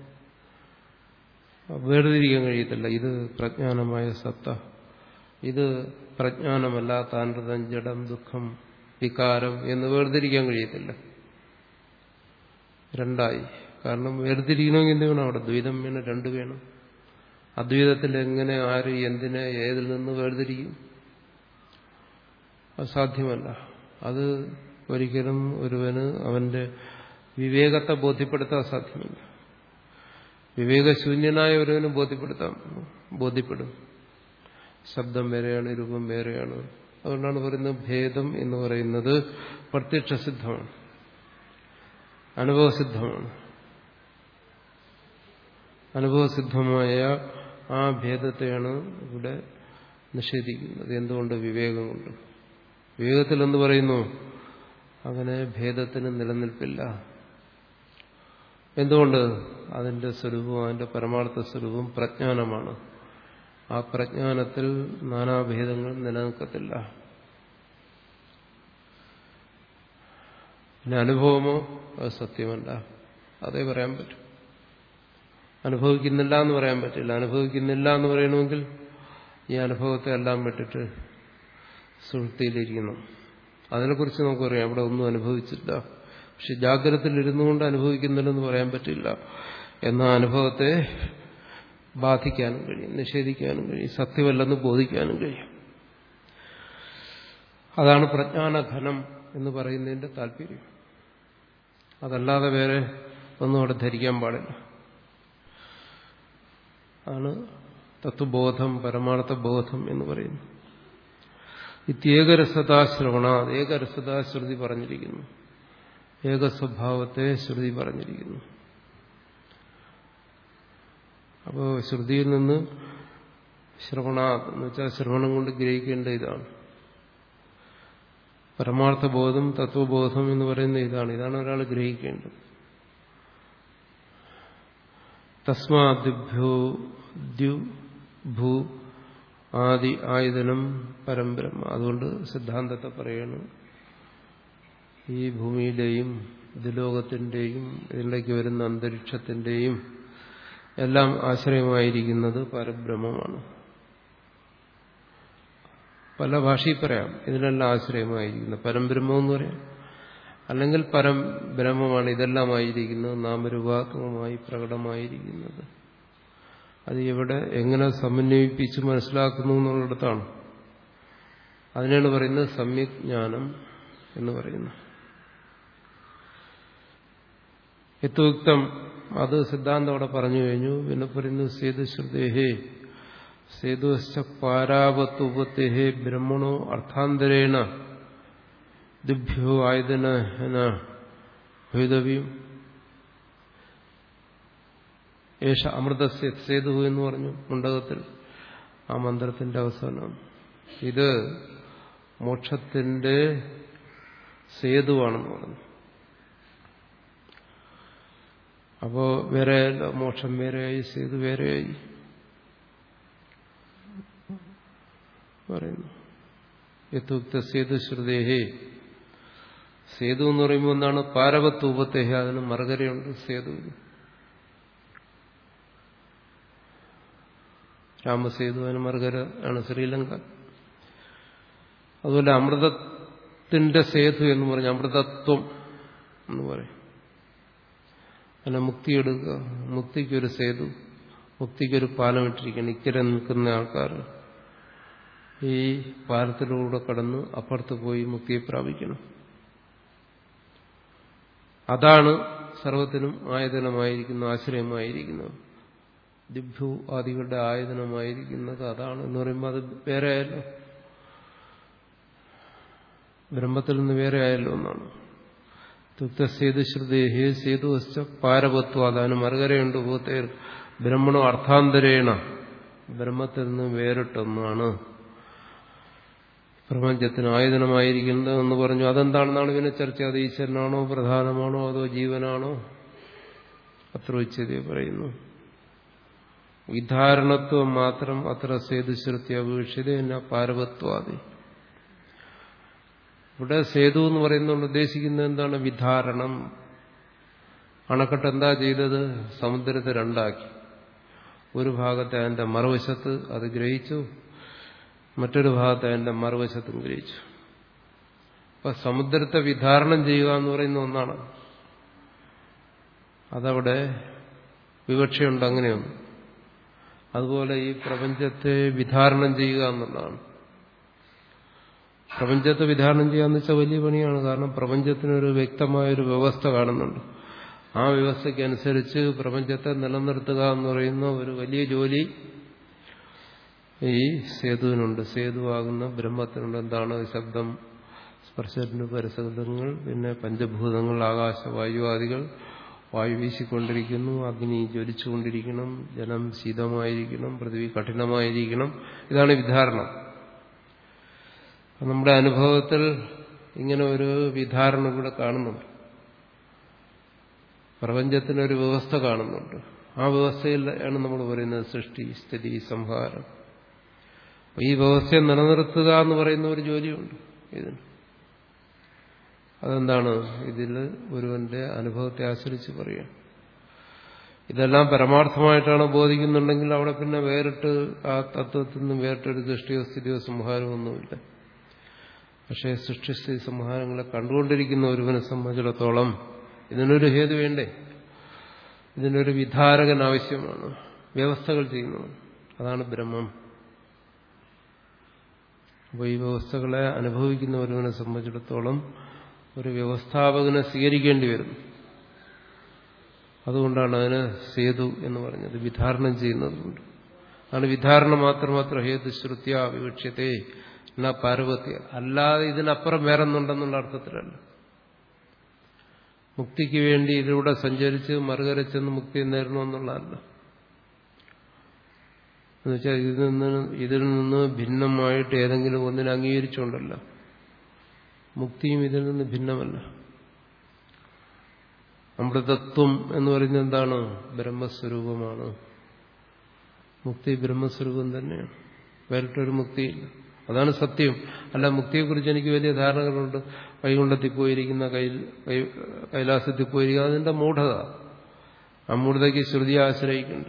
വേർതിരിക്കാൻ കഴിയത്തില്ല ഇത് പ്രജ്ഞാനമായ സത്ത ഇത് പ്രജ്ഞാനമല്ലാത്ത അനൃതം ജഡം ദുഃഖം വികാരം എന്ന് വേർതിരിക്കാൻ കഴിയത്തില്ല രണ്ടായി കാരണം വേർതിരിക്കണമെങ്കിൽ എന്ത് വേണം അവിടെ ദ്വൈതം വേണം രണ്ട് വേണം അദ്വൈതത്തിൽ എങ്ങനെ ആര് എന്തിനെ ഏതിൽ നിന്ന് വേർതിരിക്കും അത് സാധ്യമല്ല അത് ഒരിക്കലും ഒരുവന് അവന്റെ വിവേകത്തെ ബോധ്യപ്പെടുത്താൻ സാധ്യമല്ല വിവേകശൂന്യനായ ഒരുവന് ബോധ്യപ്പെടുത്താം ബോധ്യപ്പെടും ശബ്ദം വേറെയാണ് രൂപം വേറെയാണ് അതുകൊണ്ടാണ് പറയുന്നത് ഭേദം എന്ന് പറയുന്നത് പ്രത്യക്ഷസിദ്ധമാണ് അനുഭവസിദ്ധമാണ് അനുഭവസിദ്ധമായ ആ ഭേദത്തെയാണ് ഇവിടെ നിഷേധിക്കുന്നത് എന്തുകൊണ്ട് വിവേകം കൊണ്ട് വിവേകത്തിൽ എന്ത് പറയുന്നു അങ്ങനെ ഭേദത്തിന് നിലനിൽപ്പില്ല എന്തുകൊണ്ട് അതിന്റെ സ്വരൂപം അതിന്റെ പരമാർത്ഥ സ്വരൂപം പ്രജ്ഞാനമാണ് ആ പ്രജ്ഞാനത്തിൽ നാനാഭേദങ്ങൾ നിലനിൽക്കത്തില്ല പിന്നെ അനുഭവമോ അത് സത്യമല്ല അതേ പറയാൻ പറ്റും അനുഭവിക്കുന്നില്ല എന്ന് പറയാൻ പറ്റില്ല അനുഭവിക്കുന്നില്ല എന്ന് പറയണമെങ്കിൽ ഈ അനുഭവത്തെ എല്ലാം വിട്ടിട്ട് സുഹൃത്തിയിലിരിക്കണം അതിനെക്കുറിച്ച് നമുക്കറിയാം അവിടെ ഒന്നും അനുഭവിച്ചില്ല പക്ഷെ ജാഗ്രതത്തിൽ ഇരുന്നുകൊണ്ട് അനുഭവിക്കുന്നില്ലെന്ന് പറയാൻ പറ്റില്ല എന്ന അനുഭവത്തെ ബാധിക്കാനും കഴിയും നിഷേധിക്കാനും കഴിയും സത്യമല്ലെന്ന് ബോധിക്കാനും കഴിയും അതാണ് പ്രജ്ഞാനഘനം എന്ന് പറയുന്നതിന്റെ താല്പര്യം അതല്ലാതെ വേറെ ഒന്നും അവിടെ ധരിക്കാൻ പാടില്ല ആണ് തത്വബോധം പരമാർത്ഥ ബോധം എന്ന് പറയുന്നു ഇത്യേകരസതാശ്രവണ ഏകരസതാ ശ്രുതി പറഞ്ഞിരിക്കുന്നു ഏകസ്വഭാവത്തെ ശ്രുതി പറഞ്ഞിരിക്കുന്നു അപ്പോൾ ശ്രുതിയിൽ നിന്ന് ശ്രവണ എന്ന് വെച്ചാൽ ശ്രവണം കൊണ്ട് ഗ്രഹിക്കേണ്ട ഇതാണ് പരമാർത്ഥബോധം തത്വബോധം എന്ന് പറയുന്ന ഇതാണ് ഇതാണ് ഒരാൾ ഗ്രഹിക്കേണ്ടത് തസ്മാദ്ഭ്യോ ദ്യു ഭൂ ആദി ആയുധനം പരമ്പരം അതുകൊണ്ട് സിദ്ധാന്തത്തെ പറയണം ഈ ഭൂമിയിലെയും ഇതിലോകത്തിന്റെയും ഇതിലേക്ക് വരുന്ന അന്തരീക്ഷത്തിന്റെയും എല്ലാം ആശ്രയമായിരിക്കുന്നത് പരബ്രഹ്മമാണ് പല ഭാഷയിൽ പറയാം ഇതിനെല്ലാം ആശ്രയമായിരിക്കുന്നത് പരംബ്രഹ്മം എന്ന് പറയാം അല്ലെങ്കിൽ പരം ബ്രഹ്മമാണ് ഇതെല്ലാം ആയിരിക്കുന്നത് നാമരൂപാത്മകമായി പ്രകടമായിരിക്കുന്നത് അത് എവിടെ എങ്ങനെ സമന്വയിപ്പിച്ച് മനസ്സിലാക്കുന്നു എന്നുള്ളിടത്താണ് അതിനാണ് പറയുന്നത് സമ്യക് ജ്ഞാനം എന്ന് പറയുന്നത് യഥോക്തം അത് സിദ്ധാന്തം അവിടെ പറഞ്ഞു കഴിഞ്ഞു പിന്നെ പറയുന്നു സേതുശ്രുതേഹേ സേതുശ്ച പാരാവത്തുപത്തേഹേ ബ്രഹ്മണോ അർത്ഥാന്തരേണ ദിഭ്യോ ആയുധന ഭേദവ്യം ഏഷ അമൃതസ്യ സേതു എന്ന് പറഞ്ഞു മുണ്ടകത്തിൽ ആ മന്ത്രത്തിന്റെ അവസാനം ഇത് മോക്ഷത്തിന്റെ സേതുവാണെന്ന് പറഞ്ഞു അപ്പോ വേറെയല്ല മോക്ഷം വേറെയായി സേതു വേറെയായി പറയുന്നു യഥുക്ത സേതു ശ്രുതേഹേ സേതു എന്ന് പറയുമ്പോൾ എന്താണ് പാരവത്തൂപത്തേഹ അതിന് മറുകരയുണ്ട് സേതുവിന് രാമസേതു അതിന് മറുകര ആണ് ശ്രീലങ്ക അതുപോലെ അമൃതത്തിന്റെ സേതു എന്ന് പറഞ്ഞ അമൃതത്വം എന്ന് പറയും അതിനെ മുക്തിയെടുക്കുക മുക്തിക്കൊരു സേതു മുക്തിക്കൊരു പാലം ഇട്ടിരിക്കണം ഇക്കരെ നിൽക്കുന്ന ആൾക്കാർ ഈ പാലത്തിലൂടെ കടന്ന് അപ്പുറത്ത് പോയി മുക്തിയെ പ്രാപിക്കണം അതാണ് സർവത്തിനും ആയതനമായിരിക്കുന്ന ആശ്രയമായിരിക്കുന്നത് ദിഭ്യു ആദികളുടെ ആയുധനമായിരിക്കുന്നത് അതാണ് എന്ന് പറയുമ്പോൾ അത് വേറെ ആയല്ലോ ബ്രഹ്മത്തിൽ നിന്ന് വേറെ ആയല്ലോ എന്നാണ് തുക്തസേതു ശ്രുതേഹേ സേതു വസ്ത പാരവത്വം അതാണ് മറുകരയുണ്ട് ഭൂത്തേർ ബ്രഹ്മണോ അർത്ഥാന്തരേണ ബ്രഹ്മത്തിൽ നിന്ന് വേറിട്ടൊന്നാണ് പ്രപഞ്ചത്തിന് ആയുധനമായിരിക്കുന്നത് എന്ന് പറഞ്ഞു അതെന്താണെന്നാണ് പിന്നെ ചർച്ച അത് ഈശ്വരനാണോ പ്രധാനമാണോ അതോ ജീവനാണോ അത്ര ഉച്ചതയെ പറയുന്നു വിധാരണത്വം മാത്രം അത്ര സേതുശ്രുതി അപേക്ഷിത എന്ന പാരവത്വാദി ഇവിടെ സേതു എന്ന് പറയുന്നതുകൊണ്ട് ഉദ്ദേശിക്കുന്നത് എന്താണ് വിധാരണം അണക്കെട്ട് എന്താ ചെയ്തത് സമുദ്രത്തെ രണ്ടാക്കി ഒരു ഭാഗത്തെ അതിന്റെ മറുവശത്ത് അത് ഗ്രഹിച്ചു മറ്റൊരു ഭാഗത്ത് അതിന്റെ മറുവശത്തും ഗ്രഹിച്ചു അപ്പൊ സമുദ്രത്തെ വിധാരണം ചെയ്യുക എന്ന് പറയുന്ന ഒന്നാണ് അതവിടെ വിവക്ഷയുണ്ട് അങ്ങനെയൊന്നും അതുപോലെ ഈ പ്രപഞ്ചത്തെ വിധാരണം ചെയ്യുക എന്നുള്ളതാണ് പ്രപഞ്ചത്തെ വിധാരണം ചെയ്യാന്ന് വെച്ചാൽ വലിയ പണിയാണ് കാരണം പ്രപഞ്ചത്തിനൊരു വ്യക്തമായൊരു വ്യവസ്ഥ കാണുന്നുണ്ട് ആ വ്യവസ്ഥയ്ക്കനുസരിച്ച് പ്രപഞ്ചത്തെ നിലനിർത്തുക എന്ന് പറയുന്ന ഒരു വലിയ ജോലി ഈ സേതുവിനുണ്ട് സേതുവാകുന്ന ബ്രഹ്മത്തിനുണ്ട് എന്താണ് ശബ്ദം സ്പർശത്തിന് പരശബ്ദങ്ങൾ പിന്നെ പഞ്ചഭൂതങ്ങൾ ആകാശ വായുവാദികൾ വായു വീശിക്കൊണ്ടിരിക്കുന്നു അഗ്നി ജ്വലിച്ചുകൊണ്ടിരിക്കണം ജലം ശീതമായിരിക്കണം പൃഥ്വി കഠിനമായിരിക്കണം ഇതാണ് വിധാരണം നമ്മുടെ അനുഭവത്തിൽ ഇങ്ങനെ ഒരു വിധാരണം ഇവിടെ കാണുന്നുണ്ട് പ്രപഞ്ചത്തിനൊരു വ്യവസ്ഥ കാണുന്നുണ്ട് ആ വ്യവസ്ഥയിൽ ആണ് നമ്മൾ പറയുന്നത് സൃഷ്ടി സ്ഥിതി സംഹാരം ഈ വ്യവസ്ഥയെ നിലനിർത്തുക എന്ന് പറയുന്ന ഒരു ജോലിയുണ്ട് ഇതിന് അതെന്താണ് ഇതിൽ ഒരുവന്റെ അനുഭവത്തെ ആശ്രയിച്ച് പറയാം ഇതെല്ലാം പരമാർത്ഥമായിട്ടാണ് ബോധിക്കുന്നുണ്ടെങ്കിൽ അവിടെ പിന്നെ വേറിട്ട് ആ തത്വത്തിൽ നിന്ന് വേറിട്ടൊരു ദൃഷ്ടിയോ സ്ഥിതിയോ സംഹാരമോ ഒന്നുമില്ല പക്ഷേ സൃഷ്ടിസ്ഥിതി സംഹാരങ്ങളെ കണ്ടുകൊണ്ടിരിക്കുന്ന ഒരുവനെ സംബന്ധിച്ചിടത്തോളം ഇതിനൊരു ഹേതു വേണ്ടേ ഇതിനൊരു വിധാരകൻ ആവശ്യമാണ് വ്യവസ്ഥകൾ ചെയ്യുന്നത് അതാണ് ബ്രഹ്മം അപ്പോൾ ഈ വ്യവസ്ഥകളെ അനുഭവിക്കുന്ന ഒരുവനെ സംബന്ധിച്ചിടത്തോളം ഒരു വ്യവസ്ഥാപകനെ സ്വീകരിക്കേണ്ടി വരും അതുകൊണ്ടാണ് അതിന് സേതു എന്ന് പറഞ്ഞത് വിധാരണം ചെയ്യുന്നതുകൊണ്ട് അതാണ് വിധാരണം മാത്രമാത്ര ഹേതു ശ്രുത്യ വിവക്ഷ്യത്തെ എന്നാ പാർവത്യ അല്ലാതെ ഇതിനപ്പുറം വേറൊന്നുണ്ടെന്നുള്ള അർത്ഥത്തിലല്ല മുക്തിക്ക് വേണ്ടി ഇതിലൂടെ സഞ്ചരിച്ച് മറുകരച്ചെന്ന് മുക്തി നേടണമെന്നുള്ളതല്ല എന്നുവെച്ചാൽ ഇതിൽ നിന്ന് ഇതിൽ നിന്ന് ഭിന്നമായിട്ട് ഏതെങ്കിലും ഒന്നിനെ അംഗീകരിച്ചുകൊണ്ടല്ല മുക്തിയും ഇതിൽ നിന്ന് ഭിന്നമല്ല അമൃതത്വം എന്ന് പറയുന്നത് എന്താണ് ബ്രഹ്മസ്വരൂപമാണ് മുക്തി ബ്രഹ്മസ്വരൂപം തന്നെയാണ് വേറിട്ടൊരു മുക്തിയില്ല അതാണ് സത്യം അല്ല മുക്തിയെക്കുറിച്ച് എനിക്ക് വലിയ ധാരണകളുണ്ട് വൈകുണ്ഠത്തിൽ പോയിരിക്കുന്ന കൈ കൈലാസത്തിൽ പോയിരിക്കുന്ന അതിന്റെ മൂഢത ആ മൂഢതയ്ക്ക് ശ്രുതി ആശ്രയിക്കണ്ട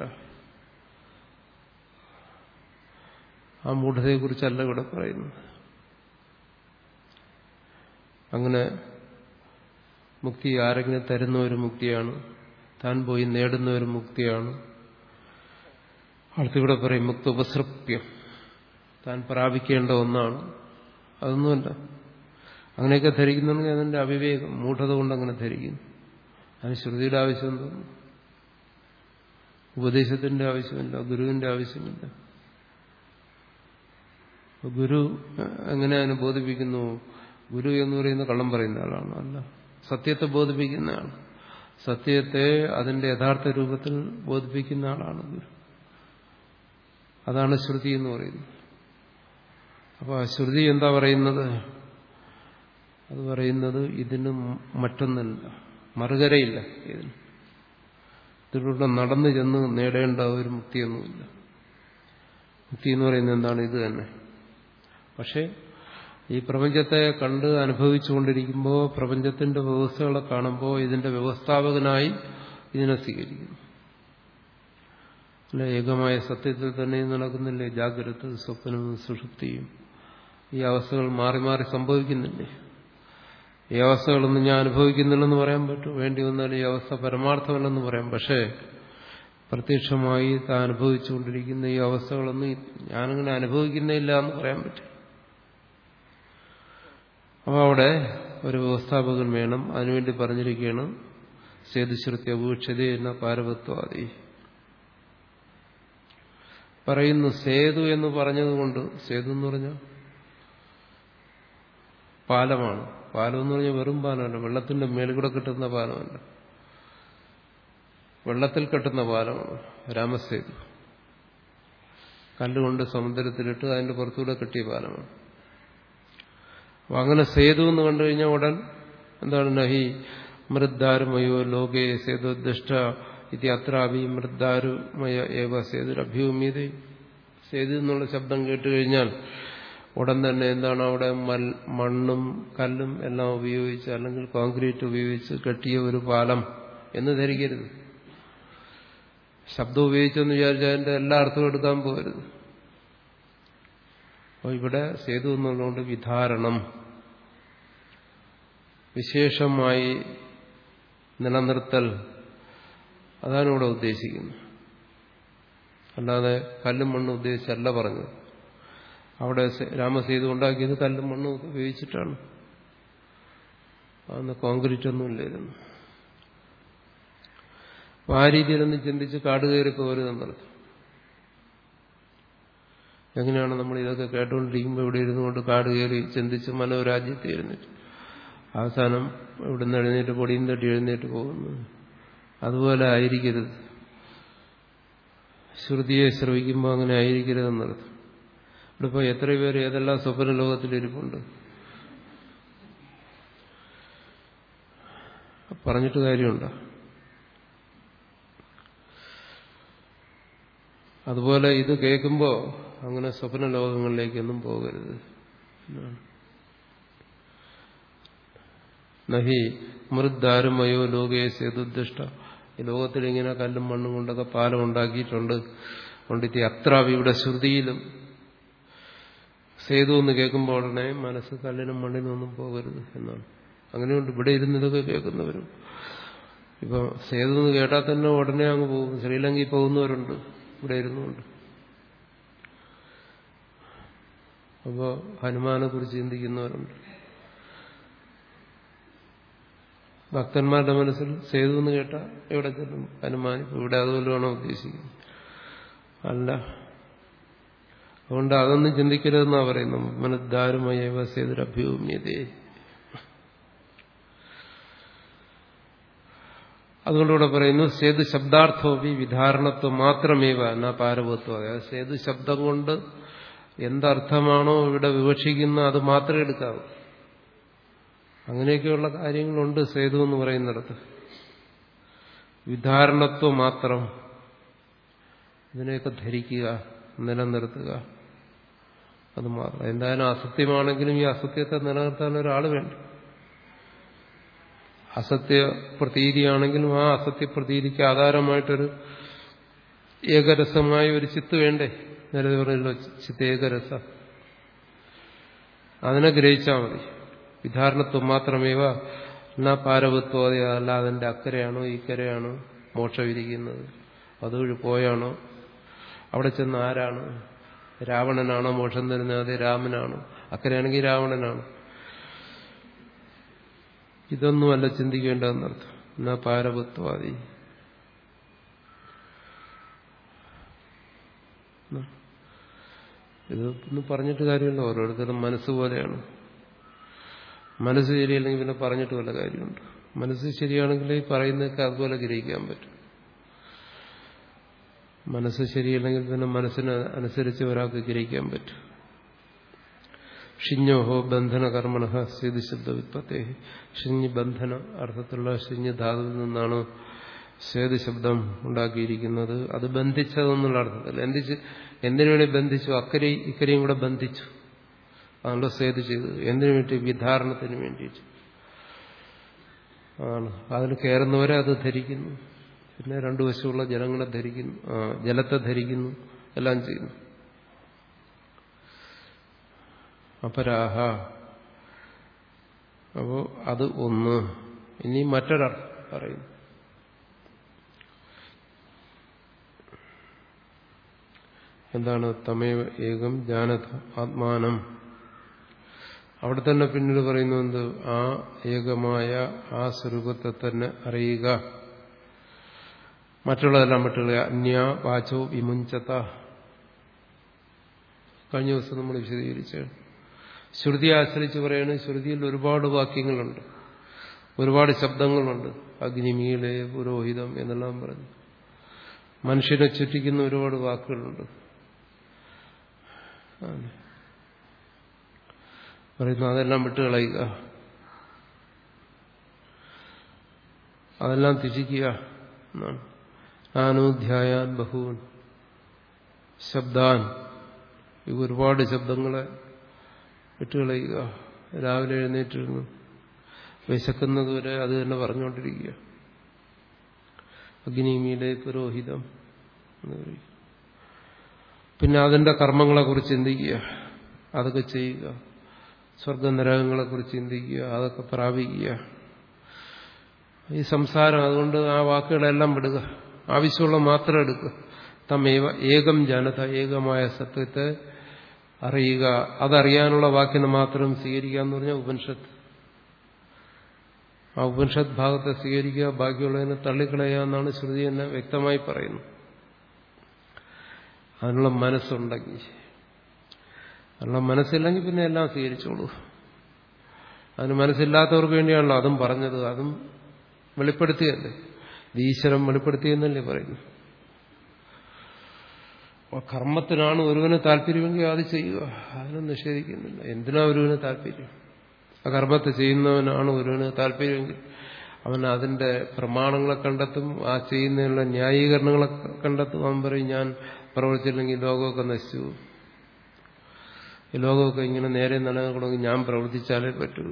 ആ മൂഢതയെക്കുറിച്ചല്ല ഇവിടെ പറയുന്നത് അങ്ങനെ മുക്തി ആരെങ്കിലും തരുന്ന ഒരു മുക്തിയാണ് താൻ പോയി നേടുന്ന ഒരു മുക്തിയാണ് അടുത്തിവിടെ പറയും മുക്ത ഉപസൃപ്യം താൻ പ്രാപിക്കേണ്ട ഒന്നാണ് അതൊന്നുമല്ല അങ്ങനെയൊക്കെ ധരിക്കുന്നുണ്ടെങ്കിൽ അതിന്റെ അവിവേകം മൂഢത കൊണ്ട് അങ്ങനെ ധരിക്കുന്നു അതിന് ശ്രുതിയുടെ ആവശ്യം തോന്നുന്നു ഉപദേശത്തിന്റെ ആവശ്യമില്ല ഗുരുവിന്റെ ആവശ്യമില്ല ഗുരു എങ്ങനെ അതിനെ ബോധിപ്പിക്കുന്നു ഗുരു എന്ന് പറയുന്ന കള്ളം പറയുന്ന ആളാണ് അല്ല സത്യത്തെ ബോധിപ്പിക്കുന്ന ആൾ സത്യത്തെ അതിന്റെ യഥാർത്ഥ രൂപത്തിൽ ബോധിപ്പിക്കുന്ന ആളാണ് ഗുരു അതാണ് ശ്രുതി എന്ന് പറയുന്നത് അപ്പോൾ ആ ശ്രുതി എന്താ പറയുന്നത് അത് പറയുന്നത് ഇതിന് മറ്റൊന്നില്ല മറുകരയില്ല ഇതിന് ഇതിലൂടെ നടന്നു ചെന്ന് നേടേണ്ട ഒരു മുക്തിയൊന്നുമില്ല മുക്തി എന്ന് പറയുന്നത് എന്താണ് ഇത് തന്നെ പക്ഷേ ഈ പ്രപഞ്ചത്തെ കണ്ട് അനുഭവിച്ചുകൊണ്ടിരിക്കുമ്പോൾ പ്രപഞ്ചത്തിന്റെ വ്യവസ്ഥകളെ കാണുമ്പോൾ ഇതിന്റെ വ്യവസ്ഥാപകനായി ഇതിനെ സ്വീകരിക്കുന്നു അല്ല ഏകമായ സത്യത്തിൽ തന്നെ നടക്കുന്നില്ലേ ജാഗ്രത സ്വപ്നവും സുഷുപ്തിയും ഈ അവസ്ഥകൾ മാറി മാറി സംഭവിക്കുന്നില്ലേ ഈ അവസ്ഥകളൊന്നും ഞാൻ അനുഭവിക്കുന്നില്ലെന്ന് പറയാൻ പറ്റും വേണ്ടി വന്നാൽ ഈ അവസ്ഥ പരമാർത്ഥമല്ലെന്ന് പറയാം പക്ഷേ പ്രത്യക്ഷമായി താൻ അനുഭവിച്ചുകൊണ്ടിരിക്കുന്ന ഈ അവസ്ഥകളൊന്നും ഞാനങ്ങനെ അനുഭവിക്കുന്നില്ല എന്ന് പറയാൻ പറ്റും അപ്പോൾ അവിടെ ഒരു വ്യവസ്ഥാപകൻ വേണം അതിനുവേണ്ടി പറഞ്ഞിരിക്കുകയാണ് സേതുശ്രുതി അപേക്ഷത എന്ന പാരവത്വാദി പറയുന്നു സേതു എന്ന് പറഞ്ഞതുകൊണ്ട് സേതു എന്ന് പറഞ്ഞാൽ പാലമാണ് പാലം എന്ന് പറഞ്ഞാൽ വെറും പാലമല്ല വെള്ളത്തിന്റെ മേളിൽ കൂടെ കെട്ടുന്ന പാലമല്ല വെള്ളത്തിൽ കെട്ടുന്ന പാലമാണ് രാമസേതു കല്ലുകൊണ്ട് സമുദ്രത്തിലിട്ട് അതിന്റെ പുറത്തൂടെ കെട്ടിയ പാലമാണ് അപ്പൊ അങ്ങനെ സേതു എന്ന് കണ്ടു കഴിഞ്ഞാൽ ഉടൻ എന്താണ് നഹി മൃദ്ദാരുമയോ ലോകേ സേതുദ്ദിഷ്ട ഇത് അത്രാഭി മൃദ്ദാരുമയ ഏവ സേതുരഭ്യൂമ്യത സേതു എന്നുള്ള ശബ്ദം കേട്ട് കഴിഞ്ഞാൽ ഉടൻ തന്നെ എന്താണ് അവിടെ മണ്ണും കല്ലും എല്ലാം ഉപയോഗിച്ച് അല്ലെങ്കിൽ കോൺക്രീറ്റ് ഉപയോഗിച്ച് കെട്ടിയ ഒരു പാലം എന്ന് ധരിക്കരുത് ശബ്ദം ഉപയോഗിച്ചെന്ന് വിചാരിച്ചാൽ അതിന്റെ എല്ലാ അർത്ഥവും എടുക്കാൻ പോകരുത് അപ്പോൾ ഇവിടെ സേതു എന്നുള്ളതുകൊണ്ട് വിധാരണം വിശേഷമായി നിലനിർത്തൽ അതാണ് ഇവിടെ ഉദ്ദേശിക്കുന്നത് അല്ലാതെ കല്ലും മണ്ണും ഉദ്ദേശിച്ചല്ല പറഞ്ഞത് അവിടെ രാമസേതു ഉണ്ടാക്കിയത് കല്ലും മണ്ണും ഉപയോഗിച്ചിട്ടാണ് അന്ന് കോൺക്രീറ്റ് ഒന്നും ഇല്ലായിരുന്നു അപ്പൊ ആ രീതിയിലൊന്നും ചിന്തിച്ച് കാട് കയറി പോരുതെന്നർത്ഥം എങ്ങനെയാണ് നമ്മൾ ഇതൊക്കെ കേട്ടുകൊണ്ടിരിക്കുമ്പോൾ ഇവിടെ ഇരുന്നു കൊണ്ട് കാട് കയറി ചിന്തിച്ച് മനോരാജ്യത്തെ എഴുന്നേറ്റ് അവസാനം ഇവിടുന്ന് എഴുന്നേറ്റ് പൊടിയും തട്ടി എഴുന്നേറ്റ് പോകുന്നു അതുപോലെ ആയിരിക്കരുത് ശ്രുതിയെ ശ്രവിക്കുമ്പോൾ അങ്ങനെ ആയിരിക്കരുതെന്നർത്ഥം ഇവിടെ ഇപ്പോൾ എത്ര പേര് ഏതെല്ലാം സ്വപ്ന ലോകത്തിലിരിപ്പുണ്ട് പറഞ്ഞിട്ട് കാര്യമുണ്ടോ അതുപോലെ ഇത് കേൾക്കുമ്പോൾ അങ്ങനെ സ്വപ്ന ലോകങ്ങളിലേക്കൊന്നും പോകരുത് നഹി മൃദ്ദാരുമയോ ലോകേ സേതുദ്ദിഷ്ട ഈ ലോകത്തിൽ ഇങ്ങനെ കല്ലും മണ്ണും കൊണ്ടൊക്കെ പാലം ഉണ്ടാക്കിയിട്ടുണ്ട് കൊണ്ടിട്ട് അത്ര ഇവിടെ ശ്രുതിയിലും സേതു എന്ന് കേൾക്കുമ്പോൾ ഉടനെ മനസ്സ് കല്ലിനും മണ്ണിനും ഒന്നും പോകരുത് എന്നാണ് അങ്ങനെയുണ്ട് ഇവിടെ ഇരുന്ന് ഇതൊക്കെ കേൾക്കുന്നവരും ഇപ്പൊ സേതു എന്ന് കേട്ടാൽ തന്നെ ഉടനെ അങ്ങ് പോകും ശ്രീലങ്കയിൽ പോകുന്നവരുണ്ട് ഇവിടെ ഇരുന്നുകൊണ്ട് അപ്പോൾ ഹനുമാനെ കുറിച്ച് ചിന്തിക്കുന്നവരുണ്ട് ഭക്തന്മാരുടെ മനസ്സിൽ സേതു എന്ന് കേട്ടാൽ എവിടെ ചെല്ലും ഹനുമാൻ ഇപ്പൊ ഇവിടെ അതുപോലെയാണോ ഉദ്ദേശിക്കുന്നത് അല്ല അതുകൊണ്ട് അതൊന്നും ചിന്തിക്കരുതെന്നാ പറയുന്നു മനദ്ദാരുമയവ സേതുരഭ്യൂമ്യതേ അതുകൊണ്ടിവിടെ പറയുന്നു സേതു ശബ്ദാർത്ഥോപി വിധാരണത്വം മാത്രമേവ എന്നാ പാരഭത്വം അതായത് സേതു ശബ്ദം കൊണ്ട് എന്തർത്ഥമാണോ ഇവിടെ വിവക്ഷിക്കുന്നത് അത് മാത്രമേ എടുക്കാവൂ അങ്ങനെയൊക്കെയുള്ള കാര്യങ്ങളുണ്ട് സേതു എന്ന് പറയുന്നിടത്ത് വിധാരണത്വം മാത്രം ഇതിനെയൊക്കെ ധരിക്കുക നിലനിർത്തുക അത് മാത്രം എന്തായാലും അസത്യമാണെങ്കിലും ഈ അസത്യത്തെ നിലനിർത്താൻ ഒരാൾ വേണ്ട അസത്യ പ്രതീതിയാണെങ്കിലും ആ അസത്യ പ്രതീതിക്ക് ആധാരമായിട്ടൊരു ഏകരസമായ ഒരു ചിത്ത് വേണ്ടേ നേരത്തെ പറഞ്ഞല്ലോ ചിത്ത് ഏകരസ അതിനെ ഗ്രഹിച്ചാൽ മതി വിധാരണത്വം മാത്രമേവ എന്നാ പാരവത്വം അല്ല അതിന്റെ അക്കരയാണോ ഇക്കരയാണോ മോക്ഷം ഇരിക്കുന്നത് അതുവഴി പോയാണോ അവിടെ ചെന്ന് ആരാണ് രാവണനാണോ മോക്ഷം തരുന്നത് അതെ രാമനാണോ അക്കരയാണെങ്കിൽ രാവണനാണ് ഇതൊന്നുമല്ല ചിന്തിക്കേണ്ടതെന്നർത്ഥം എന്നാ പാരവത്വാദി ഇതൊന്നും പറഞ്ഞിട്ട് കാര്യമില്ല ഓരോരുത്തരും മനസ്സ് പോലെയാണ് മനസ്സ് ശരിയല്ലെങ്കിൽ പിന്നെ പറഞ്ഞിട്ട് വല്ല കാര്യമുണ്ട് മനസ്സ് ശരിയാണെങ്കിൽ ഈ പറയുന്നതൊക്കെ അതുപോലെ ഗ്രഹിക്കാൻ പറ്റും മനസ്സ് ശരിയല്ലെങ്കിൽ പിന്നെ മനസ്സിന് അനുസരിച്ച് ഒരാൾക്ക് ഗ്രഹിക്കാൻ പറ്റും ഷിഞ്ഞോഹോ ബന്ധന കർമ്മണ സ്ഥിതി ശബ്ദ വിത്പത്തേ ഷിഞ്ഞ് ബന്ധന അർത്ഥത്തിലുള്ള ഷിഞ്ഞ് ധാതുവിൽ നിന്നാണ് സ്വേത് ശബ്ദം ഉണ്ടാക്കിയിരിക്കുന്നത് അത് ബന്ധിച്ചതെന്നുള്ള അർത്ഥത്തിൽ എന്തിച്ച് എന്തിനു വേണ്ടി ബന്ധിച്ചു അക്കരെ ഇക്കരെയും കൂടെ ബന്ധിച്ചു അതാണല്ലോ സേതു ചെയ്തത് എന്തിനു വേണ്ടി വിധാരണത്തിന് വേണ്ടിയിട്ട് ആണ് അതിൽ കയറുന്നവരെ അത് ധരിക്കുന്നു പിന്നെ രണ്ടു വശമുള്ള ജലങ്ങളെ ധരിക്കുന്നു ജലത്തെ ധരിക്കുന്നു എല്ലാം ചെയ്യുന്നു അപരാഹ അപ്പോ അത് ഒന്ന് ഇനി മറ്റൊരർത്ഥം പറയുന്നു എന്താണ് തമേവ ഏകം ജാനത ആത്മാനം അവിടെ തന്നെ പിന്നീട് പറയുന്നു എന്ത് ആ ഏകമായ ആ സ്വരൂപത്തെ തന്നെ അറിയുക മറ്റുള്ളതെല്ലാം മറ്റുള്ള അന്യ വാചോ വിമുഞ്ചത കഴിഞ്ഞ ദിവസം നമ്മൾ വിശദീകരിച്ച ശ്രുതിയെ ആശ്രയിച്ച് പറയുന്നത് ശ്രുതിയിൽ ഒരുപാട് വാക്യങ്ങളുണ്ട് ഒരുപാട് ശബ്ദങ്ങളുണ്ട് അഗ്നിമീലെ പുരോഹിതം എന്നെല്ലാം പറഞ്ഞു മനുഷ്യനെ ചുറ്റിക്കുന്ന ഒരുപാട് വാക്കുകളുണ്ട് പറയുന്നു അതെല്ലാം വിട്ടുകളയുക അതെല്ലാം ത്യജിക്കുക എന്നാണ് നാനോധ്യായാൻ ബഹൂൻ ശബ്ദാൻ ഈ ഒരുപാട് ശബ്ദങ്ങളെ വിട്ടുകളയുക രാവിലെ എഴുന്നേറ്റിരുന്നു വിശക്കുന്നതുവരെ അത് തന്നെ പറഞ്ഞുകൊണ്ടിരിക്കുക അഗ്നിമീലെ പുരോഹിതം എന്ന് പറയും പിന്നെ അതിന്റെ കർമ്മങ്ങളെക്കുറിച്ച് ചിന്തിക്കുക അതൊക്കെ ചെയ്യുക സ്വർഗനരകങ്ങളെക്കുറിച്ച് ചിന്തിക്കുക അതൊക്കെ പ്രാപിക്കുക ഈ സംസാരം അതുകൊണ്ട് ആ വാക്കുകളെല്ലാം വിടുക ആവശ്യമുള്ള മാത്രം എടുക്കുക തമേവ ഏകം ജനത ഏകമായ സത്യത്തെ അറിയുക അതറിയാനുള്ള വാക്കിനെ മാത്രം സ്വീകരിക്കുക എന്ന് പറഞ്ഞാൽ ഉപനിഷത്ത് ആ ഉപനിഷത്ത് ഭാഗത്തെ സ്വീകരിക്കുക ബാക്കിയുള്ളതിനെ തള്ളിക്കളയുക എന്നാണ് ശ്രുതി എന്നെ വ്യക്തമായി പറയുന്നത് അതിനുള്ള മനസ്സുണ്ടെങ്കിൽ അതിനുള്ള മനസ്സില്ലെങ്കിൽ പിന്നെ എല്ലാം സ്വീകരിച്ചോളൂ അതിന് മനസ്സില്ലാത്തവർക്ക് വേണ്ടിയാണല്ലോ അതും പറഞ്ഞത് അതും വെളിപ്പെടുത്തിയല്ലേ ഈശ്വരം വെളിപ്പെടുത്തിയെന്നല്ലേ പറയുന്നു കർമ്മത്തിനാണ് ഒരുവന് താല്പര്യമെങ്കിൽ അത് ചെയ്യുക അതിനും നിഷേധിക്കുന്നില്ല എന്തിനാ ഒരുവന് താല്പര്യം ആ കർമ്മത്തെ ചെയ്യുന്നവനാണ് ഒരുവന് താല്പര്യമെങ്കിൽ അവൻ അതിന്റെ പ്രമാണങ്ങളെ കണ്ടെത്തും ആ ചെയ്യുന്നതിനുള്ള ന്യായീകരണങ്ങളെ കണ്ടെത്തും അവൻ പറയും ഞാൻ പ്രവർത്തിച്ചില്ലെങ്കിൽ ലോകമൊക്കെ നശിച്ചു ഈ ലോകമൊക്കെ ഇങ്ങനെ നേരെ നിലനിൽക്കണമെങ്കിൽ ഞാൻ പ്രവർത്തിച്ചാലേ പറ്റൂ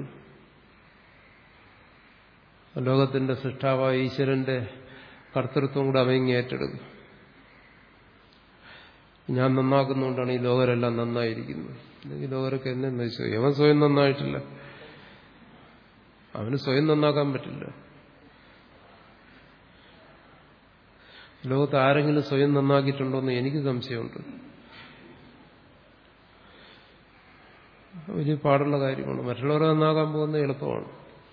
ലോകത്തിന്റെ സൃഷ്ടാവായ ഈശ്വരന്റെ കർത്തൃത്വം കൂടെ അവങ്ങി ഏറ്റെടുക്കും ഞാൻ നന്നാക്കുന്നതുകൊണ്ടാണ് ഈ ലോകരെല്ലാം നന്നായിരിക്കുന്നത് അല്ലെങ്കിൽ ലോകരൊക്കെ എന്നെ നശിച്ചു യവൻ സ്വയം നന്നായിട്ടില്ല അവന് സ്വയം നന്നാക്കാൻ പറ്റില്ല ലോകത്ത് ആരെങ്കിലും സ്വയം നന്നാക്കിയിട്ടുണ്ടോ എന്ന് എനിക്ക് സംശയമുണ്ട് വലിയ പാടുള്ള കാര്യമാണ് മറ്റുള്ളവരെ നന്നാക്കാൻ പോകുന്നത് എളുപ്പമാണ്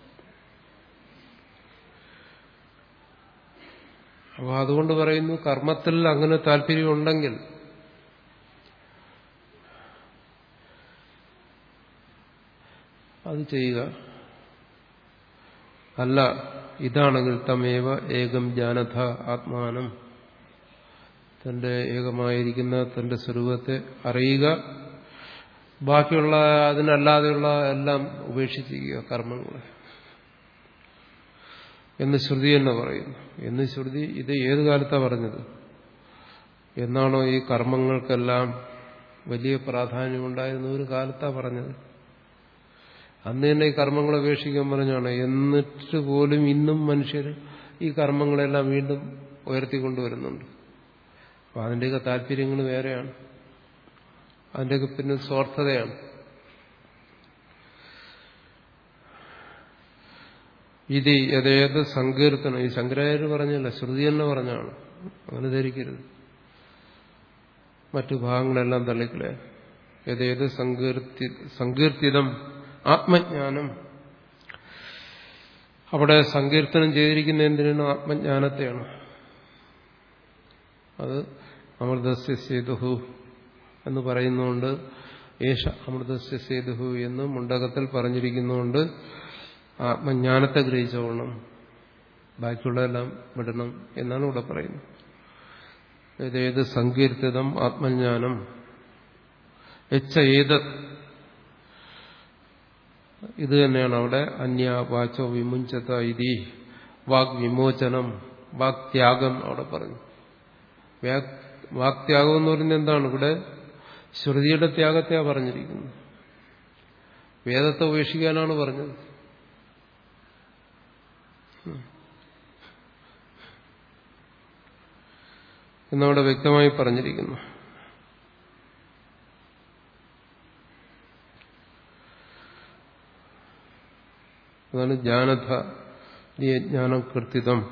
അപ്പോൾ അതുകൊണ്ട് പറയുന്നു കർമ്മത്തിൽ അങ്ങനെ താല്പര്യമുണ്ടെങ്കിൽ അത് ചെയ്യുക അല്ല ഇതാണെങ്കിൽ തമേവ ഏകം ജാനഥ ആത്മാനം തന്റെ ഏകമായിരിക്കുന്ന തന്റെ സ്വരൂപത്തെ അറിയുക ബാക്കിയുള്ള അതിനല്ലാതെയുള്ള എല്ലാം ഉപേക്ഷിച്ചിരിക്കുക കർമ്മങ്ങളെ എന്ന് ശ്രുതി തന്നെ പറയുന്നു എന്ന് ശ്രുതി ഇത് ഏത് കാലത്താണ് പറഞ്ഞത് എന്നാണോ ഈ കർമ്മങ്ങൾക്കെല്ലാം വലിയ പ്രാധാന്യം ഉണ്ടായിരുന്ന ഒരു കാലത്താണ് പറഞ്ഞത് അന്ന് തന്നെ ഈ കർമ്മങ്ങളെ ഉപേക്ഷിക്കാൻ പറഞ്ഞാണ് എന്നിട്ട് പോലും ഇന്നും മനുഷ്യർ ഈ കർമ്മങ്ങളെല്ലാം വീണ്ടും ഉയർത്തിക്കൊണ്ടുവരുന്നുണ്ട് അപ്പം അതിൻ്റെയൊക്കെ താല്പര്യങ്ങൾ വേറെയാണ് അതിൻ്റെയൊക്കെ പിന്നെ സ്വാർത്ഥതയാണ് ഇത് യഥേത് സങ്കീർത്തനം ഈ ശങ്കരാചാര്യ പറഞ്ഞല്ല ശ്രുതി തന്നെ പറഞ്ഞാണ് അങ്ങനെ ധരിക്കരുത് മറ്റു ഭാഗങ്ങളെല്ലാം തള്ളിക്കളയാൻ യഥേത് സങ്കീർത്തി സങ്കീർത്തിതം ആത്മജ്ഞാനം അവിടെ സങ്കീർത്തനം ചെയ്തിരിക്കുന്ന എന്തിനാണ് ആത്മജ്ഞാനത്തെയാണ് അത് അമൃതസ്യ സേതുഹു എന്ന് പറയുന്നുകൊണ്ട് ഏഷ അമൃതസ്യ സേതുഹു എന്ന് മുണ്ടകത്തിൽ പറഞ്ഞിരിക്കുന്നുകൊണ്ട് ആത്മജ്ഞാനത്തെ ഗ്രഹിച്ചോളണം ബാക്കിയുള്ളതെല്ലാം വിടണം എന്നാണ് ഇവിടെ പറയുന്നത് ഏതേത് സങ്കീർത്തിതം ആത്മജ്ഞാനം എച്ച ഏത് ഇത് തന്നെയാണ് അവിടെ അന്യ വാചോ വിമുഞ്ചത ഇതി വാഗ് വിമോചനം വാക്ത്യാഗം അവിടെ പറഞ്ഞു വാക്ത്യാഗം എന്ന് പറയുന്നത് എന്താണ് ഇവിടെ ശ്രുതിയുടെ ത്യാഗത്തെയാണ് പറഞ്ഞിരിക്കുന്നത് വേദത്തെ ഉപേക്ഷിക്കാനാണ് പറഞ്ഞത് എന്നവിടെ വ്യക്തമായി പറഞ്ഞിരിക്കുന്നു അതാണ് ജ്ഞാനധ ജ്ഞാനം കൃത്യതം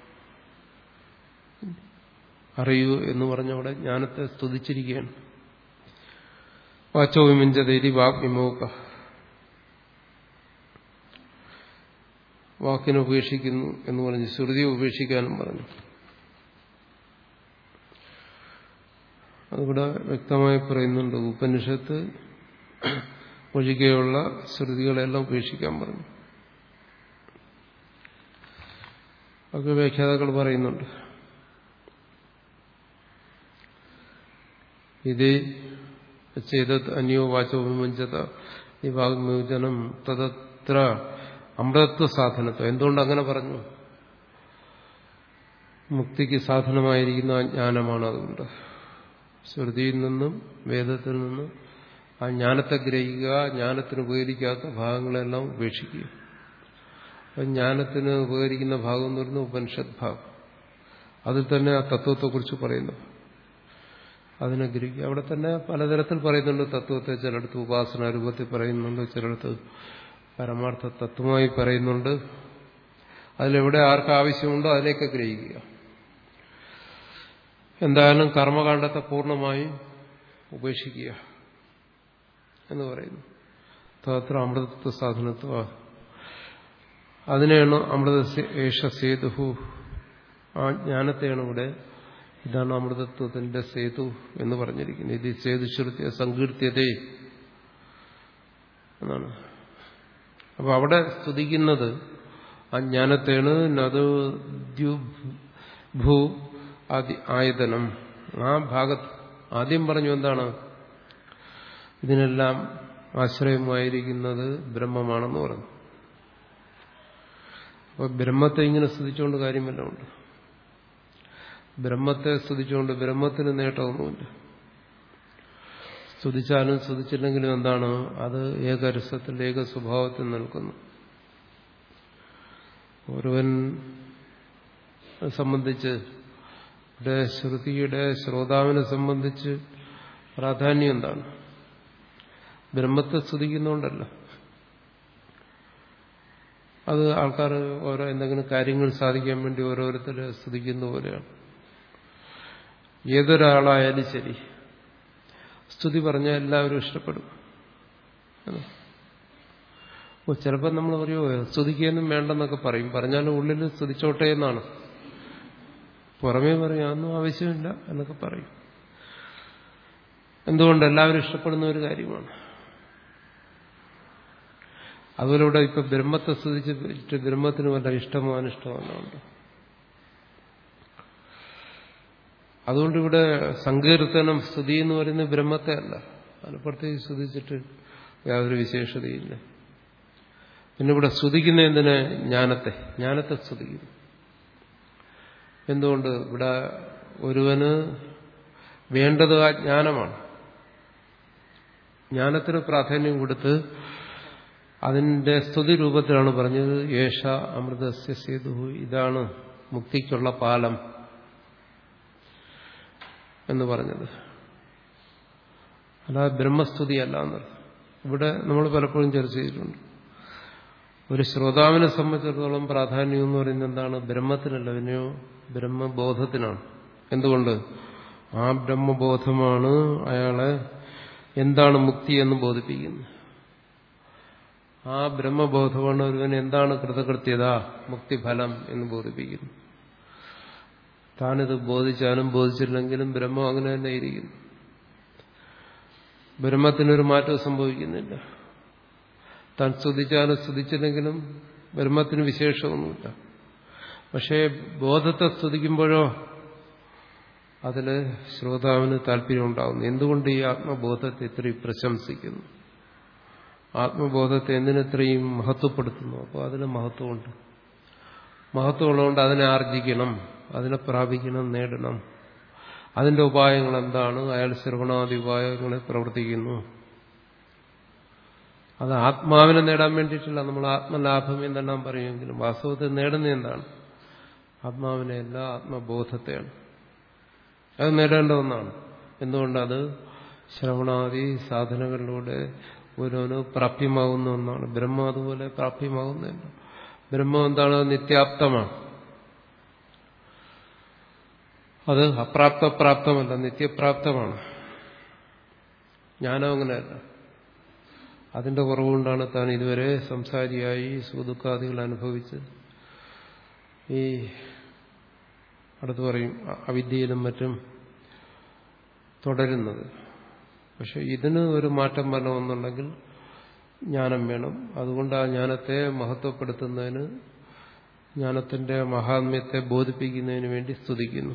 അറിയൂ എന്ന് പറഞ്ഞവിടെ ജ്ഞാനത്തെ സ്തുതിച്ചിരിക്കുകയാണ് വാച്ചോ വിമിഞ്ചതേരി വാക് വിമോക വാക്കിനെ ഉപേക്ഷിക്കുന്നു എന്ന് പറഞ്ഞ് ശ്രുതിയെ ഉപേക്ഷിക്കാനും പറഞ്ഞു അതിവിടെ വ്യക്തമായി പറയുന്നുണ്ട് ഉപനിഷത്ത് ഒഴികെയുള്ള ശ്രുതികളെല്ലാം ഉപേക്ഷിക്കാൻ പറഞ്ഞു ഒക്കെ വ്യാഖ്യാതാക്കൾ പറയുന്നുണ്ട് ഇത് ചെയ്ത അന്യോ വാചോ വിമുഞ്ചത ഈ വാഗ്മോചനം തദത്ര അമൃതത്വ സാധനത്വം എന്തുകൊണ്ട് അങ്ങനെ പറഞ്ഞു മുക്തിക്ക് സാധനമായിരിക്കുന്ന ആ ജ്ഞാനമാണ് അതുകൊണ്ട് ശ്രുതിയിൽ നിന്നും വേദത്തിൽ നിന്നും ആ ജ്ഞാനത്തെ ഗ്രഹിക്കുക ജ്ഞാനത്തിന് ഉപകരിക്കാത്ത ഭാഗങ്ങളെല്ലാം ഉപേക്ഷിക്കുക ജ്ഞാനത്തിന് ഉപകരിക്കുന്ന ഭാഗം എന്ന് പറയുന്നത് ഉപനിഷത് ഭാഗം അതിൽ തന്നെ ആ തത്വത്തെക്കുറിച്ച് പറയുന്നു അതിനെ ഗ്രഹിക്കുക അവിടെ തന്നെ പലതരത്തിൽ പറയുന്നുണ്ട് തത്വത്തെ ചിലടത്ത് ഉപാസന രൂപത്തിൽ പറയുന്നുണ്ട് ചിലടത്ത് പരമാർത്ഥ തത്വമായി പറയുന്നുണ്ട് അതിലെവിടെ ആർക്ക് ആവശ്യമുണ്ടോ അതിലേക്ക് ഗ്രഹിക്കുക എന്തായാലും കർമ്മകാണ്ഡത്തെ പൂർണ്ണമായും ഉപേക്ഷിക്കുക എന്ന് പറയുന്നു തത്ര അമൃതത്വ സാധനത്വ അതിനെയാണ് അമൃത ഏഷ സേതുഹു ആ ജ്ഞാനത്തെയാണ് ഇവിടെ ഇതാണ് അമൃതത്വത്തിന്റെ സേതു എന്ന് പറഞ്ഞിരിക്കുന്നത് ഇത് സേതുശ്രുതിയ സങ്കീർത്തിയതേ എന്നാണ് അപ്പൊ അവിടെ സ്തുതിക്കുന്നത് ആ ജ്ഞാനത്തെയാണ് നതു ഭൂ ആദി ആയതനം ആ ഭാഗത്ത് ആദ്യം പറഞ്ഞു എന്താണ് ഇതിനെല്ലാം ആശ്രയമായിരിക്കുന്നത് ബ്രഹ്മമാണെന്ന് പറഞ്ഞു അപ്പൊ ബ്രഹ്മത്തെ ഇങ്ങനെ സ്തുതിച്ചുകൊണ്ട് കാര്യമെല്ലാം ഉണ്ട് ബ്രഹ്മത്തെ സ്തുതിച്ചുകൊണ്ട് ബ്രഹ്മത്തിന് നേട്ടമൊന്നുമില്ല സ്തുതിച്ചാലും സ്തുതിച്ചില്ലെങ്കിലും എന്താണ് അത് ഏകരസത്തിൽ ഏക സ്വഭാവത്തിൽ നിൽക്കുന്നു ഒരുവൻ സംബന്ധിച്ച് ഇവിടെ ശ്രുതിയുടെ ശ്രോതാവിനെ സംബന്ധിച്ച് പ്രാധാന്യം എന്താണ് ബ്രഹ്മത്തെ സ്തുതിക്കുന്നുണ്ടല്ല അത് ആൾക്കാർ ഓരോ എന്തെങ്കിലും കാര്യങ്ങൾ സാധിക്കാൻ വേണ്ടി ഓരോരുത്തർ സ്തുതിക്കുന്ന പോലെയാണ് ഏതൊരാളായാലും ശരി സ്തുതി പറഞ്ഞാൽ എല്ലാവരും ഇഷ്ടപ്പെടും ഓ ചിലപ്പോൾ നമ്മൾ പറയുമോ സ്തുതിക്കൊന്നും വേണ്ടെന്നൊക്കെ പറയും പറഞ്ഞാലും ഉള്ളിൽ സ്തുതിച്ചോട്ടെ എന്നാണ് പുറമേ പറയും അതൊന്നും ആവശ്യമില്ല എന്നൊക്കെ പറയും എന്തുകൊണ്ട് എല്ലാവരും ഇഷ്ടപ്പെടുന്ന ഒരു കാര്യമാണ് അതുപോലെ ഇവിടെ ഇപ്പൊ ബ്രഹ്മത്തെ സ്തുതിച്ചിട്ട് ബ്രഹ്മത്തിന് വല്ല ഇഷ്ടമോ അനിഷ്ടമോ ഉണ്ട് അതുകൊണ്ട് ഇവിടെ സങ്കീർത്തനം സ്തുതി എന്ന് പറയുന്നത് ബ്രഹ്മത്തെ അല്ല അതിന് പ്രത്യേകിച്ച് സ്തുതിച്ചിട്ട് യാതൊരു വിശേഷതയില്ല പിന്നെ ഇവിടെ സ്തുതിക്കുന്ന എന്തിന് ജ്ഞാനത്തെ ജ്ഞാനത്തെ സ്തുതിക്കുന്നു എന്തുകൊണ്ട് ഇവിടെ ഒരുവന് വേണ്ടത് ആ ജ്ഞാനമാണ് ജ്ഞാനത്തിന് പ്രാധാന്യം കൊടുത്ത് അതിന്റെ സ്തുതി രൂപത്തിലാണ് പറഞ്ഞത് യേശ അമൃതസ്യ സേതു ഇതാണ് മുക്തിക്കുള്ള പാലം എന്ന് പറഞ്ഞത് അല്ലാതെ ബ്രഹ്മസ്തുതി അല്ല എന്നത് ഇവിടെ നമ്മൾ പലപ്പോഴും ചർച്ച ചെയ്തിട്ടുണ്ട് ഒരു ശ്രോതാവിനെ സംബന്ധിച്ചിടത്തോളം പ്രാധാന്യം എന്ന് പറയുന്നത് എന്താണ് ബ്രഹ്മത്തിനല്ല പിന്നെയോ ബ്രഹ്മബോധത്തിനാണ് എന്തുകൊണ്ട് ആ ബ്രഹ്മബോധമാണ് അയാളെ എന്താണ് മുക്തി എന്ന് ബോധിപ്പിക്കുന്നത് ആ ബ്രഹ്മബോധമാണ് ഒരുവൻ എന്താണ് കൃതകൃത്യത മുക്തിഫലം എന്ന് ബോധിപ്പിക്കുന്നു താനിത് ബോധിച്ചാലും ബോധിച്ചില്ലെങ്കിലും ബ്രഹ്മം അങ്ങനെ തന്നെ ഇരിക്കുന്നു ബ്രഹ്മത്തിനൊരു മാറ്റവും സംഭവിക്കുന്നില്ല താൻ സ്തുതിച്ചാലും സ്തുതിച്ചില്ലെങ്കിലും ബ്രഹ്മത്തിന് വിശേഷമൊന്നുമില്ല പക്ഷേ ബോധത്തെ സ്തുതിക്കുമ്പോഴോ അതിൽ ശ്രോതാവിന് താല്പര്യം ഉണ്ടാകുന്നു എന്തുകൊണ്ട് ഈ ആത്മബോധത്തെ ഇത്രയും പ്രശംസിക്കുന്നു ആത്മബോധത്തെ എന്തിനെത്രയും മഹത്വപ്പെടുത്തുന്നു അപ്പോൾ അതിന് മഹത്വമുണ്ട് മഹത്വമുള്ളതുകൊണ്ട് അതിനെ ആർജിക്കണം അതിനെ പ്രാപിക്കണം നേടണം അതിന്റെ ഉപായങ്ങൾ എന്താണ് അയാൾ ശ്രവണാദി ഉപായങ്ങളെ പ്രവർത്തിക്കുന്നു അത് ആത്മാവിനെ നേടാൻ വേണ്ടിയിട്ടില്ല നമ്മൾ ആത്മലാഭം എന്നെല്ലാം പറയുമെങ്കിലും വാസ്തവത്തിൽ നേടുന്ന എന്താണ് ആത്മാവിനെയല്ല ആത്മബോധത്തെയാണ് അത് നേടേണ്ട ഒന്നാണ് എന്തുകൊണ്ടത് ശ്രവണാദി സാധനങ്ങളിലൂടെ ഓരോന്ന് പ്രാപ്യമാകുന്ന ഒന്നാണ് ബ്രഹ്മം അതുപോലെ പ്രാപ്യമാകുന്നില്ല ബ്രഹ്മം എന്താണ് നിത്യാപ്തമാണ് അത് അപ്രാപ്ത പ്രാപ്തമല്ല നിത്യപ്രാപ്തമാണ് ജ്ഞാനം അങ്ങനെയല്ല അതിന്റെ കുറവുകൊണ്ടാണ് താൻ ഇതുവരെ സംസാരിയായി സുഖദുഃഖാദികൾ അനുഭവിച്ച് ഈ അടുത്ത് പറയും അവിദ്യയിലും മറ്റും തുടരുന്നത് പക്ഷെ ഇതിന് ഒരു മാറ്റം വരണമെന്നുണ്ടെങ്കിൽ ജ്ഞാനം വേണം അതുകൊണ്ട് ആ ജ്ഞാനത്തെ മഹത്വപ്പെടുത്തുന്നതിന് ജ്ഞാനത്തിന്റെ മഹാത്മ്യത്തെ ബോധിപ്പിക്കുന്നതിന് വേണ്ടി സ്തുതിക്കുന്നു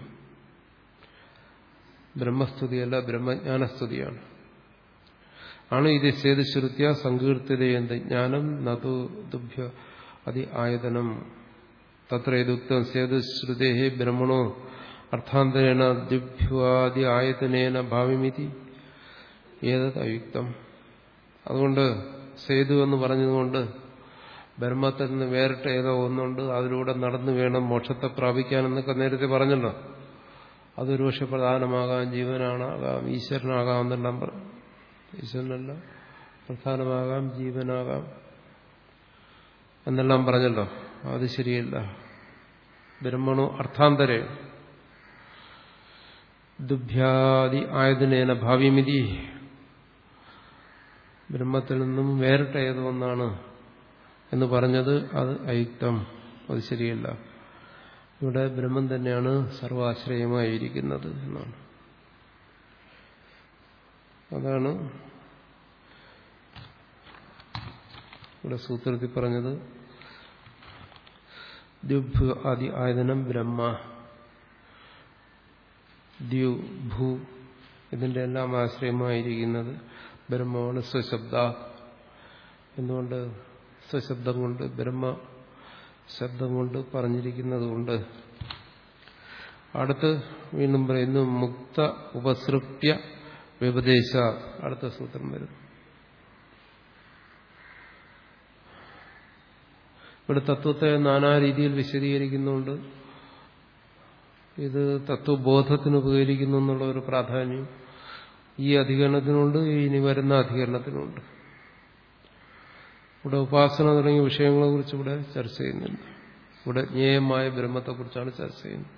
ബ്രഹ്മസ്തുതിയല്ല ബ്രഹ്മജ്ഞാനസ്തുതിയാണ് ആണ് ഇത് സേതുശ്രുത്യ സങ്കീർത്തിതയെന്ത് ജ്ഞാനം നതു ദുഭ്യ അതി ആയതനം തത്ര യദുക്തം സേതുശ്രുതേ ബ്രഹ്മണോ അർത്ഥാന്തരേണ ദുഭ്യാദി ആയതനേന ഭാവിമിതി ഏതത് അയുക്തം അതുകൊണ്ട് സേതു എന്ന് പറഞ്ഞതുകൊണ്ട് ബ്രഹ്മത്തിൽ നിന്ന് വേറിട്ട് ഏതോ ഒന്നുണ്ട് അതിലൂടെ നടന്നു വേണം മോക്ഷത്തെ പ്രാപിക്കാനെന്നൊക്കെ നേരത്തെ പറഞ്ഞല്ലോ അതൊരു പക്ഷെ പ്രധാനമാകാം ജീവനാണാകാം ഈശ്വരനാകാം എന്നെല്ലാം പറഞ്ഞു ഈശ്വരനല്ല പ്രധാനമാകാം ജീവനാകാം എന്നെല്ലാം പറഞ്ഞല്ലോ അത് ശരിയല്ല ബ്രഹ്മണോ അർത്ഥാന്തരേ ദുഭ്യാദി ആയതിനേന ഭാവിമിതി ബ്രഹ്മത്തിൽ നിന്നും വേറിട്ട ഏതോ ഒന്നാണ് എന്ന് പറഞ്ഞത് അത് അയുക്തം അത് ശരിയല്ല ഇവിടെ ബ്രഹ്മം തന്നെയാണ് സർവാശ്രയമായിരിക്കുന്നത് എന്നാണ് അതാണ് ഇവിടെ സൂത്രത്തിൽ പറഞ്ഞത് ദ്യുഭ് ആദി ആയതനം ബ്രഹ്മ ദ്യു ഭൂ ഇതിന്റെ എല്ലാം ആശ്രയമായിരിക്കുന്നത് ബ്രഹ്മമാണ് സ്വശബ്ദ എന്നുകൊണ്ട് സ്വശബ്ദം കൊണ്ട് ബ്രഹ്മ ശബ്ദം കൊണ്ട് പറഞ്ഞിരിക്കുന്നത് കൊണ്ട് അടുത്ത് വീണ്ടും പറയുന്നു മുക്ത ഉപസൃപ്യ വ്യപദേശ അടുത്ത സൂത്രം വരും ഇവിടെ തത്വത്തെ നാനാ രീതിയിൽ വിശദീകരിക്കുന്നുണ്ട് ഇത് തത്വബോധത്തിന് ഉപകരിക്കുന്നു എന്നുള്ള ഒരു പ്രാധാന്യം ഈ അധികരണത്തിനുണ്ട് ഇനി വരുന്ന അധികരണത്തിനുണ്ട് ഇവിടെ ഉപാസന തുടങ്ങിയ വിഷയങ്ങളെ കുറിച്ച് ഇവിടെ ചർച്ച ചെയ്യുന്നില്ല ഇവിടെ ജ്ഞേയമായ ബ്രഹ്മത്തെക്കുറിച്ചാണ് ചർച്ച ചെയ്യുന്നത്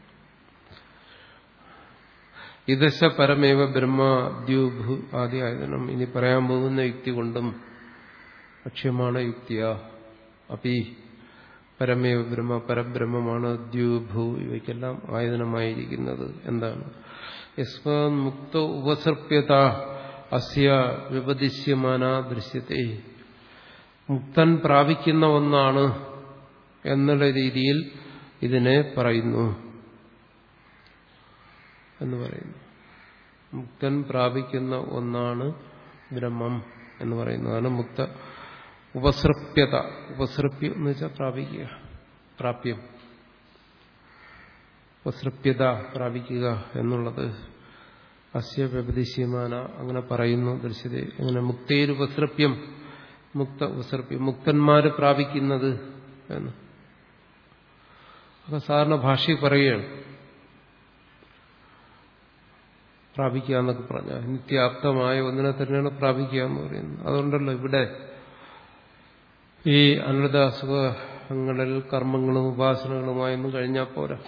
ഇതശ പരമേവ ബ്രഹ്മ ദ്യൂഭു ആദ്യ ആയതനം ഇനി പറയാൻ പോകുന്ന യുക്തി കൊണ്ടും ലക്ഷ്യമാണ് യുക്തിയ അപ്പി പരമേവ ബ്രഹ്മ പരബ്രഹ്മമാണ് ദ്യൂഭു ഇവയ്ക്കെല്ലാം ആയതനമായിരിക്കുന്നത് എന്താണ് യസ്മാ മുക്ത ഉപസർപ്യത അസ്യ വിപദിശ്യമാന ദൃശ്യത്തെ മുക്തൻ പ്രാപിക്കുന്ന ഒന്നാണ് എന്നുള്ള രീതിയിൽ ഇതിനെ പറയുന്നു എന്ന് പറയുന്നു മുക്തൻ പ്രാപിക്കുന്ന ഒന്നാണ് ബ്രഹ്മം എന്ന് പറയുന്നതാണ് മുക്ത ഉപസൃപ്യത ഉപസൃപ്യം എന്ന് വെച്ചാൽ പ്രാപിക്കുക പ്രാപ്യം ഉപസൃപ്യത പ്രാപിക്കുക എന്നുള്ളത് അസ്യ വ്യപതിശ്യമാന അങ്ങനെ പറയുന്നു ദൃശ്യത അങ്ങനെ മുക്തയിൽ ഉപസൃപ്യം മുക്ത ഉപസർപ്യം മുക്തന്മാര് പ്രാപിക്കുന്നത് എന്ന് അപ്പൊ സാധാരണ ഭാഷയിൽ പറയുകയാണ് പ്രാപിക്കുക എന്നൊക്കെ പറഞ്ഞ നിത്യാപ്തമായ ഒന്നിനെ തന്നെയാണ് പ്രാപിക്കുക എന്ന് പറയുന്നത് അതുകൊണ്ടല്ലോ ഇവിടെ ഈ അനൃത സുഖങ്ങളിൽ കർമ്മങ്ങളും ഉപാസനകളുമായൊന്നും കഴിഞ്ഞാൽ പോരാ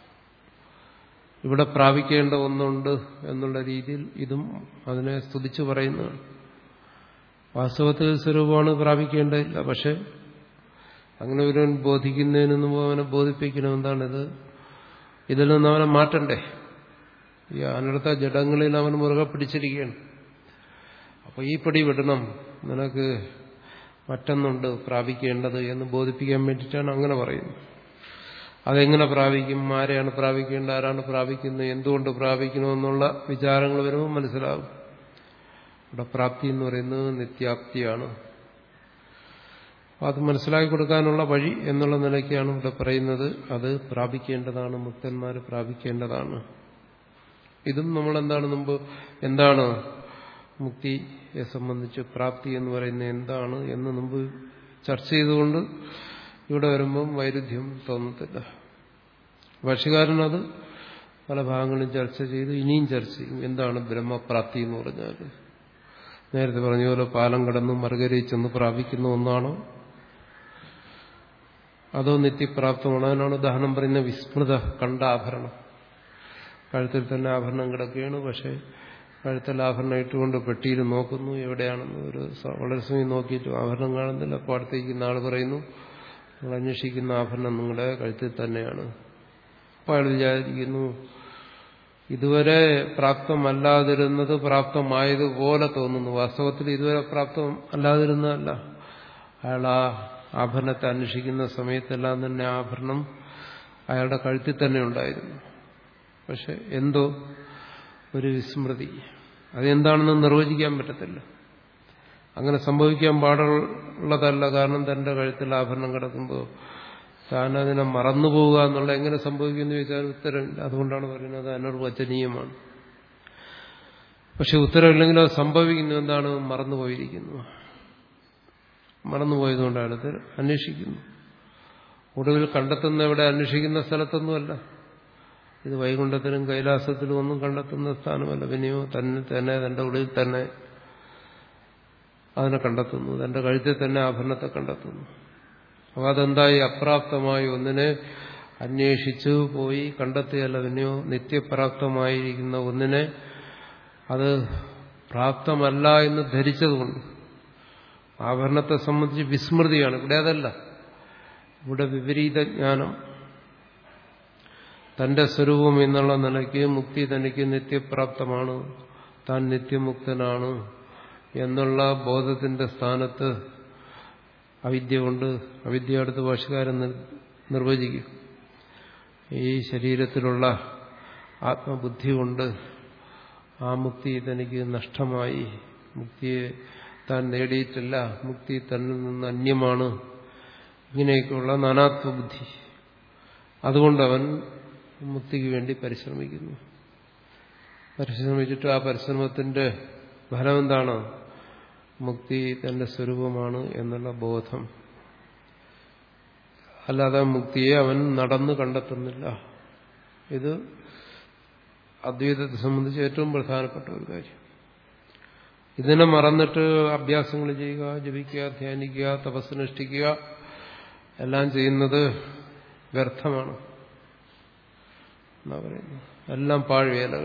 ഇവിടെ പ്രാപിക്കേണ്ട ഒന്നുണ്ട് എന്നുള്ള രീതിയിൽ ഇതും അതിനെ സ്തുതിച്ചു പറയുന്നതാണ് വാസ്തവത്തിൽ സ്വരൂപമാണ് പ്രാപിക്കേണ്ടതില്ല പക്ഷെ അങ്ങനെ ഒരുവൻ ബോധിക്കുന്നതിന് മുമ്പ് അവനെ ബോധിപ്പിക്കണം എന്താണിത് ഇതിൽ നിന്ന് അവനെ മാറ്റണ്ടേ ഈ അനർത്ഥ ജഡങ്ങളിൽ അവൻ മുറുകെ പിടിച്ചിരിക്കുകയാണ് അപ്പൊ ഈ പടി വിടണം നിനക്ക് മറ്റൊന്നുണ്ട് പ്രാപിക്കേണ്ടത് എന്ന് ബോധിപ്പിക്കാൻ വേണ്ടിയിട്ടാണ് അങ്ങനെ പറയുന്നത് അതെങ്ങനെ പ്രാപിക്കും ആരെയാണ് പ്രാപിക്കേണ്ടത് ആരാണ് പ്രാപിക്കുന്നത് എന്തുകൊണ്ട് പ്രാപിക്കണമെന്നുള്ള വിചാരങ്ങൾ വരുമ്പോൾ മനസ്സിലാവും ഇവിടെ പ്രാപ്തി എന്ന് പറയുന്നത് നിത്യാപ്തിയാണ് അത് മനസ്സിലാക്കി കൊടുക്കാനുള്ള വഴി എന്നുള്ള നിലയ്ക്കാണ് ഇവിടെ പറയുന്നത് അത് പ്രാപിക്കേണ്ടതാണ് മുക്തന്മാർ പ്രാപിക്കേണ്ടതാണ് ഇതും നമ്മൾ എന്താണ് മുമ്പ് എന്താണ് മുക്തിയെ സംബന്ധിച്ച് പ്രാപ്തി എന്ന് പറയുന്നത് എന്താണ് എന്ന് മുമ്പ് ചർച്ച ചെയ്തുകൊണ്ട് ഇവിടെ വരുമ്പം വൈരുദ്ധ്യം തോന്നത്തില്ല ഭാഷകാരനത് പല ഭാഗങ്ങളും ചർച്ച ചെയ്ത് ഇനിയും ചർച്ച ചെയ്യും എന്താണ് ബ്രഹ്മപ്രാപ്തി എന്ന് പറഞ്ഞാൽ നേരത്തെ പറഞ്ഞ പോലെ പാലം കടന്ന് മറുകരയിൽ ചെന്ന് പ്രാപിക്കുന്ന ഒന്നാണോ അതോ നിത്യപ്രാപ്തമാണോ അതിനാണ് ഉദാഹരണം പറയുന്ന വിസ്മൃത കണ്ട ആഭരണം കഴുത്തിൽ തന്നെ ആഭരണം കിടക്കുകയാണ് പക്ഷേ കഴുത്തിൽ ആഭരണം ഇട്ടുകൊണ്ട് പെട്ടിയിൽ നോക്കുന്നു എവിടെയാണെന്ന് ഒരു വളരെ സമയം നോക്കിയിട്ട് ആഭരണം കാണുന്നില്ല അപ്പോൾ അടുത്തേക്ക് ആൾ പറയുന്നു നിങ്ങൾ അന്വേഷിക്കുന്ന ആഭരണം നിങ്ങളുടെ കഴുത്തിൽ തന്നെയാണ് അപ്പോൾ അയാൾ വിചാരിക്കുന്നു ഇതുവരെ പ്രാപ്തമല്ലാതിരുന്നത് പ്രാപ്തമായതുപോലെ തോന്നുന്നു വാസ്തവത്തിൽ ഇതുവരെ പ്രാപ്തം അല്ലാതിരുന്നതല്ല അയാൾ ആ ആഭരണത്തെ അന്വേഷിക്കുന്ന സമയത്തെല്ലാം തന്നെ ആഭരണം അയാളുടെ കഴുത്തിൽ തന്നെ ഉണ്ടായിരുന്നു പക്ഷെ എന്തോ ഒരു വിസ്മൃതി അതെന്താണെന്ന് നിർവചിക്കാൻ പറ്റത്തില്ല അങ്ങനെ സംഭവിക്കാൻ പാടുള്ളതല്ല കാരണം തന്റെ കഴുത്തിൽ ആഭരണം കിടക്കുമ്പോൾ താൻ അതിനെ മറന്നുപോവുക എന്നുള്ള എങ്ങനെ സംഭവിക്കുമെന്ന് ചോദിച്ചാൽ ഉത്തരവില്ല അതുകൊണ്ടാണ് പറയുന്നത് അനർവചനീയമാണ് പക്ഷെ ഉത്തരവില്ലെങ്കിൽ അത് സംഭവിക്കുന്നു എന്താണ് മറന്നുപോയിരിക്കുന്നു മറന്നുപോയതുകൊണ്ടാണ് ഇത് അന്വേഷിക്കുന്നു ഒടുവിൽ കണ്ടെത്തുന്ന എവിടെ അന്വേഷിക്കുന്ന സ്ഥലത്തൊന്നുമല്ല ഇത് വൈകുണ്ഠത്തിലും കൈലാസത്തിലും ഒന്നും കണ്ടെത്തുന്ന സ്ഥാനമല്ല പിന്നെയോ തന്നെ തന്നെ തന്റെ ഉള്ളിൽ തന്നെ അതിനെ കണ്ടെത്തുന്നു തന്റെ കഴുത്തിൽ തന്നെ ആഭരണത്തെ കണ്ടെത്തുന്നു അപ്പോൾ അതെന്തായി അപ്രാപ്തമായി ഒന്നിനെ അന്വേഷിച്ചു പോയി കണ്ടെത്തിയല്ല പിന്നെയോ നിത്യപ്രാപ്തമായിരിക്കുന്ന ഒന്നിനെ അത് പ്രാപ്തമല്ല എന്ന് ധരിച്ചതുകൊണ്ട് ആഭരണത്തെ സംബന്ധിച്ച് വിസ്മൃതിയാണ് ഇവിടെ അതല്ല ഇവിടെ വിപരീത ജ്ഞാനം തന്റെ സ്വരൂപം എന്നുള്ള നിലയ്ക്ക് മുക്തി തനിക്ക് നിത്യപ്രാപ്തമാണ് താൻ നിത്യമുക്തനാണ് എന്നുള്ള ബോധത്തിന്റെ സ്ഥാനത്ത് അവിദ്യ കൊണ്ട് അവിദ്യ അടുത്ത് ഭാഷകാരൻ നിർവചിക്കും ഈ ശരീരത്തിലുള്ള ആത്മബുദ്ധി കൊണ്ട് ആ മുക്തി തനിക്ക് നഷ്ടമായി മുക്തിയെ താൻ നേടിയിട്ടില്ല മുക്തി തന്നിൽ നിന്ന് അന്യമാണ് ഇങ്ങനെയൊക്കെയുള്ള നാനാത്വബുദ്ധി അതുകൊണ്ട് അവൻ മുക്തിക്ക് വേണ്ടി പരിശ്രമിക്കുന്നു പരിശ്രമിച്ചിട്ട് ആ പരിശ്രമത്തിന്റെ ഫലം എന്താണ് മുക്തി തന്റെ സ്വരൂപമാണ് എന്നുള്ള ബോധം അല്ലാതെ മുക്തിയെ അവൻ നടന്നു കണ്ടെത്തുന്നില്ല ഇത് അദ്വൈതത്തെ സംബന്ധിച്ച് ഏറ്റവും പ്രധാനപ്പെട്ട ഒരു കാര്യം ഇതിനെ മറന്നിട്ട് അഭ്യാസങ്ങൾ ചെയ്യുക ജപിക്കുക ധ്യാനിക്കുക തപസ്സനുഷ്ഠിക്കുക എല്ലാം ചെയ്യുന്നത് വ്യർത്ഥമാണ് എന്നാ പറയുന്നത് എല്ലാം പാഴ്വേലകൾ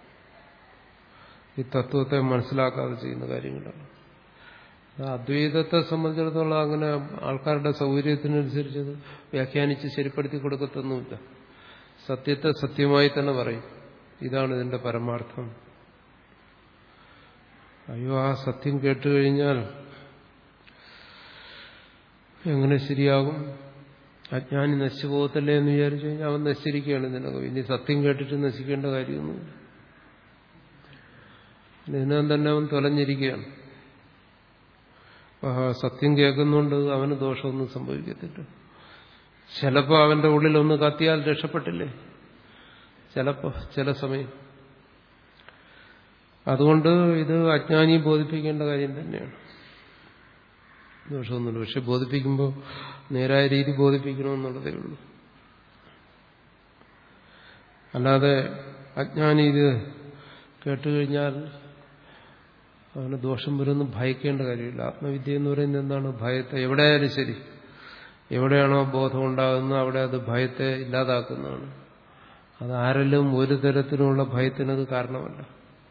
ഈ തത്വത്തെ മനസ്സിലാക്കാതെ ചെയ്യുന്ന കാര്യങ്ങളാണ് അദ്വൈതത്തെ സംബന്ധിച്ചിടത്തോളം അങ്ങനെ ആൾക്കാരുടെ സൗകര്യത്തിനനുസരിച്ച് വ്യാഖ്യാനിച്ച് ശരിപ്പെടുത്തി കൊടുക്കത്തൊന്നുമില്ല സത്യത്തെ സത്യമായി തന്നെ പറയും ഇതാണ് ഇതിന്റെ പരമാർത്ഥം അയ്യോ ആ സത്യം കേട്ടുകഴിഞ്ഞാൽ എങ്ങനെ ശരിയാകും അജ്ഞാനി നശിച്ചു പോകത്തില്ലേ എന്ന് വിചാരിച്ചു കഴിഞ്ഞാൽ അവൻ നശിച്ചിരിക്കുകയാണ് ഇതിനകം ഇനി സത്യം കേട്ടിട്ട് നശിക്കേണ്ട കാര്യമൊന്നുമില്ല ഇതിനകം തന്നെ അവൻ തൊലഞ്ഞിരിക്കുകയാണ് സത്യം കേൾക്കുന്നുണ്ട് അവന് ദോഷമൊന്നും സംഭവിക്കത്തില്ല ചിലപ്പോൾ അവന്റെ ഉള്ളിൽ ഒന്ന് കത്തിയാൽ രക്ഷപ്പെട്ടില്ലേ ചിലപ്പോ ചില സമയം അതുകൊണ്ട് ഇത് അജ്ഞാനി ബോധിപ്പിക്കേണ്ട കാര്യം തന്നെയാണ് ദോഷമൊന്നുമില്ല പക്ഷെ ബോധിപ്പിക്കുമ്പോൾ നേരായ രീതി ബോധിപ്പിക്കണമെന്നുള്ളതേ ഉള്ളൂ അല്ലാതെ അജ്ഞാനി ഇത് കേട്ടുകഴിഞ്ഞാൽ അവന് ദോഷം വരുമെന്ന് ഭയക്കേണ്ട കാര്യമില്ല ആത്മവിദ്യ എന്ന് പറയുന്നത് എന്താണ് ഭയത്തെ എവിടെയായാലും ശരി എവിടെയാണോ ബോധം ഉണ്ടാകുന്നത് അവിടെ അത് ഭയത്തെ ഇല്ലാതാക്കുന്നതാണ് അത് ആരെങ്കിലും ഒരു തരത്തിലുള്ള ഭയത്തിനത് കാരണമല്ല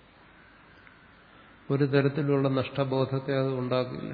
ഒരു തരത്തിലുള്ള നഷ്ടബോധത്തെ അത് ഉണ്ടാക്കില്ല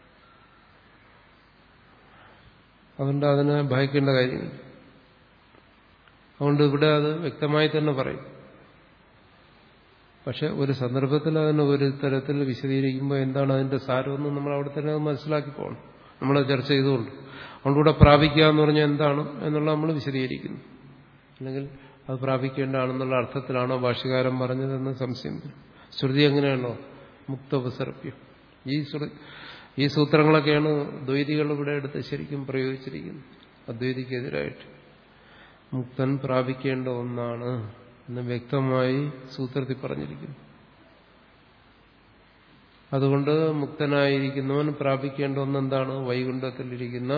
അതുകൊണ്ട് അതിനെ ഭയക്കേണ്ട കാര്യമില്ല അതുകൊണ്ട് ഇവിടെ അത് വ്യക്തമായി തന്നെ പറയും പക്ഷെ ഒരു സന്ദർഭത്തിൽ അതിനെ ഒരു തരത്തിൽ വിശദീകരിക്കുമ്പോൾ എന്താണ് അതിന്റെ സാരമെന്ന് നമ്മൾ അവിടെ തന്നെ അത് മനസ്സിലാക്കി പോകണം നമ്മൾ ചർച്ച ചെയ്തുകൊണ്ട് അതുകൊണ്ട് ഇവിടെ പ്രാപിക്കുക എന്ന് പറഞ്ഞാൽ എന്താണ് എന്നുള്ള നമ്മൾ വിശദീകരിക്കുന്നു അല്ലെങ്കിൽ അത് പ്രാപിക്കേണ്ടതാണെന്നുള്ള അർത്ഥത്തിലാണോ ഭാഷ്യകാരൻ പറഞ്ഞതെന്ന് സംശയം ശ്രുതി എങ്ങനെയാണോ മുക്തോപസർപ്യം ഈ ഈ സൂത്രങ്ങളൊക്കെയാണ് ദ്വൈതികൾ ഇവിടെ എടുത്ത് ശരിക്കും പ്രയോഗിച്ചിരിക്കുന്നത് അദ്വൈതിക്കെതിരായിട്ട് മുക്തൻ പ്രാപിക്കേണ്ട ഒന്നാണ് എന്ന് വ്യക്തമായി സൂത്രത്തിൽ പറഞ്ഞിരിക്കുന്നു അതുകൊണ്ട് മുക്തനായിരിക്കുന്നവൻ പ്രാപിക്കേണ്ട ഒന്നെന്താണ് വൈകുണ്ഠത്തിലിരിക്കുന്ന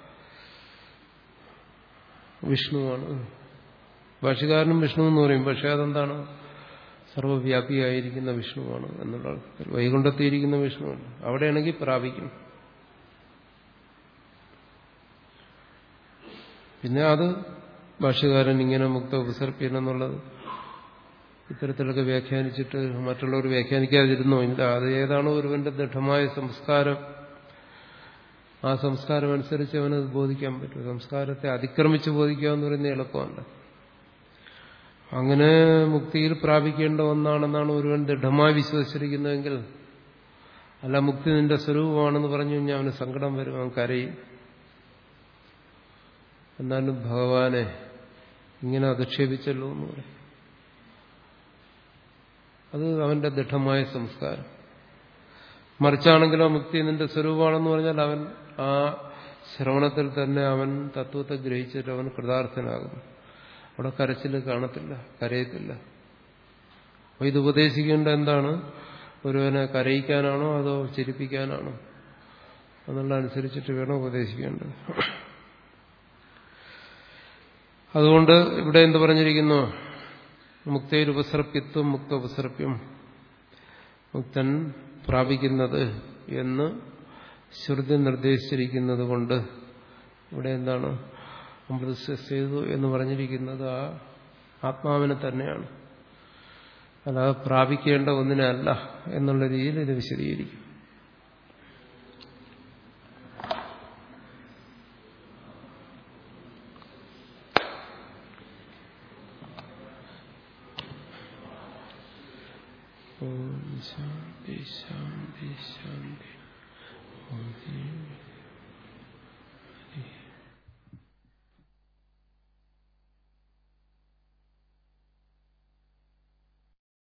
വിഷ്ണുവാണ് ഭാഷകാരനും വിഷ്ണു എന്ന് പറയും പക്ഷെ അതെന്താണ് സർവവ്യാപിയായിരിക്കുന്ന വിഷ്ണുവാണ് എന്നുള്ള അർത്ഥത്തിൽ വൈകുണ്ഠത്തിയിരിക്കുന്ന വിഷ്ണുവാണ് അവിടെയാണെങ്കിൽ പ്രാപിക്കും പിന്നെ അത് ഭാഷകാരൻ ഇങ്ങനെ മുക്ത ഉപസർപ്പ്യൻ എന്നുള്ളത് ഇത്തരത്തിലൊക്കെ വ്യാഖ്യാനിച്ചിട്ട് മറ്റുള്ളവർ വ്യാഖ്യാനിക്കാതിരുന്നോ ഇല്ല അത് ഏതാണോ ഒരുവന്റെ ദൃഢമായ സംസ്കാരം ആ സംസ്കാരം അനുസരിച്ച് അവനത് ബോധിക്കാൻ പറ്റും സംസ്കാരത്തെ അതിക്രമിച്ച് ബോധിക്കുക എന്ന് പറയുന്നത് എളുപ്പമല്ല അങ്ങനെ മുക്തിയിൽ പ്രാപിക്കേണ്ട ഒന്നാണെന്നാണ് ഒരുവൻ ദൃഢമായി വിശ്വസിച്ചിരിക്കുന്നതെങ്കിൽ അല്ല മുക്തി നിന്റെ സ്വരൂപമാണെന്ന് പറഞ്ഞു കഴിഞ്ഞാൽ അവന് സങ്കടം വരും അവൻ കരയും എന്നാലും ഭഗവാനെ ഇങ്ങനെ അധിക്ഷേപിച്ചല്ലോ എന്ന് പറയും അത് അവന്റെ ദൃഢമായ സംസ്കാരം മറിച്ചാണെങ്കിലോ മുക്തി നിന്റെ സ്വരൂപമാണെന്ന് പറഞ്ഞാൽ അവൻ ആ ശ്രവണത്തിൽ തന്നെ അവൻ തത്വത്തെ ഗ്രഹിച്ചിട്ട് അവൻ കൃതാർത്ഥനാകുന്നു അവിടെ കരച്ചിൽ കാണത്തില്ല കരയത്തില്ല അപ്പൊ ഇത് ഉപദേശിക്കേണ്ട എന്താണ് ഒരുവനെ കരയിക്കാനാണോ അതോ ചിരിപ്പിക്കാനാണോ എന്നുള്ള അനുസരിച്ചിട്ട് വേണം ഉപദേശിക്കേണ്ടത് അതുകൊണ്ട് ഇവിടെ എന്ത് പറഞ്ഞിരിക്കുന്നു മുക്തയിൽ ഉപസർപ്യത്വം മുക്ത ഉപസർപ്യം മുക്തൻ പ്രാപിക്കുന്നത് എന്ന് ശ്രുതി നിർദ്ദേശിച്ചിരിക്കുന്നത് കൊണ്ട് ഇവിടെ എന്താണ് അമൃത സേതു എന്ന് പറഞ്ഞിരിക്കുന്നത് ആ ആത്മാവിനെ തന്നെയാണ് അല്ലാതെ പ്രാപിക്കേണ്ട ഒന്നിനെ അല്ല എന്നുള്ള രീതിയിൽ ഇത് വിശദീകരിക്കും ഓം ശാന്തി ശാന്തി ശാന്തി